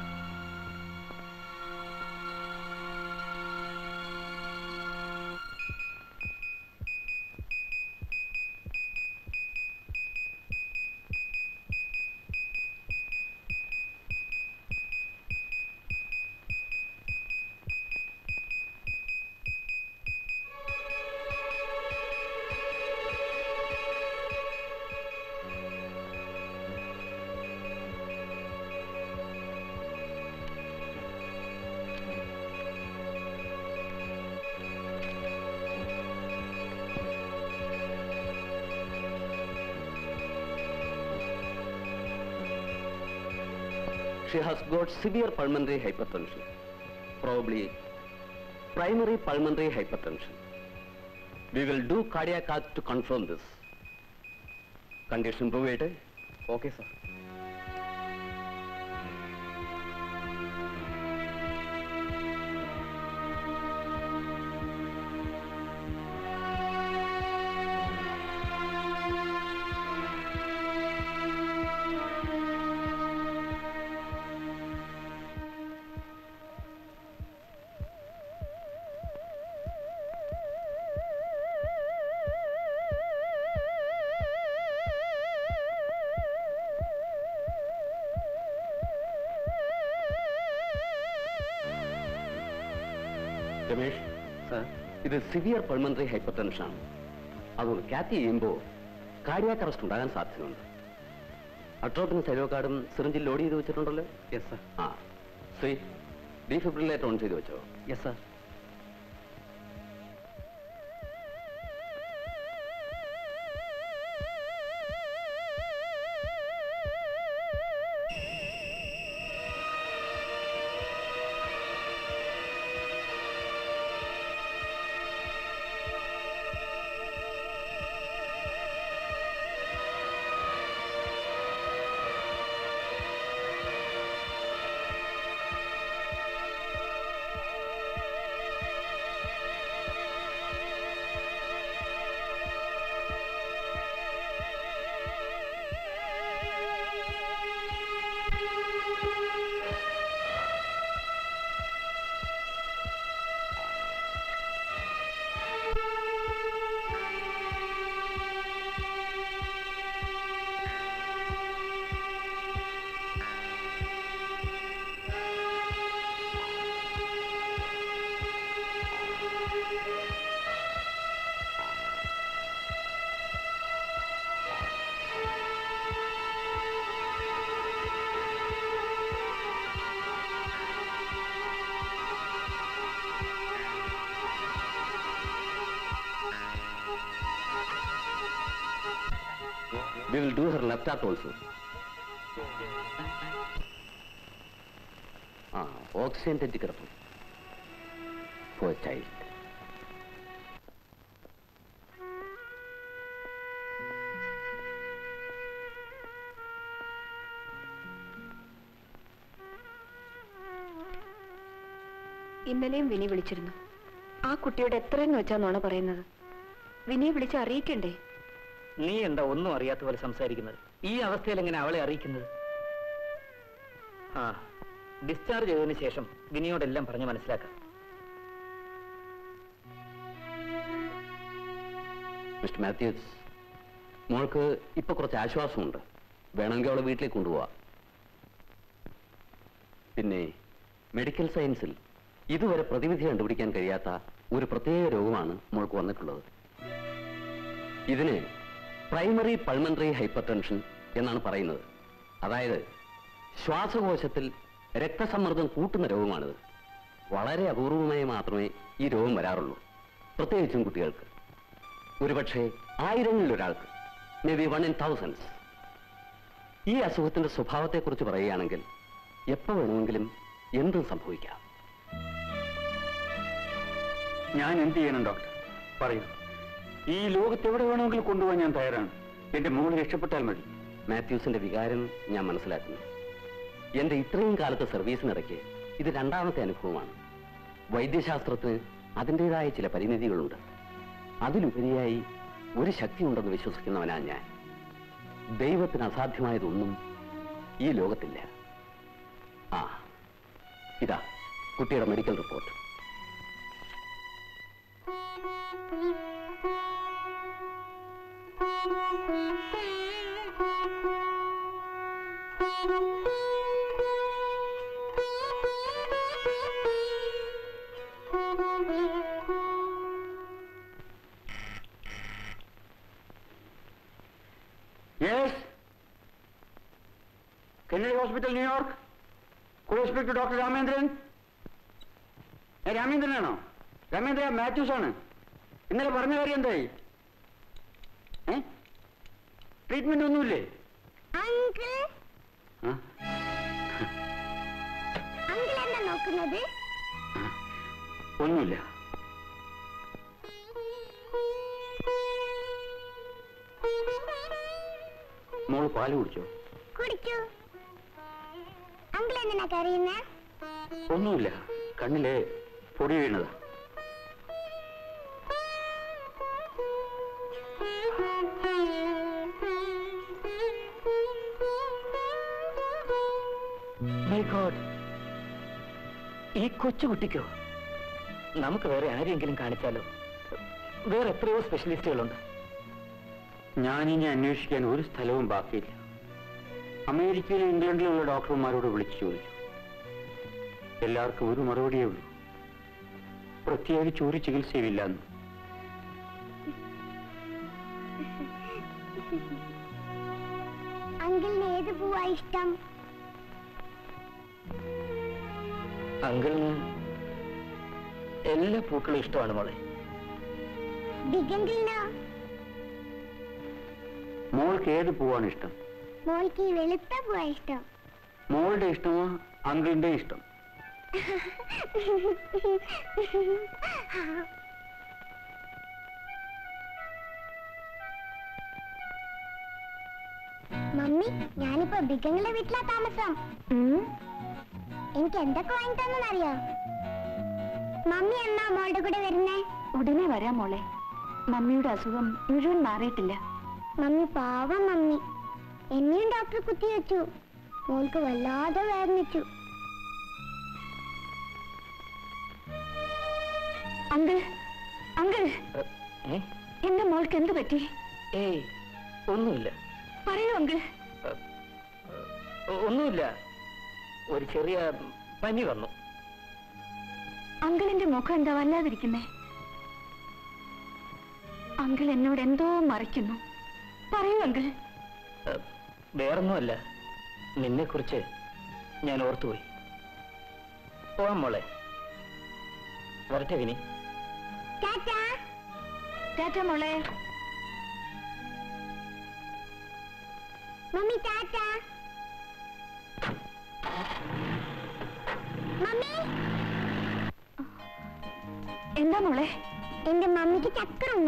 She has got severe pulmonary hypertension, probably primary pulmonary hypertension. We will do cardiac arrest to confirm this. Condition improve ചെയ്യട്ടെ ഓക്കെ സാർ രമേഷ് സാർ ഇത് സിവിയർ പൾമണറി ഹൈപ്പർടെൻഷൻ ആണ് അതുകൊണ്ട് കാറ്റ് ചെയ്യുമ്പോൾ കാർഡിയാക് അറസ്റ്റ് ഉണ്ടാകാൻ സാധ്യതയുണ്ട് അട്രോപ്പിന് സൈലോ കാർഡും സിറിഞ്ചിൽ ലോഡ് ചെയ്ത് വെച്ചിട്ടുണ്ടല്ലോ യെസ് സാർ ആ ശ്രീ ഡീഫിബ്രിലേറ്റർ ഓൺ ചെയ്ത് വെച്ചോ yes sir We will do her left heart also. ആ ഓക്സിജൻ തെറ്റിക്കിടക്കും ഫോർ ചൈൽഡ് ഇന്നലെയും വിനി വിളിച്ചിരുന്നു ആ കുട്ടിയോട് എത്രയെന്ന് വെച്ചാ നോണ പറയുന്നത് വിനിയെ വിളിച്ച് അറിയിക്കണ്ടേ നീ എന്താ ഒന്നും അറിയാത്ത പോലെ സംസാരിക്കുന്നത് ഈ അവസ്ഥയിൽ എങ്ങനെ അവളെ അറിയിക്കുന്നത് ആ ഡിസ്ചാർജ് ചെയ്തതിന് ശേഷം വിനിയോടെല്ലാം പറഞ്ഞ് മനസ്സിലാക്കാം മിസ്റ്റർ മാത്യൂസ് മോൾക്ക് ഇപ്പൊ കുറച്ച് ആശ്വാസമുണ്ട് വേണമെങ്കിൽ അവളെ വീട്ടിലേക്ക് കൊണ്ടുപോവാം പിന്നെ മെഡിക്കൽ സയൻസിൽ ഇതുവരെ പ്രതിവിധി കണ്ടുപിടിക്കാൻ കഴിയാത്ത ഒരു പ്രത്യേക രോഗമാണ് മോൾക്ക് വന്നിട്ടുള്ളത് ഇതിന് പ്രൈമറി പൾമണറി ഹൈപ്പർ ടെൻഷൻ എന്നാണ് പറയുന്നത് അതായത് ശ്വാസകോശത്തിൽ രക്തസമ്മർദ്ദം കൂട്ടുന്ന രോഗമാണിത് വളരെ അപൂർവമായി മാത്രമേ ഈ രോഗം വരാറുള്ളൂ പ്രത്യേകിച്ചും കുട്ടികൾക്ക് ഒരുപക്ഷെ ആയിരങ്ങളിൽ ഒരാൾക്ക് maybe one in thousands ഈ അസുഖത്തിന്റെ സ്വഭാവത്തെക്കുറിച്ച് പറയുകയാണെങ്കിൽ എപ്പോൾ വേണമെങ്കിലും എന്തും സംഭവിക്കാം ഞാൻ എന്ത് ചെയ്യണം ഡോക്ടർ പറയൂ ഈ ലോകത്ത് എവിടെ വേണമെങ്കിലും കൊണ്ടുപോകാൻ ഞാൻ തയ്യാറാണ് എന്റെ മോൾ രക്ഷപ്പെട്ടാൽ മതി മാത്യൂസിന്റെ വികാരം ഞാൻ മനസ്സിലാക്കുന്നു എന്റെ ഇത്രയും കാലത്തെ സർവീസിനിടയ്ക്ക് ഇത് രണ്ടാമത്തെ അനുഭവമാണ് വൈദ്യശാസ്ത്രത്തിന് അതിൻ്റെതായ ചില പരിമിതികളുണ്ട് അതിലുപരിയായി ഒരു ശക്തി ഉണ്ടെന്ന് വിശ്വസിക്കുന്നവനാണ് ഞാൻ ദൈവത്തിന് അസാധ്യമായതൊന്നും ഈ ലോകത്തില്ല ആ ഇതാ കുട്ടിയുടെ medical report yes Kennedy hospital New York could speak to doctor Ramendran ഏ രാമേന്ദ്രനാണോ രാമേന്ദ്ര മാത്യൂസ് ആണ് ഇന്നലെ പറഞ്ഞ കാര്യം എന്തായി ഏ ട്രീറ്റ്മെന്റ് ഒന്നുമില്ലേ അങ്കിൾ ആ? അങ്കിൾ എന്താ നോക്കുന്നത് ഒന്നുമില്ല മോള് പാല് കുടിച്ചോ കുടിക്കൂ അങ്കിൾ എന്തിനാ കരയുന്നേ ഒന്നുമില്ല കണ്ണിലെ പൊടി വീണതാ മൈ ഗോഡ് ഈ കൊച്ചുകുട്ടിക്കോ നമുക്ക് വേറെ ആരെയെങ്കിലും കാണിച്ചാലോ വേറെ എത്രയോ സ്പെഷ്യലിസ്റ്റുകളുണ്ട് ഞാനിനി അന്വേഷിക്കാൻ ഒരു സ്ഥലവും ബാക്കിയില്ല അമേരിക്കയിലും ഇംഗ്ലണ്ടിലുള്ള ഡോക്ടർമാരോട് വിളിച്ചു ചോദിച്ചു എല്ലാവർക്കും ഒരു മറുപടിയേ ഉള്ളൂ പ്രത്യേകിച്ച് ഒരു ചികിത്സയുമില്ലെന്ന് അങ്കിളിന് ഏത് പൂവാ ഇഷ്ടം അങ്കിളിന് എല്ലാ പൂക്കളും ഇഷ്ടമാണ് മോളെ ബിഗങ്കിളിനോ മോൾക്ക് ഏത് പൂവാണ് ഇഷ്ടം മോൾക്ക് ഈ വെളുത്ത പൂവാ ഇഷ്ടം മോളുടെ ഇഷ്ടമോ അങ്കിളിന്റെ ഇഷ്ടം മമ്മി ഞാനിപ്പോ ബിഗങ്ങളുടെ വീട്ടിലാ താമസം എനിക്ക് എന്തൊക്കെ വാങ്ങി തന്നറിയോ മമ്മി എന്നാ മോളുടെ കൂടെ വരുന്നേ ഉടനെ വരാം മോളെ മമ്മിയുടെ അസുഖം മുഴുവൻ മാറിയിട്ടില്ല മമ്മി പാവം മമ്മി എന്നെയും ഡോക്ടർ കുത്തിവെച്ചു മോൾക്ക് വല്ലാതെ വേദനിച്ചു അങ്കിൾ അങ്കിൾ ഏ എന്റെ മോൾക്ക് എന്ത് പറ്റി ഏയ് ഒന്നുമില്ല പറയൂ അങ്കിൾ ഒ- ഒന്നുമില്ല ഒരു ചെറിയ പനി വന്നു അങ്കിളിന്റെ മുഖം എന്താ വല്ലാതിരിക്കുന്നേ അങ്കിൾ എന്നോട് എന്തോ മറയ്ക്കുന്നു പറയൂ അങ്കിൾ ഏ, വേറൊന്നുമല്ല നിന്നെക്കുറിച്ച് ഞാൻ ഓർത്തുപോയി പോവാം മോളെ വരട്ടെ വിനി ടാറ്റാ ടാറ്റ മോളെ മമ്മി ടാറ്റ മമ്മി എന്താ മോളെ എന്റെ മമ്മിക്ക് ചക്കറുമ്മ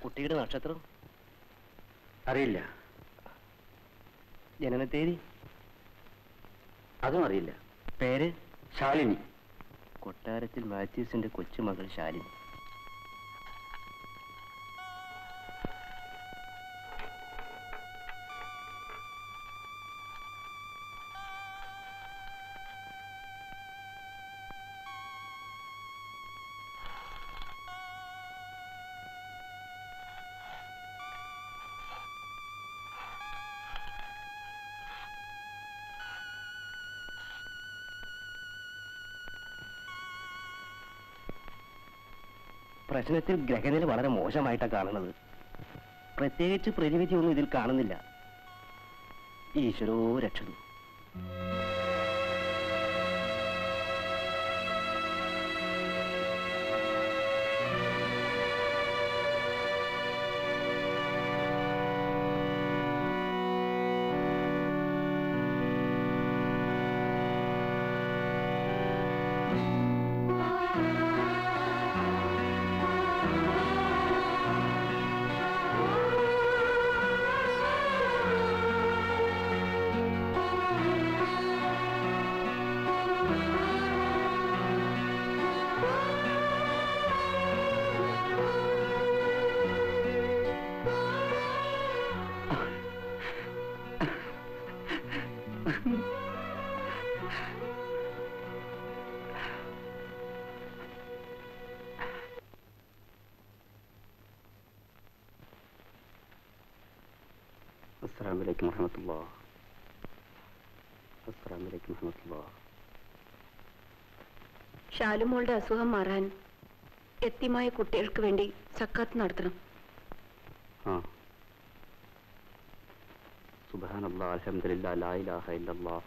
കുട്ടിയുടെ നക്ഷത്രം അറിയില്ല ജനനത്തേതി അതും അറിയില്ല പേര് ശാലിനി കൊട്ടാരത്തിൽ മാത്യൂസിന്റെ കൊച്ചുമകൾ ശാലിനി പ്രശ്നത്തിൽ ഗ്രഹനില വളരെ മോശമായിട്ടാണ് കാണുന്നത് പ്രത്യേകിച്ച് പ്രതിവിധിയൊന്നും ഇതിൽ കാണുന്നില്ല ഈശ്വരോ രക്ഷന്നു അസ്സാം വലൈക്കും വറഹമത്തുള്ള അസ്സാം വലൈക്കും വറഹമത്തുള്ള ഷാലുമോളുടെ അസുഖം മാറാൻ എത്തിമായ കുട്ടികൾക്ക് വേണ്ടി സക്കാത്ത് നടത്തണം ആ സുബാനല്ലാ അലഹമില്ല ലാ ഇലാഹ ഇല്ലല്ലാ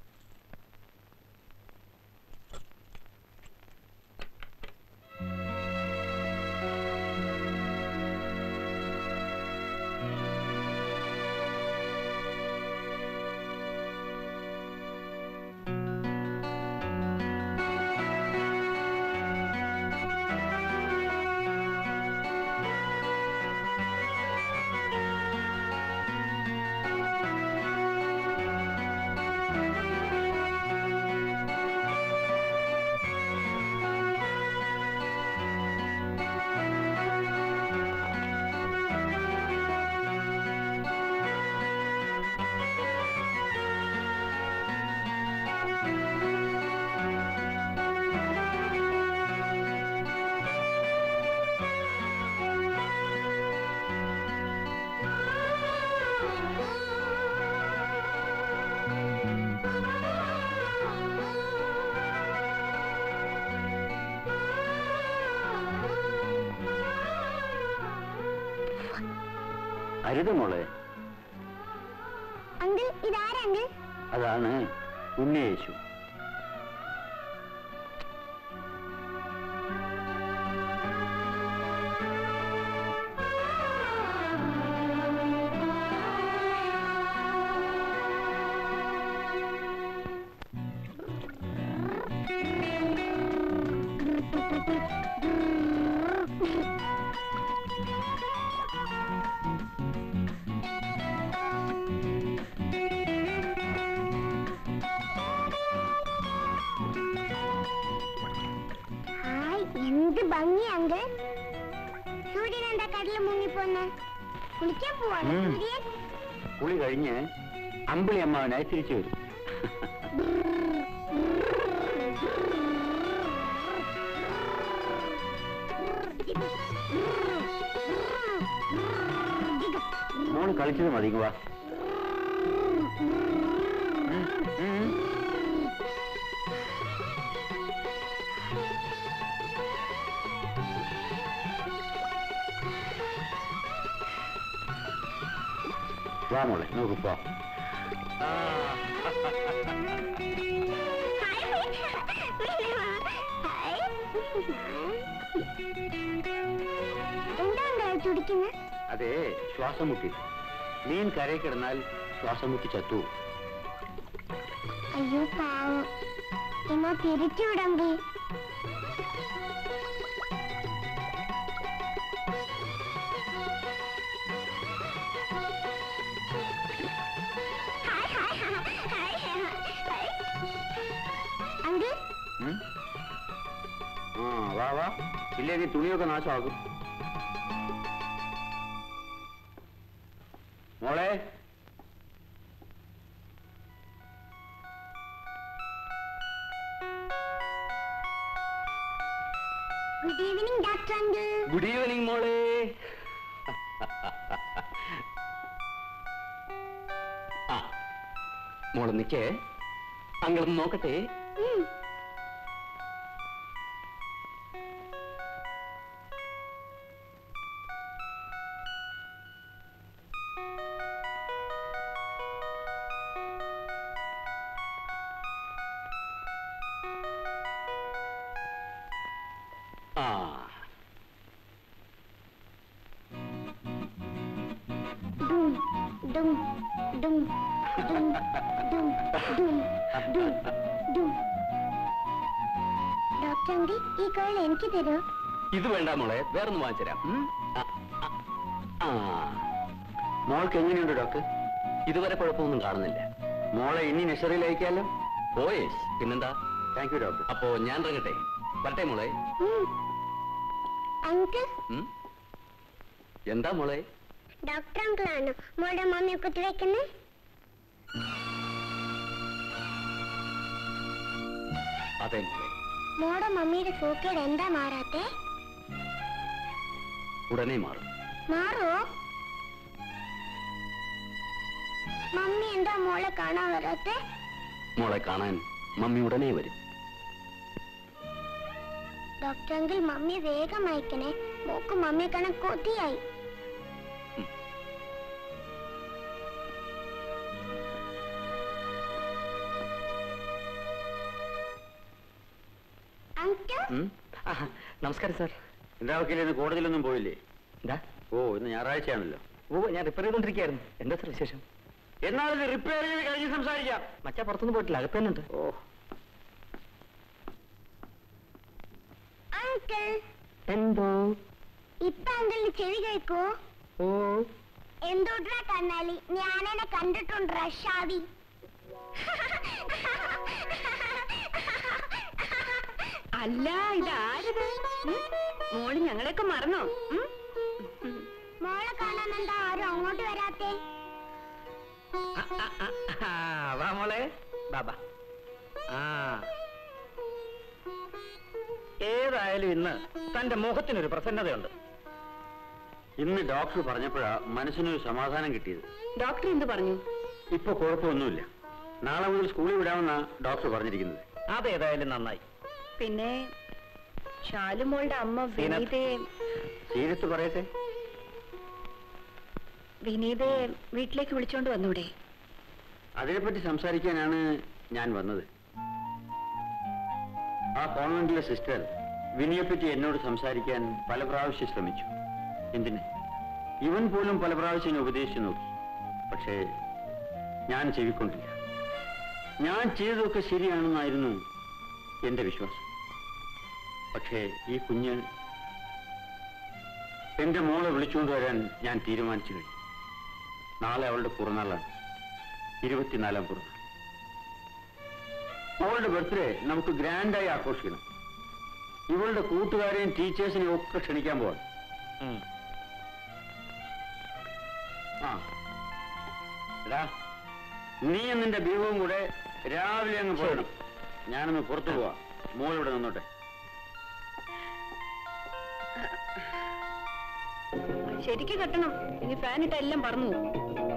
അരുത് മോളെ അങ്കിൾ ഇതാരാ അങ്കിൾ അതാണ് ഉണ്ണിയേശു ഹായ് എന്ത് ഭംഗി അങ്കിൾ സൂര്യൻ എന്താ കടലിൽ മുങ്ങിപ്പോന്ന് കുളിക്കാൻ പോവാണ് ഉം. സൂര്യൻ കുളി കഴിഞ്ഞ് അമ്പിളി അമ്മാവനായി തിരിച്ചു വരും മോള് കളിച്ചത് മതി ഇങ്ങ് വാ ഉം, ഉം. വാ മോളെ നമുക്ക് പോവാം എന്താ അങ്കിൾ തുടിക്കുന്നത് അതെ ശ്വാസം മുട്ടി മീൻ കരയിൽ കിടന്നാൽ ശ്വാസം മുട്ടി ചത്തു അയ്യോ പാവം എന്നാ തിരിച്ചുവിടമ്പി ഉം? ആ വാ വാ ഇല്ലെങ്കിൽ തുണിയൊക്കെ നാശമാക്കും മോളെ good evening doctor uncle good evening മോളെ ആ മോള് നിക്കേ അങ്ങളൊന്ന് നോക്കട്ടെ ആ ഡും ഡും ഡും ഡും ഡും ഡും ഡും ഡും ഡോക്ടർ അങ്കിൾ ഈ കോൾ എനിക്ക് തരൂ ഇത് വേണ്ട മോളെ വേറൊന്ന് വാങ്ങിച്ചുതരാം ഉം? ആ, ആ, ആ മോൾക്ക് എങ്ങനെയുണ്ട് ഡോക്ടർ ഇതുവരെ കുഴപ്പമൊന്നും കാണുന്നില്ല മോളെ ഇനി നഴ്സറിയിൽ അയക്കാലോ പോയേഷ് പിന്നെന്താ താങ്ക് യു ഡോക്ടർ അപ്പോ ഞാൻ ഇറങ്ങട്ടെ വരട്ടെ മോളെ അങ്കിൾ ഉം? എന്താ മോളെ ഡോക്ടർ അങ്കിളാണ് മോളുടെ മമ്മി കുത്തിവെക്കുന്നത് അതെ മോളെ മോളുടെ മമ്മിയുടെ സൂക്കേട് എന്താ മാറാത്തെ ഉടനെ മാറും മാറോ മമ്മി എന്താ മോളെ കാണാൻ വരാത്തെ മോളെ കാണാൻ മമ്മി ഉടനെ വരും ഡോക്ടർ അങ്കിൾ മമ്മി വേഗം അയക്കണേ മോക്ക് മമ്മിയെ കാണാൻ കൊതിയായി അങ്കിൾ ഉം? ആ, നമസ്കാരം സാർ എന്താ വക്കീൽ ഇന്ന് കോടതിയിലൊന്നും പോയില്ലേ എന്താ ഓ ഇന്ന് ഞായറാഴ്ചയാണല്ലോ ഓ ഞാൻ റിപ്പയർ ചെയ്തോണ്ടിരിക്കുകയായിരുന്നു എന്താ സാർ വിശേഷം എന്നാൽ ഇത് റിപ്പയർ ചെയ്ത് കഴിഞ്ഞ് സംസാരിക്കാം മച്ചാ പുറത്തൊന്നും പോയിട്ടില്ല അകത്ത് തന്നെ ഉണ്ട് ഓ അങ്കിൾ എന്തോ ഇപ്പൊ അങ്കിളിന് ചെവി കേൾക്കോ ഓ എന്തോട്ടാ കണ്ണാലി ഞാനെന്നെ കണ്ടിട്ടുണ്ട് ഷാവി അല്ല ഇതാരത് ഉം? മോള് ഞങ്ങളെയൊക്കെ മറന്നോ ഉം? മോളെ കാണാൻ എന്താ ആരും അങ്ങോട്ട് വരാത്തെ ആ, ആ, ആ, ആ, വാ മോളെ ബാബാ ആ ഏതായാലും ഇന്ന് തന്റെ മുഖത്തിനൊരു പ്രസന്നതയുണ്ട് ഇന്ന് ഡോക്ടർ പറഞ്ഞപ്പോഴാ മനസ്സിനൊരു സമാധാനം കിട്ടിയത് ഡോക്ടർ എന്ത് പറഞ്ഞു ഇപ്പൊ കുഴപ്പമൊന്നുമില്ല നാളെ മുതൽ സ്കൂളിൽ വിടാമെന്നാ ഡോക്ടർ പറഞ്ഞിരിക്കുന്നത് അതേതായാലും നന്നായി പിന്നെ ഷാലുമോളുടെ അമ്മ സീനത്ത്. വിനീതയെ സീരത്ത് പറയട്ടെ വിനീതയെ വീട്ടിലേക്ക് വിളിച്ചോണ്ട് വന്നൂടെ അതിനെപ്പറ്റി സംസാരിക്കാനാണ് ഞാൻ വന്നത് ആ കോൺവെന്റിലെ സിസ്റ്റർ വിനിയെപ്പറ്റി എന്നോട് സംസാരിക്കാൻ പല പ്രാവശ്യം ശ്രമിച്ചു എന്തിന് ഇവൻ പോലും പല പ്രാവശ്യം എന്നെ ഉപദേശിച്ചു നോക്കി പക്ഷേ ഞാൻ ചെവിക്കൊണ്ടില്ല ഞാൻ ചെയ്തതൊക്കെ ശരിയാണെന്നായിരുന്നു എന്റെ വിശ്വാസം പക്ഷേ ഈ കുഞ്ഞ് എന്റെ മോളെ വിളിച്ചുകൊണ്ട് വരാൻ ഞാൻ തീരുമാനിച്ചു കഴിഞ്ഞു നാളെ അവളുടെ പിറന്നാളാണ് ഇരുപത്തിനാലാം പിറന്നാൾ അവളുടെ ബർത്ത്ഡേ നമുക്ക് ഗ്രാൻഡായി ആഘോഷിക്കണം ഇവളുടെ കൂട്ടുകാരെയും ടീച്ചേഴ്സിനെയും ഒക്കെ ക്ഷണിക്കാൻ പോവാണ് ഉം. ആ എടാ നീ നിന്റെ ബീവവും കൂടെ രാവിലെ അങ്ങ് പോകണം ഞാനൊന്ന് പുറത്തു പോവാ മോളിവിടെ നിന്നോട്ടെ ശരിക്ക് കെട്ടണം ഇനി ഫാൻ ഇട്ട എല്ലാം പറഞ്ഞു പോകും.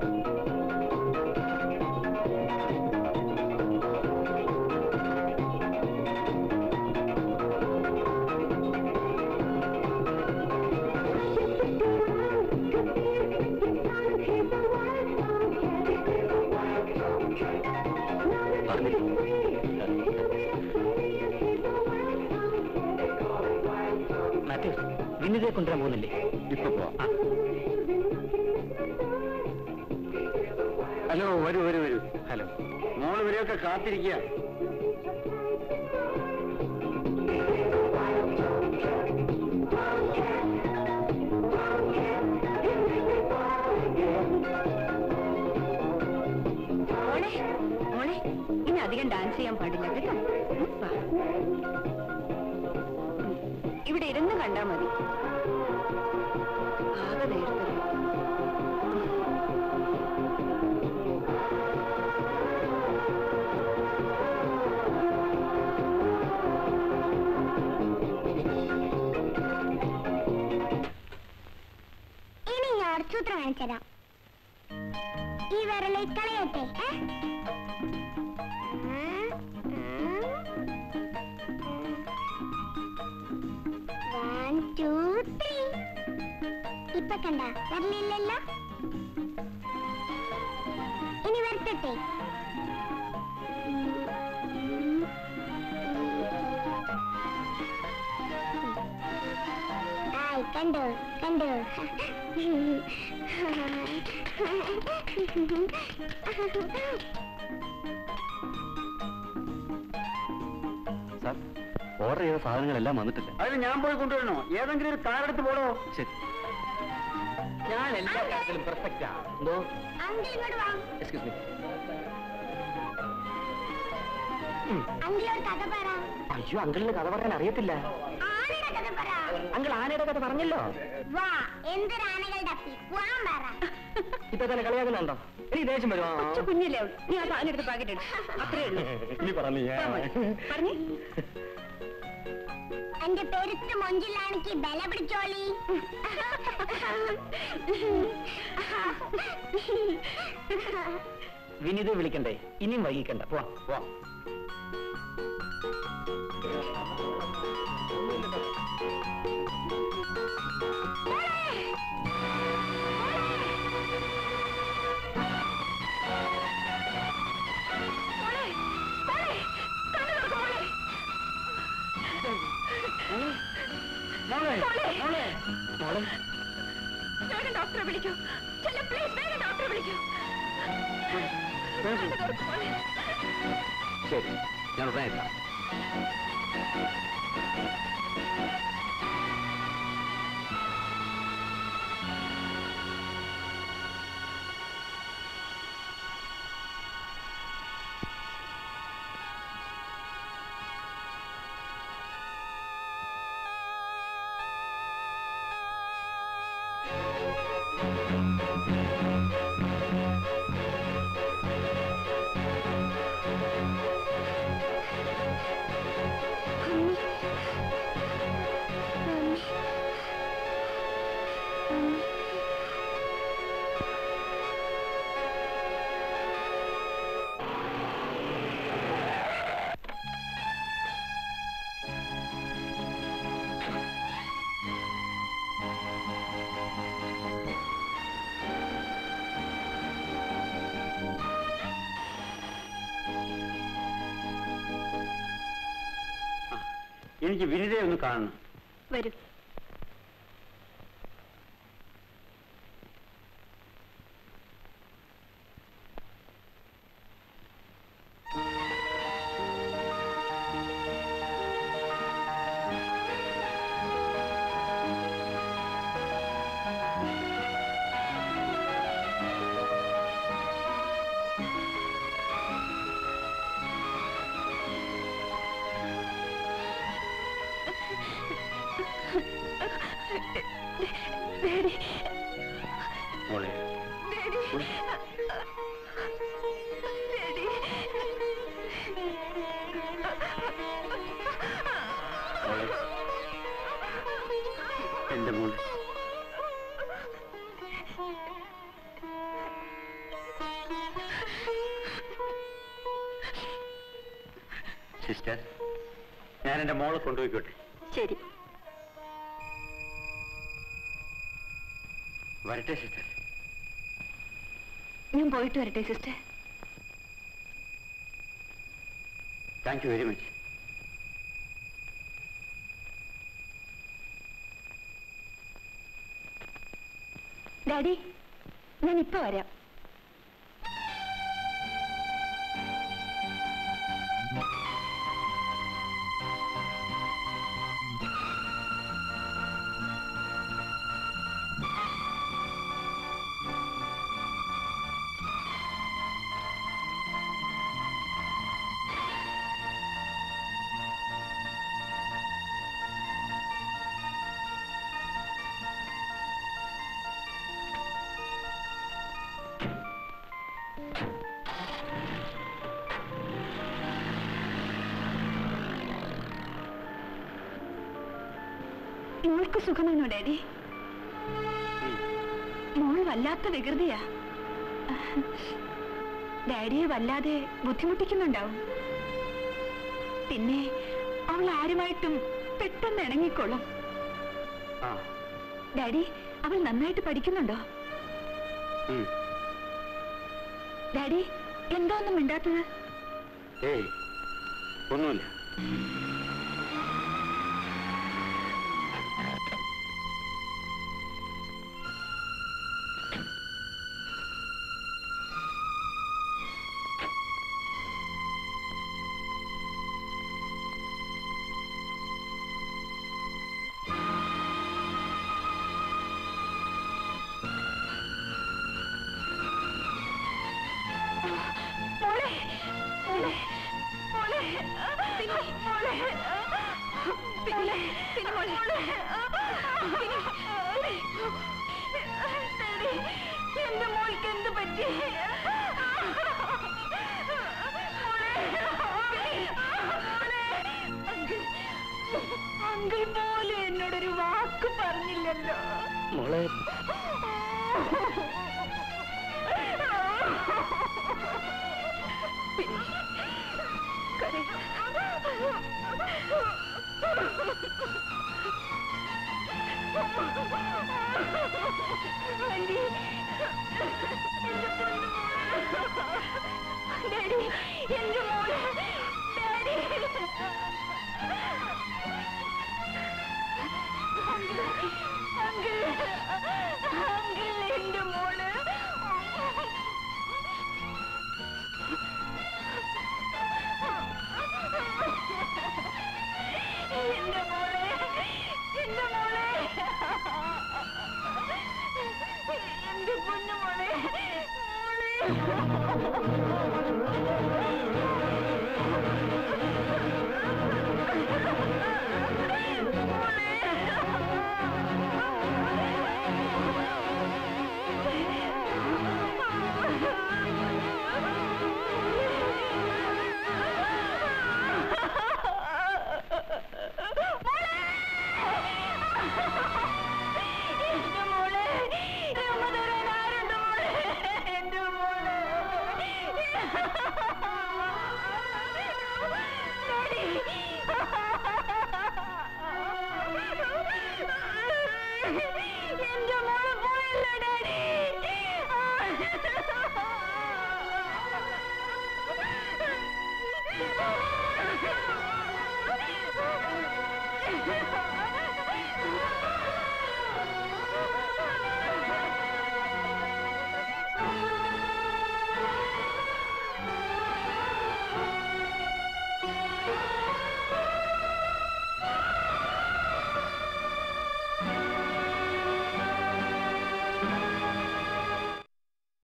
മാത്യു വിനിതയെ കൊണ്ടുവരാൻ പോകുന്നില്ലേ ഇപ്പൊ പോവാം ആ. ഹലോ വരൂ വരൂ വരൂ ഹലോ മോള് വരെയൊക്കെ കാത്തിരിക്കുക മോളെ മോളെ ഇനി അധികം ഡാൻസ് ചെയ്യാൻ പാടില്ല പാടില്ല കേട്ടോ ഉം, വാ. ഇവിടെ ഇരുന്ന് കണ്ടാ മതി ആകെ നേരത്തെ ഇനി ഞാൻ ഒരു സൂത്രം കാണിച്ചുതരാം ഈ വിരലെ കളയട്ടെ ഏ? ഉം, ഉം. One, two, three. ഇപ്പൊ കണ്ട വരലില്ലല്ലോ ഇനി വരട്ടെ ആയി കണ്ടു കണ്ടു സാർ ഓർഡർ ചെയ്ത സാധനങ്ങളെല്ലാം വന്നിട്ടില്ല അതിന് ഞാൻ പോയി കൊണ്ടുവരണോ ഏതെങ്കിലും ഒരു കാറെടുത്ത് പോടോ ശരി ഞാൻ എല്ലാ കാര്യത്തിലും പെർഫെക്റ്റാ എന്തോ അങ്കിൾ ഇങ്ങോട്ട് വാ എക്സ്ക്യൂസ് മീ അങ്കിളോട് കഥ പറ അയ്യോ അങ്കിളിന് കഥ പറയാൻ അറിയത്തില്ല ആനയുടെ കഥ പറ അങ്കിൾ ആനയുടെ കഥ പറഞ്ഞല്ലോ വാ എന്തൊരാനകൾ തപ്പി വാൻ പറ ഇപ്പൊ തന്നെ കളിയാക്കുന്നുണ്ടോ എനിക്ക് ദേഷ്യം വരുമോ കൊച്ചു കുഞ്ഞില്ലേ അവൾ? നീ ആ സാധനം എടുത്ത് പാക്കറ്റ് ഇട് അത്രേ ഉള്ളൂ ഇനി പറഞ്ഞു ഇതാ മതി. പറഞ്ഞേ എന്റെ പെരുത്ത് മൊഞ്ചിലാണെങ്കിൽ ബല പിടിച്ചോളി വിനീത് വിളിക്കണ്ടേ ഇനിയും വൈകിക്കണ്ട പോവാ പോവാ മോളെ വേഗം ഡോക്ടറെ വിളിക്കൂ ചെല്ല പ്ലീസ് വേഗം ഡോക്ടറെ വിളിക്കൂ കണ്ണ് തുറക്ക് മോളെ. ശരി ഞാൻ ഉടനെ എത്താം എനിക്ക് വിനിതയെ ഒന്ന് കാണണം വരൂ ഡാഡി മോളെ ഡാഡി ഡാഡി മോളെ എന്റെ മോളെ സിസ്റ്റർ ഞാൻ എന്റെ മോളെ കൊണ്ടുപോയിക്കോട്ടെ ശരി വരട്ടെ സിസ്റ്റർ ഞാൻ പോയിട്ട് വരട്ടെ sister thank you very much daddy ഞാൻ ഇപ്പൊ വരാം മോൾക്ക് സുഖമാണോ ഡാഡി മോൾ വല്ലാത്ത വികൃതിയാ ഡാഡിയെ വല്ലാതെ ബുദ്ധിമുട്ടിക്കുന്നുണ്ടാവും പിന്നെ അവൾ ആരുമായിട്ടും പെട്ടെന്ന് ഇണങ്ങിക്കൊള്ളും ആ ഡാഡി അവൾ നന്നായിട്ട് പഠിക്കുന്നുണ്ടോ ഉം. ഡാഡി എന്താ ഒന്നും മിണ്ടാത്തത് ഏയ് ഒന്നുമില്ല മോളെ മോളെ മോളെ പിന്നെ മോളെ പിന്നെ പിന്നെ മോളെ പിന്നെ ഡാഡി, എന്റെ മോൾക്ക് എന്ത് പറ്റി അങ്കിൾ പോലും എന്നോടൊരു വാക്ക് പറഞ്ഞില്ലല്ലോ മോളെ ഡാഡി എന്റെ മോള് ഡാഡി അങ്കിൾ അങ്കിൾ എന്റെ മോള് എന്റെ മോളെ എന്റെ മോളെ എന്റെ പൊന്നു മോളെ മോളെ